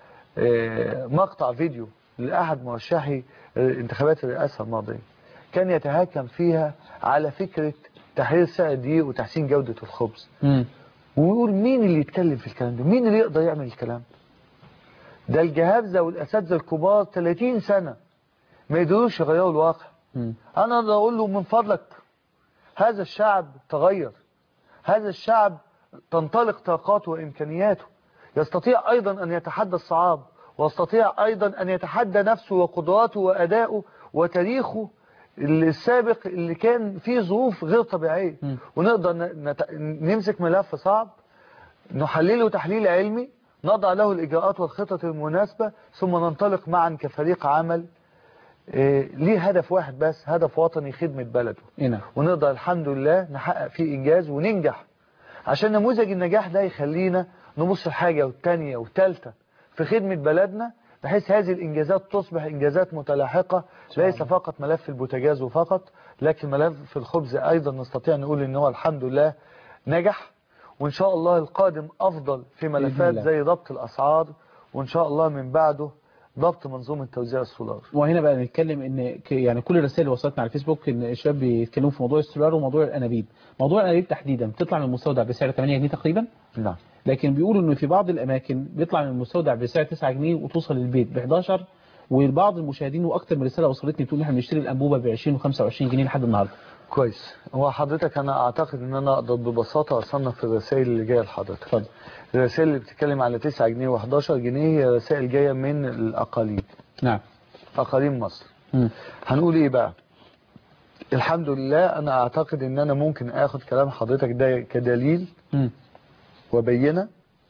آه، مقطع فيديو لاحد مرشحي آه، انتخابات الرئاسه الماضيه كان يتهكم فيها على فكره تحرير سعر الدقيق وتحسين جوده الخبز ويقول مين اللي يتكلم في الكلام ده مين اللي يقدر يعمل الكلام ده ده الجهابزه والاساتذه الكبار 30 سنه ما يقدروش يغيروا الواقع انا اقدر اقول له من فضلك هذا الشعب تغير هذا الشعب تنطلق طاقاته وامكانياته يستطيع ايضا ان يتحدى الصعاب ويستطيع ايضا ان يتحدى نفسه وقدراته وادائه وتاريخه السابق اللي كان فيه ظروف غير طبيعيه ونقدر ن- نت- نمسك ملف صعب نحلله تحليل علمي نضع له الإجراءات والخطط المناسبة ثم ننطلق معا كفريق عمل آه، ليه هدف واحد بس هدف وطني خدمة بلده هنا ونقدر الحمد لله نحقق فيه إنجاز وننجح عشان نموذج النجاح ده يخلينا نبص الحاجة والتانية والتالتة في خدمة بلدنا بحيث هذه الإنجازات تصبح إنجازات متلاحقة ليس فقط ملف البوتاجاز وفقط لكن ملف الخبز أيضا نستطيع نقول إن هو الحمد لله نجح وإن شاء الله القادم أفضل في ملفات الله. زي ضبط الأسعار وإن شاء الله من بعده ضبط منظومه توزيع السولار وهنا بقى نتكلم ان ك- يعني كل الرسائل اللي وصلتنا على الفيسبوك ان الشباب بيتكلموا في موضوع السولار وموضوع الانابيب موضوع الانابيب تحديدا بتطلع من المستودع بسعر 8 جنيه تقريبا نعم لكن بيقولوا انه في بعض الاماكن بيطلع من المستودع بسعر 9 جنيه وتوصل للبيت ب 11 والبعض المشاهدين واكثر من رساله وصلتني بتقول ان احنا بنشتري الانبوبه ب 20 و25 جنيه لحد النهارده كويس هو حضرتك انا اعتقد ان انا اقدر ببساطه اصنف الرسائل اللي جايه لحضرتك اتفضل الرسائل اللي بتتكلم على 9 جنيه و11 جنيه هي رسائل جايه من الاقاليم نعم اقاليم مصر مم. هنقول ايه بقى الحمد لله انا اعتقد ان انا ممكن اخد كلام حضرتك ده كدليل مم. وبينه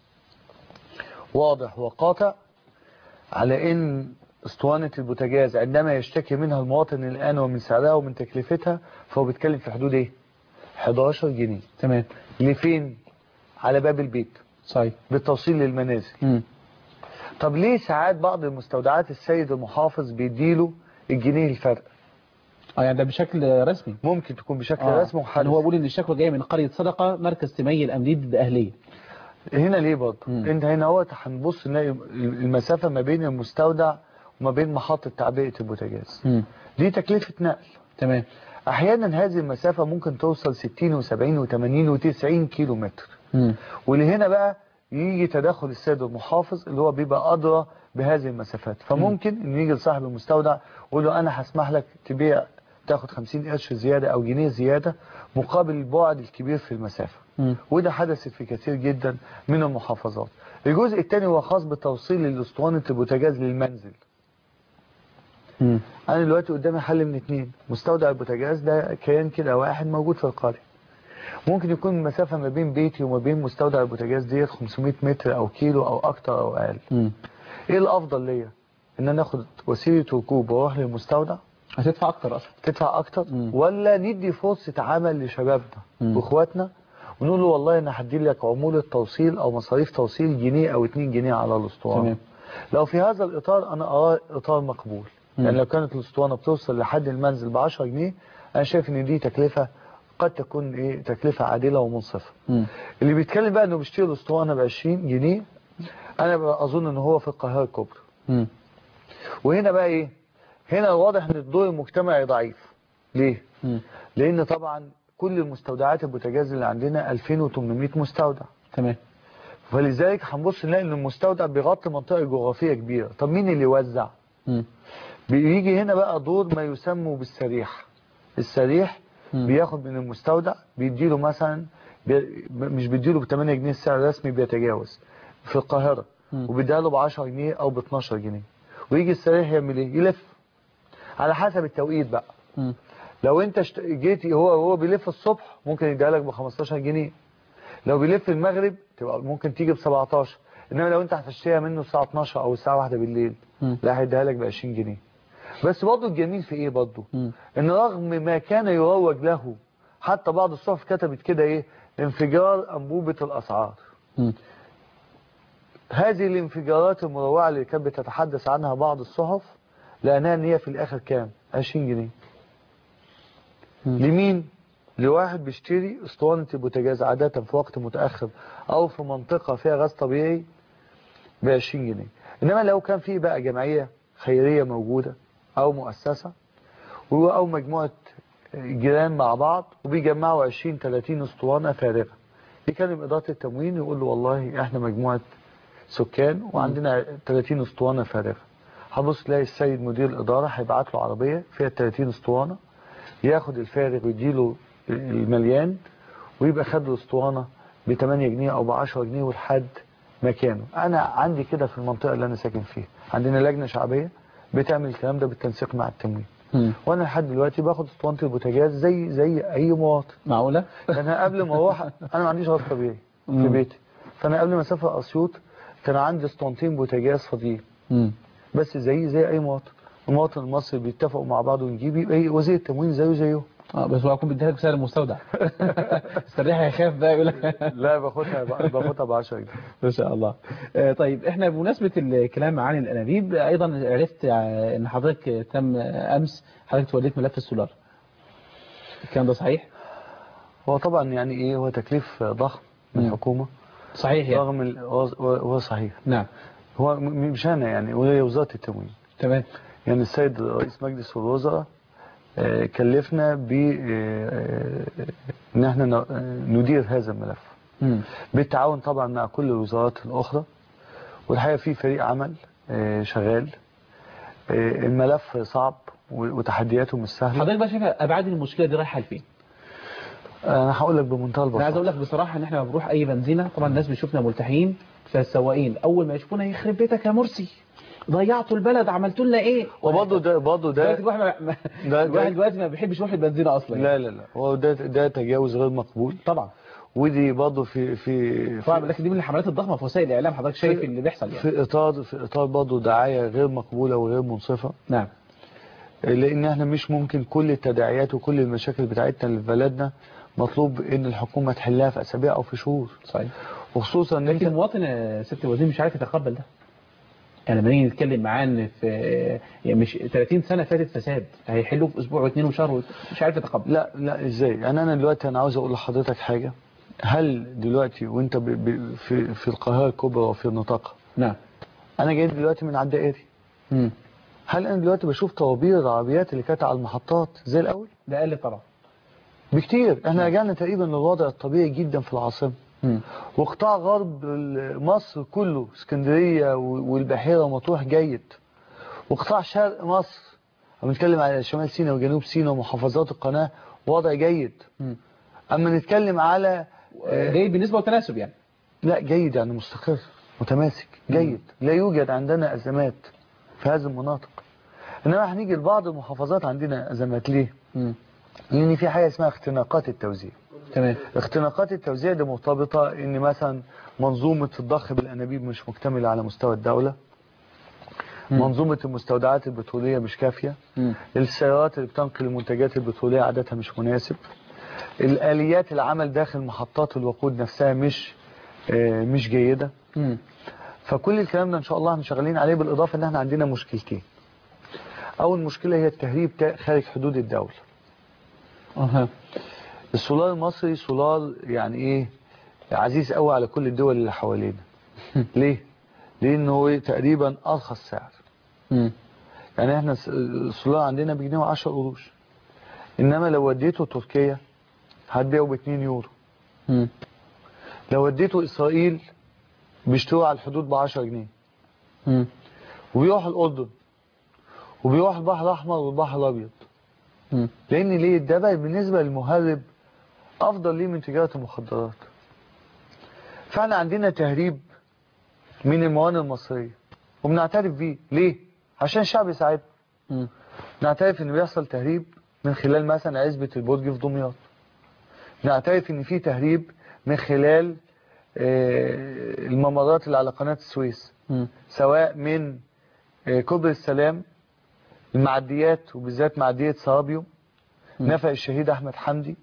واضح وقاطع على ان اسطوانة البوتاجاز عندما يشتكي منها المواطن الان ومن سعرها ومن تكلفتها فهو بيتكلم في حدود ايه 11 جنيه تمام لفين على باب البيت صحيح بالتوصيل للمنازل مم. طب ليه ساعات بعض المستودعات السيد المحافظ بيديله الجنيه الفرق اه يعني ده بشكل رسمي ممكن تكون بشكل آه. رسمي يعني وحدث هو بيقول ان الشكوى جايه من قريه صدقه مركز تميل الامديد باهليه هنا ليه برضه انت هنا اهوت هنبص نلاقي المسافه ما بين المستودع وما بين محطه تعبئه البوتاجاز مم. دي تكلفه نقل تمام احيانا هذه المسافه ممكن توصل 60 و70 و80 و90 كيلو متر مم. ولهنا بقى يجي تدخل السيد المحافظ اللي هو بيبقى ادرى بهذه المسافات فممكن ان يجي لصاحب المستودع يقول له انا هسمح لك تبيع تاخد 50 قرش زياده او جنيه زياده مقابل البعد الكبير في المسافه مم. وده حدثت في كثير جدا من المحافظات الجزء الثاني هو خاص بالتوصيل الاسطوانه البوتاجاز للمنزل مم. انا دلوقتي قدامي حل من اتنين مستودع البوتاجاز ده كيان كده واحد موجود في القريه ممكن يكون المسافه ما بين بيتي وما بين مستودع البوتاجاز ديت 500 متر او كيلو او اكتر او اقل مم. ايه الافضل ليا ان انا اخد وسيله ركوب واروح للمستودع هتدفع اكتر اصلا تدفع اكتر ولا ندي فرصه عمل لشبابنا مم. واخواتنا ونقول له والله انا هدي لك عموله توصيل او مصاريف توصيل جنيه او 2 جنيه على الاسطوانه تمام. لو في هذا الاطار انا اراه اطار مقبول مم. يعني لو كانت الاسطوانه بتوصل لحد المنزل ب 10 جنيه انا شايف ان دي تكلفه قد تكون ايه تكلفه عادله ومنصفه مم. اللي بيتكلم بقى انه بيشتري الاسطوانه ب 20 جنيه انا بقى اظن ان هو في القاهره الكبرى مم. وهنا بقى ايه هنا واضح ان الدور المجتمعي ضعيف ليه مم. لان طبعا كل المستودعات البوتاجاز اللي عندنا 2800 مستودع تمام فلذلك هنبص نلاقي ان المستودع بيغطي منطقه جغرافيه كبيره طب مين اللي يوزع مم. بيجي هنا بقى دور ما يسمى بالسريح السريح مم. بياخد من المستودع بيديله مثلا بي مش بيديله ب 8 جنيه السعر الرسمي بيتجاوز في القاهره مم. وبيديها له ب 10 جنيه او ب 12 جنيه ويجي السريح يعمل ايه يلف على حسب التوقيت بقى مم. لو انت شت... جيتي هو هو بيلف الصبح ممكن يديها لك ب 15 جنيه لو بيلف المغرب تبقى ممكن تيجي ب 17 انما لو انت هتشتريها منه الساعه 12 او الساعه 1 بالليل مم. لا هيديها لك ب 20 جنيه بس برضه الجميل في ايه برضه مم. ان رغم ما كان يروج له حتى بعض الصحف كتبت كده ايه انفجار انبوبه الاسعار مم. هذه الانفجارات المروعه اللي كانت بتتحدث عنها بعض الصحف لانها ان هي في الاخر كام 20 جنيه مم. لمين لواحد بيشتري اسطوانة البوتاجاز عادة في وقت متأخر أو في منطقة فيها غاز طبيعي ب 20 جنيه إنما لو كان في بقى جمعية خيرية موجودة أو مؤسسة و- أو مجموعة جيران مع بعض وبيجمعوا 20 30 اسطوانة فارغة يكلم إدارة التموين يقول له والله إحنا مجموعة سكان وعندنا 30 اسطوانة فارغة هبص تلاقي السيد مدير الإدارة هيبعت له عربية فيها 30 اسطوانة ياخد الفارغ ويديله المليان ويبقى خد له اسطوانه ب 8 جنيه او ب 10 جنيه ولحد مكانه انا عندي كده في المنطقه اللي انا ساكن فيها عندنا لجنه شعبيه بتعمل الكلام ده بالتنسيق مع التموين مم. وانا لحد دلوقتي باخد اسطوانه البوتاجاز زي زي اي مواطن معقوله انا قبل ما اروح انا ما عنديش غاز طبيعي في مم. بيتي فانا قبل ما اسافر اسيوط كان عندي اسطوانتين بوتاجاز فاضيين مم. بس زي زي اي مواطن المواطن المصري بيتفقوا مع بعض ونجيب يبقى إيه وزير التموين زيه زيه اه بس هو هيكون بيديها لك بسعر المستودع السريح هيخاف بقى يقول لك لا باخدها باخدها ب 10 جنيه ما شاء الله آه، طيب احنا بمناسبة الكلام عن الانابيب ايضا عرفت آه، ان حضرتك تم آه، امس حضرتك توليت ملف السولار الكلام ده صحيح هو طبعا يعني ايه هو تكليف ضخم من مم. الحكومه صحيح يعني رغم ال- هو هو صحيح نعم هو م- مش انا يعني وهي وزاره التموين تمام يعني السيد رئيس مجلس الوزراء آه، كلفنا ب آه، ان احنا ن- آه، ندير هذا الملف مم. بالتعاون طبعا مع كل الوزارات الاخرى والحقيقه في فريق عمل آه، شغال آه، الملف صعب و- وتحدياته مش سهله حضرتك بقى شايف ابعاد المشكله دي رايحه لفين انا هقول لك بمنتهى انا عايز البساطه اقول لك بصراحه ان احنا لما بنروح اي بنزينه طبعا الناس بيشوفنا ملتحين فالسواقين اول ما يشوفونا يخرب بيتك يا مرسي ضيعتوا البلد عملتوا لنا ايه وبرضه ده برضه ده دلوقتي الواحد ما- ما- ده- الواحد دلوقتي ما بيحبش يروح البنزينه اصلا لا لا لا هو ده ده تجاوز غير مقبول طبعا ودي برضه في في طبعا لكن دي من الحملات الضخمه في وسائل الاعلام حضرتك شايف في- اللي بيحصل يعني في اطار في اطار برضه دعايه غير مقبوله وغير منصفه نعم لان احنا مش ممكن كل التداعيات وكل المشاكل بتاعتنا اللي في بلدنا مطلوب ان الحكومه تحلها في اسابيع او في شهور صحيح وخصوصا ان لكن انت المواطن يا ست الوزير مش عارف يتقبل ده يعني لما نيجي نتكلم معاه ان في يعني مش 30 سنه فاتت فساد هيحلوه في اسبوع واثنين وشهر وت- مش عارف يتقبل لا لا ازاي يعني انا دلوقتي انا عاوز اقول لحضرتك حاجه هل دلوقتي وانت ب ب في في القاهره الكبرى وفي نطاقها نعم انا جاي دلوقتي من على الدائري مم. هل انا دلوقتي بشوف طوابير العربيات اللي كانت على المحطات زي الاول ده قل طبعا بكتير احنا رجعنا تقريبا للوضع الطبيعي جدا في العاصمه مم. وقطاع غرب مصر كله اسكندريه والبحيره ومطروح جيد وقطاع شرق مصر بنتكلم على شمال سيناء وجنوب سيناء ومحافظات القناه وضع جيد مم. اما نتكلم على جيد بالنسبه للتناسب يعني لا جيد يعني مستقر متماسك جيد لا يوجد عندنا ازمات في هذه المناطق انما هنيجي لبعض المحافظات عندنا ازمات ليه مم. لان في حاجه اسمها اختناقات التوزيع تمام اختناقات التوزيع دي مرتبطه ان مثلا منظومه الضخ بالانابيب مش مكتمله على مستوى الدوله منظومه المستودعات البتروليه مش كافيه مم. السيارات اللي بتنقل المنتجات البتروليه عددها مش مناسب الاليات العمل داخل محطات الوقود نفسها مش آه، مش جيده مم. فكل الكلام ده ان شاء الله احنا شغالين عليه بالاضافه ان احنا عندنا مشكلتين اول مشكله هي التهريب تا- خارج حدود الدوله اها السولار المصري سولار يعني ايه عزيز قوي على كل الدول اللي حوالينا ليه لانه هو تقريبا ارخص سعر مم. يعني احنا الس- السولار عندنا بجنيه و10 قروش انما لو وديته تركيا هتبيعه ب 2 يورو مم. لو وديته اسرائيل بيشتروه على الحدود ب 10 جنيه مم. وبيروح الاردن وبيروح البحر الاحمر والبحر الابيض مم. لان ليه ده بقى بالنسبه للمهرب افضل ليه من تجاره المخدرات فاحنا عندنا تهريب من الموانئ المصريه وبنعترف بيه ليه عشان الشعب يساعدنا مم. نعترف ان بيحصل تهريب من خلال مثلا عزبه البرج في دمياط نعترف ان في تهريب من خلال آه، الممرات اللي على قناه السويس مم. سواء من آه، كوبري السلام المعديات وبالذات معدية صرابيو نفق الشهيد أحمد حمدي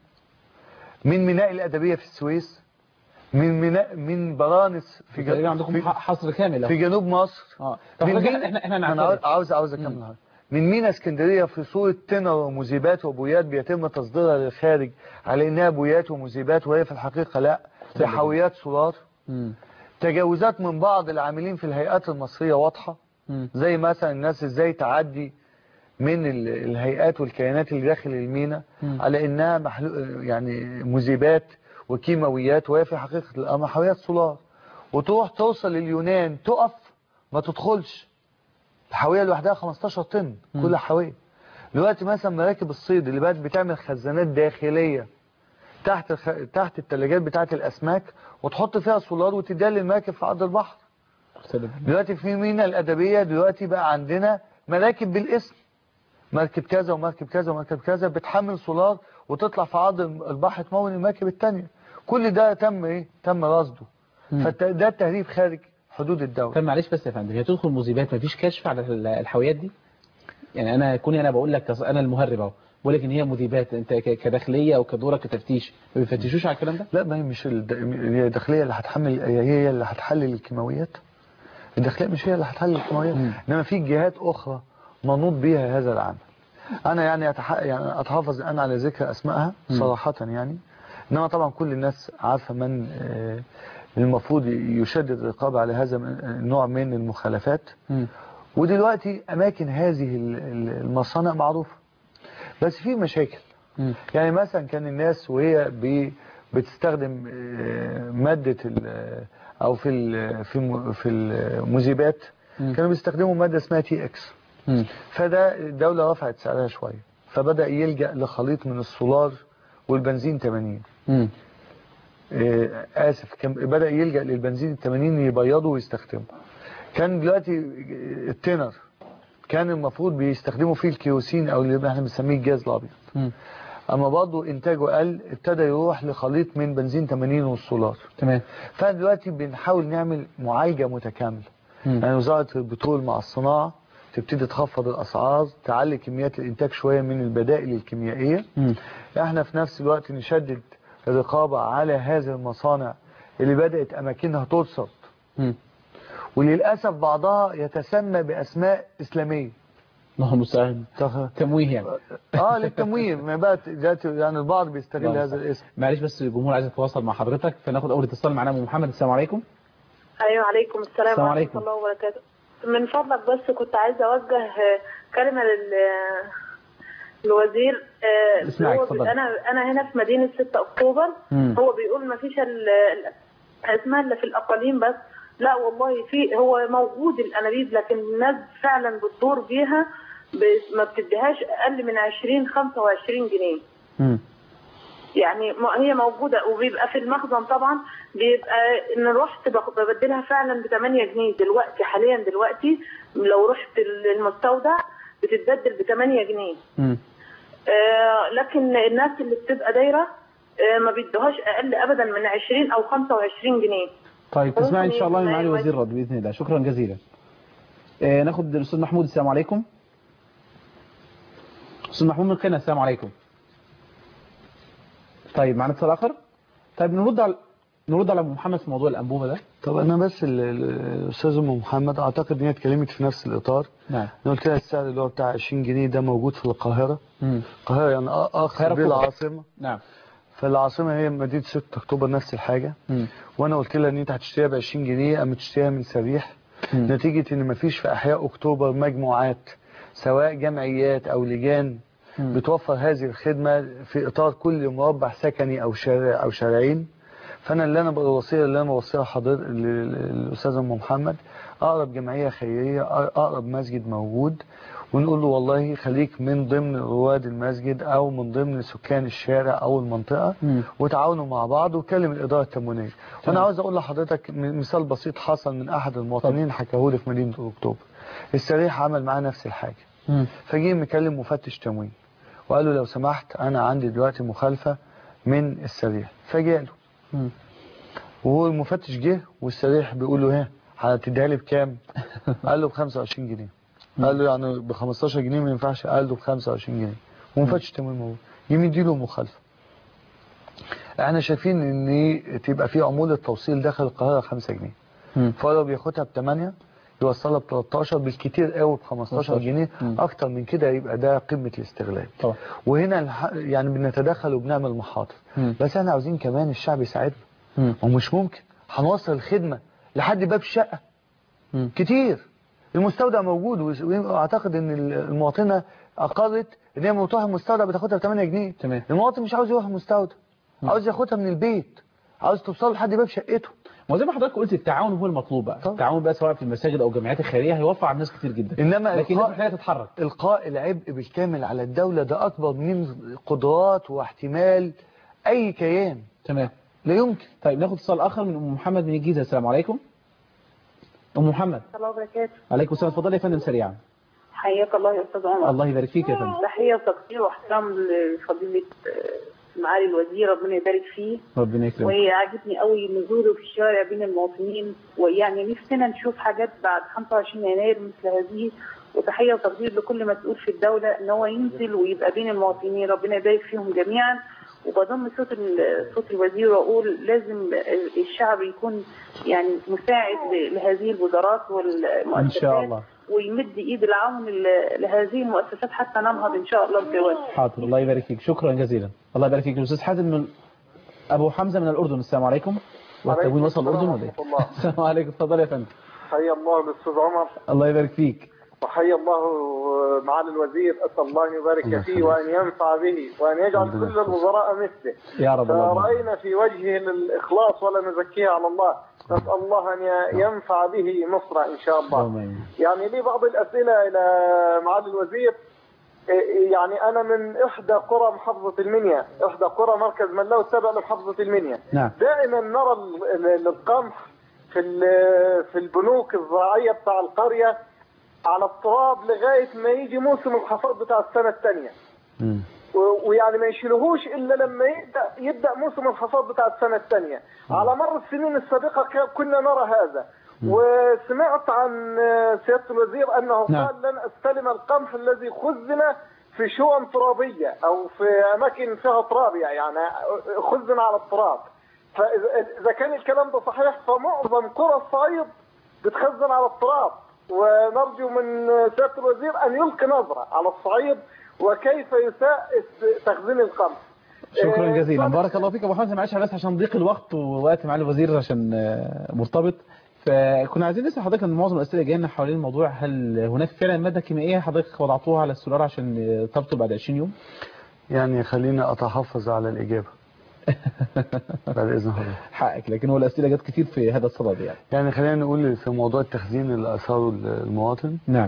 من ميناء الأدبية في السويس من ميناء من برانس في تقريبا جنوب عندكم في, ح- حصر كامل في جنوب مصر اه طب من حضرتك مين- احنا احنا أنا عاوز نعترف عاوز عاوز أكمل هذا. من مينا اسكندرية في صورة تنر ومذيبات وبويات بيتم تصديرها للخارج على إنها بويات ومذيبات وهي في الحقيقة لا دي حاويات سولار مم. تجاوزات من بعض العاملين في الهيئات المصرية واضحة مم. زي مثلا الناس ازاي تعدي من ال- الهيئات والكيانات اللي داخل المينا مم. على انها محلو يعني مذيبات وكيماويات وهي في حقيقة الامر حاويات سولار وتروح توصل اليونان تقف ما تدخلش الحاوية لوحدها 15 طن مم. كل حاوية دلوقتي مثلا مراكب الصيد اللي بقت بتعمل خزانات داخلية تحت الخ... تحت الثلاجات بتاعة الاسماك وتحط فيها سولار وتديها للمراكب في ارض البحر دلوقتي في مينا الأدبية دلوقتي بقى عندنا مراكب بالاسم مركب كذا ومركب كذا ومركب كذا بتحمل سولار وتطلع في عرض البحر تمون المراكب التانية كل ده تم ايه تم رصده فده التهريب خارج حدود الدولة طب معلش بس يا فندم هي تدخل مذيبات مفيش كشف على ال- الحاويات دي يعني انا كوني انا بقول لك انا المهرب اهو بقول لك ان هي مذيبات انت ك- كداخليه او كدورك كتفتيش ما بيفتشوش على الكلام ده لا ما هي مش الد... هي الداخلية اللي هتحمل هي هي اللي هتحلل الكيماويات الداخلية مش هي اللي هتحلل الكيماويات انما في جهات اخرى منوط بها هذا العمل انا يعني أتح... يعني اتحافظ انا على ذكر اسمائها مم. صراحة يعني انما طبعا كل الناس عارفة من آه، المفروض يشدد الرقابة على هذا النوع من المخالفات ودلوقتي أماكن هذه ال- ال- المصانع معروفة بس في مشاكل يعني مثلا كان الناس وهي بي- بتستخدم آه، مادة ال- أو في ال- في الم- في المذيبات كانوا بيستخدموا مادة اسمها تي اكس فده الدولة رفعت سعرها شوية فبدأ يلجأ لخليط من السولار والبنزين 80 آه، آسف كان بدأ يلجأ للبنزين ال 80 يبيضه ويستخدمه كان دلوقتي التنر كان المفروض بيستخدموا فيه الكيروسين او اللي احنا بنسميه الجاز الابيض اما برضه انتاجه قل ابتدى يروح لخليط من بنزين 80 والسولار تمام فدلوقتي بنحاول نعمل معالجه متكامله يعني وزاره البترول مع الصناعه تبتدي تخفض الاسعار تعلي كميات الانتاج شويه من البدائل الكيميائيه احنا في نفس الوقت نشدد الرقابه على هذه المصانع اللي بدات اماكنها ترصد وللاسف بعضها يتسمى باسماء اسلاميه الله المستعان تمويه يعني اه للتمويه ما بقى دلوقتي يعني البعض بيستغل الله هذا الاسم معلش بس الجمهور عايز يتواصل مع حضرتك فناخد اول اتصال معانا ام محمد السلام عليكم ايوه عليكم السلام السلام ورحمه عليكم. الله وبركاته من فضلك بس كنت عايزه اوجه آه، كلمه لل الوزير آه، اسمعك، هو اتفضل. انا انا هنا في مدينه 6 اكتوبر مم. هو بيقول ما فيش ال- الازمه الا في الاقاليم بس لا والله في هو موجود الانابيب لكن الناس فعلا بتدور بيها ب- ما بتديهاش اقل من 20 25 جنيه يعني ما هي موجودة وبيبقى في المخزن طبعا بيبقى ان رحت بخ- ببدلها فعلا ب 8 جنيه دلوقتي حاليا دلوقتي لو رحت المستودع بتتبدل ب 8 جنيه آه لكن الناس اللي بتبقى دايرة آه ما بيدوهاش اقل ابدا من 20 او 25 جنيه طيب تسمعي ان شاء الله من ممكن معالي يبقى وزير الرد باذن الله شكرا جزيلا آه ناخد الاستاذ محمود السلام عليكم استاذ محمود من قنا السلام عليكم طيب معنا اتصال اخر طيب نرد على نرد على ابو محمد في موضوع الانبوبه ده طب انا بس ال- ال- الاستاذ ام محمد اعتقد ان هي اتكلمت في نفس الاطار نعم انا قلت لها السعر اللي هو بتاع 20 جنيه ده موجود في القاهره مم. القاهره يعني أ- اخر القاهرة كبرى. بالعاصمه نعم فالعاصمه هي مدينه 6 اكتوبر نفس الحاجه وانا قلت لها ان انت هتشتريها ب 20 جنيه اما تشتريها من سريح نتيجه ان مفيش في احياء اكتوبر مجموعات سواء جمعيات او لجان بتوفر هذه الخدمه في اطار كل مربع سكني او شارع او شارعين فانا اللي انا بوصيها اللي انا بوصيها حضرتك للاستاذ ام محمد اقرب جمعيه خيريه اقرب مسجد موجود ونقول له والله خليك من ضمن رواد المسجد او من ضمن سكان الشارع او المنطقه وتعاونوا مع بعض وكلم الاداره التموينيه وانا عاوز اقول لحضرتك م- مثال بسيط حصل من احد المواطنين حكاه لي في مدينه اكتوبر السريح عمل معاه نفس الحاجه فجه مكلم مفتش تموين وقال له لو سمحت انا عندي دلوقتي مخالفه من السريح فجاله وهو المفتش جه والسريح بيقول له ها هتديها لي بكام؟ قال له ب 25 جنيه قال له يعني ب 15 جنيه ما ينفعش قال له ب 25 جنيه ومفتش تموين موجود يمد له مخالفه احنا شايفين ان تبقى في عموله توصيل داخل القاهره 5 جنيه فلو بياخدها ب 8 يوصلها ب 13 بالكتير قوي ب 15 جنيه اكتر من كده يبقى ده قمه الاستغلال طبعا وهنا الح- يعني بنتدخل وبنعمل محاضر بس احنا عاوزين كمان الشعب يساعدنا ومش ممكن هنوصل الخدمه لحد باب الشقه كتير المستودع موجود وس- واعتقد ان ال- المواطنه اقرت ان هي موضوع المستودع بتاخدها ب 8 جنيه تمام المواطن مش عاوز يروح المستودع عاوز ياخدها من البيت عاوز توصل لحد باب شقته ما زي ما حضرتك قلت التعاون هو المطلوب بقى التعاون بقى سواء في المساجد او الجمعيات الخيريه هيوفر على الناس كتير جدا انما لكن القاء- الناس محتاجه تتحرك القاء العبء بالكامل على الدوله ده اكبر من قدرات واحتمال اي كيان تمام لا يمكن طيب ناخد اتصال اخر من ام محمد من الجيزه السلام عليكم ام محمد الله وبركاته عليكم السلام اتفضلي يا فندم سريعا حياك الله يا استاذ عمر الله يبارك فيك يا فندم تحيه وتقدير واحترام لفضيله آه، معالي الوزير ربنا يبارك فيه ربنا يكرمك وعجبني قوي نزوله في الشارع بين المواطنين ويعني نفسنا نشوف حاجات بعد 25 يناير مثل هذه وتحيه وتقدير لكل مسؤول في الدوله ان هو ينزل ويبقى بين المواطنين ربنا يبارك فيهم جميعا وبضم صوت ال- صوت الوزير واقول لازم الشعب يكون يعني مساعد ل- لهذه الوزارات والمؤسسات ان شاء الله ويمد ايد العون ل- لهذه المؤسسات حتى ننهض ان شاء الله بجوازها حاضر الله يبارك فيك شكرا جزيلا الله يبارك فيك الاستاذ حازم من ابو حمزه من الاردن السلام عليكم والتموين وصل الاردن ولا ايه؟ الله. السلام عليكم اتفضل يا فندم حيا الله الاستاذ عمر الله يبارك فيك وحيا الله معالي الوزير اسال الله ان يبارك الله فيه يخليك. وان ينفع به وان يجعل ربنا كل الوزراء مثله يا رب اللهم آمين. فرأينا في وجهه الاخلاص ولا نزكيه على الله نسال الله ان ي- ينفع به مصر ان شاء الله اللهم آمين. يعني لي بعض الاسئله الى معالي الوزير إيه يعني انا من احدى قرى محافظه المنيا احدى قرى مركز ملاو التابع لمحافظه المنيا نعم دائما نرى ال- ال- القمح في ال- في البنوك الزراعيه بتاع القريه على التراب لغايه ما يجي موسم الحصاد بتاع السنه الثانيه و- ويعني ما يشيلوهوش الا لما يبدا يبدا موسم الحصاد بتاع السنه الثانيه على مر السنين السابقه ك- كنا نرى هذا وسمعت عن آه، سياده الوزير انه نعم. قال لن استلم القمح الذي خزن في شؤم ترابيه او في اماكن فيها تراب يعني خزن على التراب فاذا إذا كان الكلام ده صحيح فمعظم قرى الصعيد بتخزن على التراب ونرجو من سياده الوزير ان يلقي نظره على الصعيد وكيف يساء تخزين القمح شكرا جزيلا بارك الله فيك يا ابو حمد معلش بس عشان ضيق الوقت ووقت معالي الوزير عشان آه، مرتبط فكنا عايزين نسال حضرتك ان معظم الاسئله جايه لنا حوالين الموضوع هل هناك فعلا ماده كيميائيه حضرتك وضعتوها على السولار عشان آه، تبطل بعد 20 يوم؟ يعني خلينا اتحفظ على الاجابه بعد اذن حضرتك حقك لكن هو الاسئله جت كتير في هذا الصدد يعني يعني خلينا نقول في موضوع التخزين اللي اثاره المواطن نعم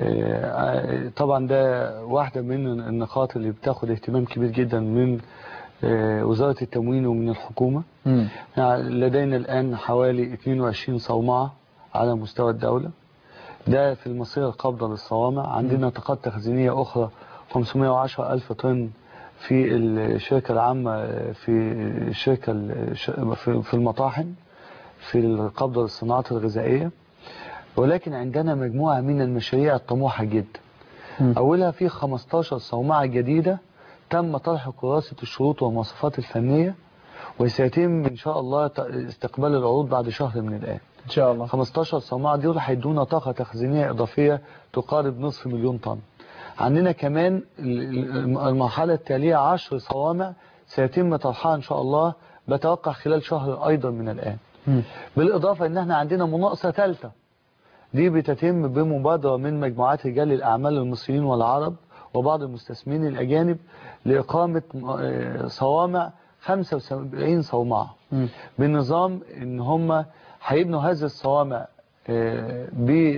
آه، طبعا ده واحدة من النقاط اللي بتاخد اهتمام كبير جدا من آه، وزارة التموين ومن الحكومة يعني لدينا الآن حوالي 22 صومعة على مستوى الدولة ده في المصير القابضة للصوامع عندنا طاقات تخزينية أخرى 510 ألف طن في الشركة العامة في الشركة الش- في في المطاحن في القبضة للصناعات الغذائية ولكن عندنا مجموعة من المشاريع الطموحة جدا أولها في 15 صومعة جديدة تم طرح كراسة الشروط والمواصفات الفنية وسيتم إن شاء الله ت- استقبال العروض بعد شهر من الآن إن شاء الله 15 صومعة دول هيدونا طاقة تخزينية إضافية تقارب نصف مليون طن عندنا كمان ال- ال- المرحلة التالية 10 صوامع سيتم طرحها إن شاء الله بتوقع خلال شهر أيضا من الآن بالإضافة إن احنا عندنا مناقصة ثالثة دي بتتم بمبادرة من مجموعات رجال الأعمال المصريين والعرب وبعض المستثمرين الأجانب لإقامة آه، صوامع 75 صومعة بنظام إن هم هيبنوا هذه الصوامع آه،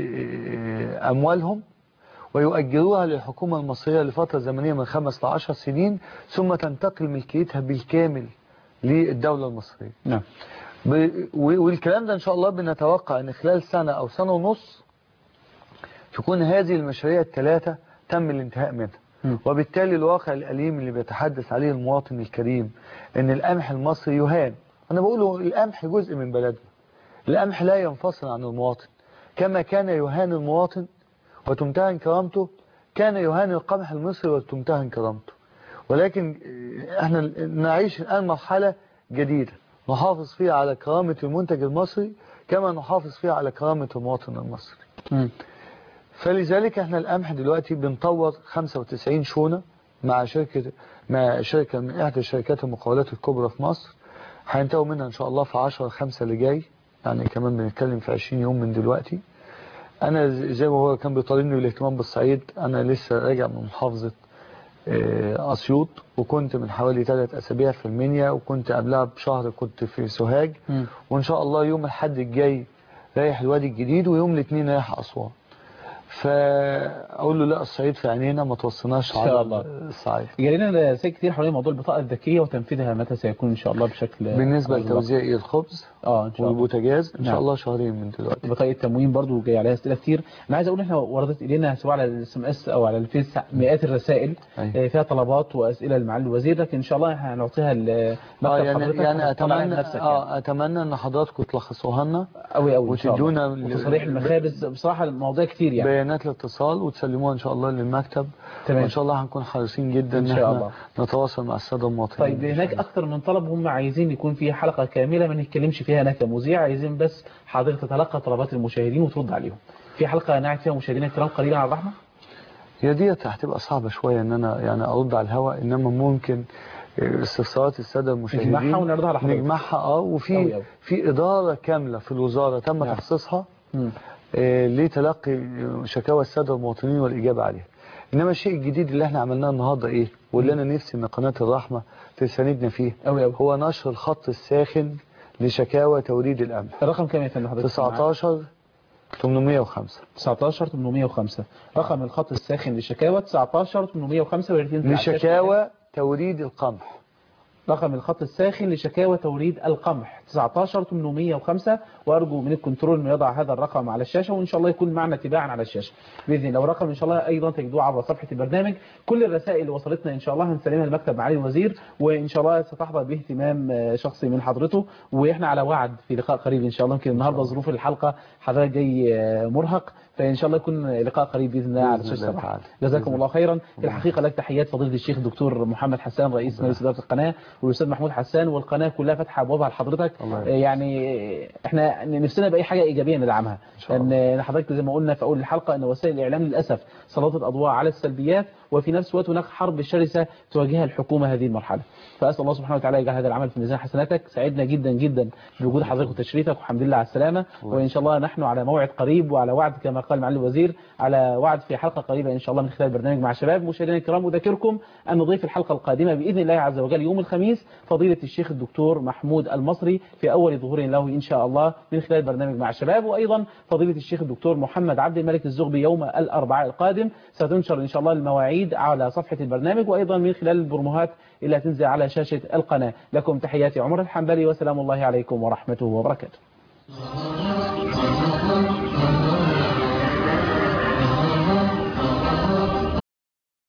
بأموالهم ويؤجروها للحكومة المصرية لفترة زمنية من خمس لعشر سنين ثم تنتقل ملكيتها بالكامل للدولة المصرية نعم ب... و- والكلام ده ان شاء الله بنتوقع ان خلال سنة او سنة ونص تكون هذه المشاريع الثلاثة تم الانتهاء منها وبالتالي الواقع الأليم اللي بيتحدث عليه المواطن الكريم ان القمح المصري يهان انا بقوله القمح جزء من بلدنا القمح لا ينفصل عن المواطن كما كان يهان المواطن وتمتهن كرامته كان يهان القمح المصري وتمتهن كرامته ولكن احنا نعيش الآن مرحلة جديدة نحافظ فيها على كرامة المنتج المصري كما نحافظ فيها على كرامة المواطن المصري فلذلك احنا القمح دلوقتي بنطور 95 شونة مع شركة مع شركة من احدى شركات المقاولات الكبرى في مصر هينتهوا منها ان شاء الله في 10 5 اللي جاي يعني كمان بنتكلم في 20 يوم من دلوقتي انا زي ما هو كان بيطالبني بالاهتمام بالصعيد انا لسه راجع من محافظة آه، اسيوط وكنت من حوالي ثلاث اسابيع في المنيا وكنت قبلها بشهر كنت في سوهاج وان شاء الله يوم الحد الجاي رايح الوادي الجديد ويوم الاثنين رايح اسوان فاقول له لا الصعيد في عينينا ما توصيناش إن شاء على الله. الصعيد جالنا رسائل كتير حوالين موضوع البطاقة الذكية وتنفيذها متى سيكون إن شاء الله بشكل بالنسبة قريب لتوزيع الخبز اه إن شاء الله والبوتاجاز ان نعم. شاء الله شهرين من دلوقتي بطاقة التموين برضو جاي عليها اسئله كتير انا عايز اقول احنا وردت الينا سواء على الاس ام اس او على الفيس مئات الرسائل آه، فيها طلبات واسئله لمعالي الوزير لكن ان شاء الله هنعطيها لمكتب اه يعني حضرتك يعني هتطلع عليها اتمنى بنفسك يعني. اه اتمنى ان حضراتكم تلخصوها لنا قوي قوي وتدونا وتصاريح المخابز بصراحه المواضيع كتير يعني بيانات الاتصال وتسلموها ان شاء الله للمكتب تمام. وان شاء الله هنكون حريصين جدا إن ان شاء احنا الله. نتواصل مع الساده المواطنين طيب هناك اكثر من طلب هم عايزين يكون في حلقه كامله ما نتكلمش فيها انا كمذيع عايزين بس حضرتك تتلقى طلبات المشاهدين وترد عليهم في حلقه نعد فيها مشاهدينا الكرام قليلا على الرحمه هي ديت هتبقى صعبة شوية ان انا يعني ارد على الهواء انما ممكن استفسارات الساده المشاهدين نجمعها ونعرضها على حضرتك. نجمعها اه أوي وفي أوي. في اداره كامله في الوزاره تم نعم. تخصيصها مم. آه، لتلقي شكاوى الساده المواطنين والاجابه عليها انما الشيء الجديد اللي احنا عملناه النهارده ايه واللي انا نفسي ان قناه الرحمه تساندنا فيه أوي أوي. هو نشر الخط الساخن لشكاوى توريد القمح الرقم كام يا فندم حضرتك 19 805 19 805 رقم الخط الساخن للشكاوى 19 805 ويا ريت ينزل على الشاشة. لشكاوى توريد القمح رقم الخط الساخن لشكاوى توريد القمح 19 805 وارجو من الكنترول انه يضع هذا الرقم على الشاشه وان شاء الله يكون معنا تباعا على الشاشه باذن الله ورقم ان شاء الله ايضا تجدوه عبر صفحه البرنامج كل الرسائل اللي وصلتنا ان شاء الله هنسلمها لمكتب معالي الوزير وان شاء الله ستحظى باهتمام آه، شخصي من حضرته واحنا على وعد في لقاء قريب ان شاء الله يمكن النهارده ظروف الحلقه حضرتك جاي آه، مرهق فان شاء الله يكون لقاء قريب باذن الله على بإذن الشاشه الله صراحة. تعالى. جزاكم الله خيرا في الحقيقه لك تحيات فضيله الشيخ الدكتور محمد حسان رئيس مجلس اداره القناه والاستاذ محمود حسان والقناه كلها فاتحه ابوابها لحضرتك آه، يعني احنا نفسنا باي حاجه ايجابيه ندعمها لان حضرتك زي ما قلنا في اول الحلقه ان وسائل الاعلام للاسف سلطت اضواء على السلبيات وفي نفس الوقت هناك حرب شرسه تواجهها الحكومه هذه المرحله فاسال الله سبحانه وتعالى يجعل هذا العمل في ميزان حسناتك سعدنا جدا جدا بوجود حضرتك وتشريفك والحمد لله على السلامه وان شاء الله نحن على موعد قريب وعلى وعد كما قال معالي الوزير على وعد في حلقه قريبه ان شاء الله من خلال برنامج مع شباب مشاهدينا الكرام اذكركم ان نضيف الحلقه القادمه باذن الله عز وجل يوم الخميس فضيله الشيخ الدكتور محمود المصري في اول ظهور له ان شاء الله من خلال برنامج مع شباب وايضا فضيله الشيخ الدكتور محمد عبد الملك الزغبي يوم الاربعاء القادم ستنشر ان شاء الله المواعيد على صفحه البرنامج وايضا من خلال البرموهات اللي هتنزل على شاشه القناه لكم تحياتي عمر الحنبلي وسلام الله عليكم ورحمته وبركاته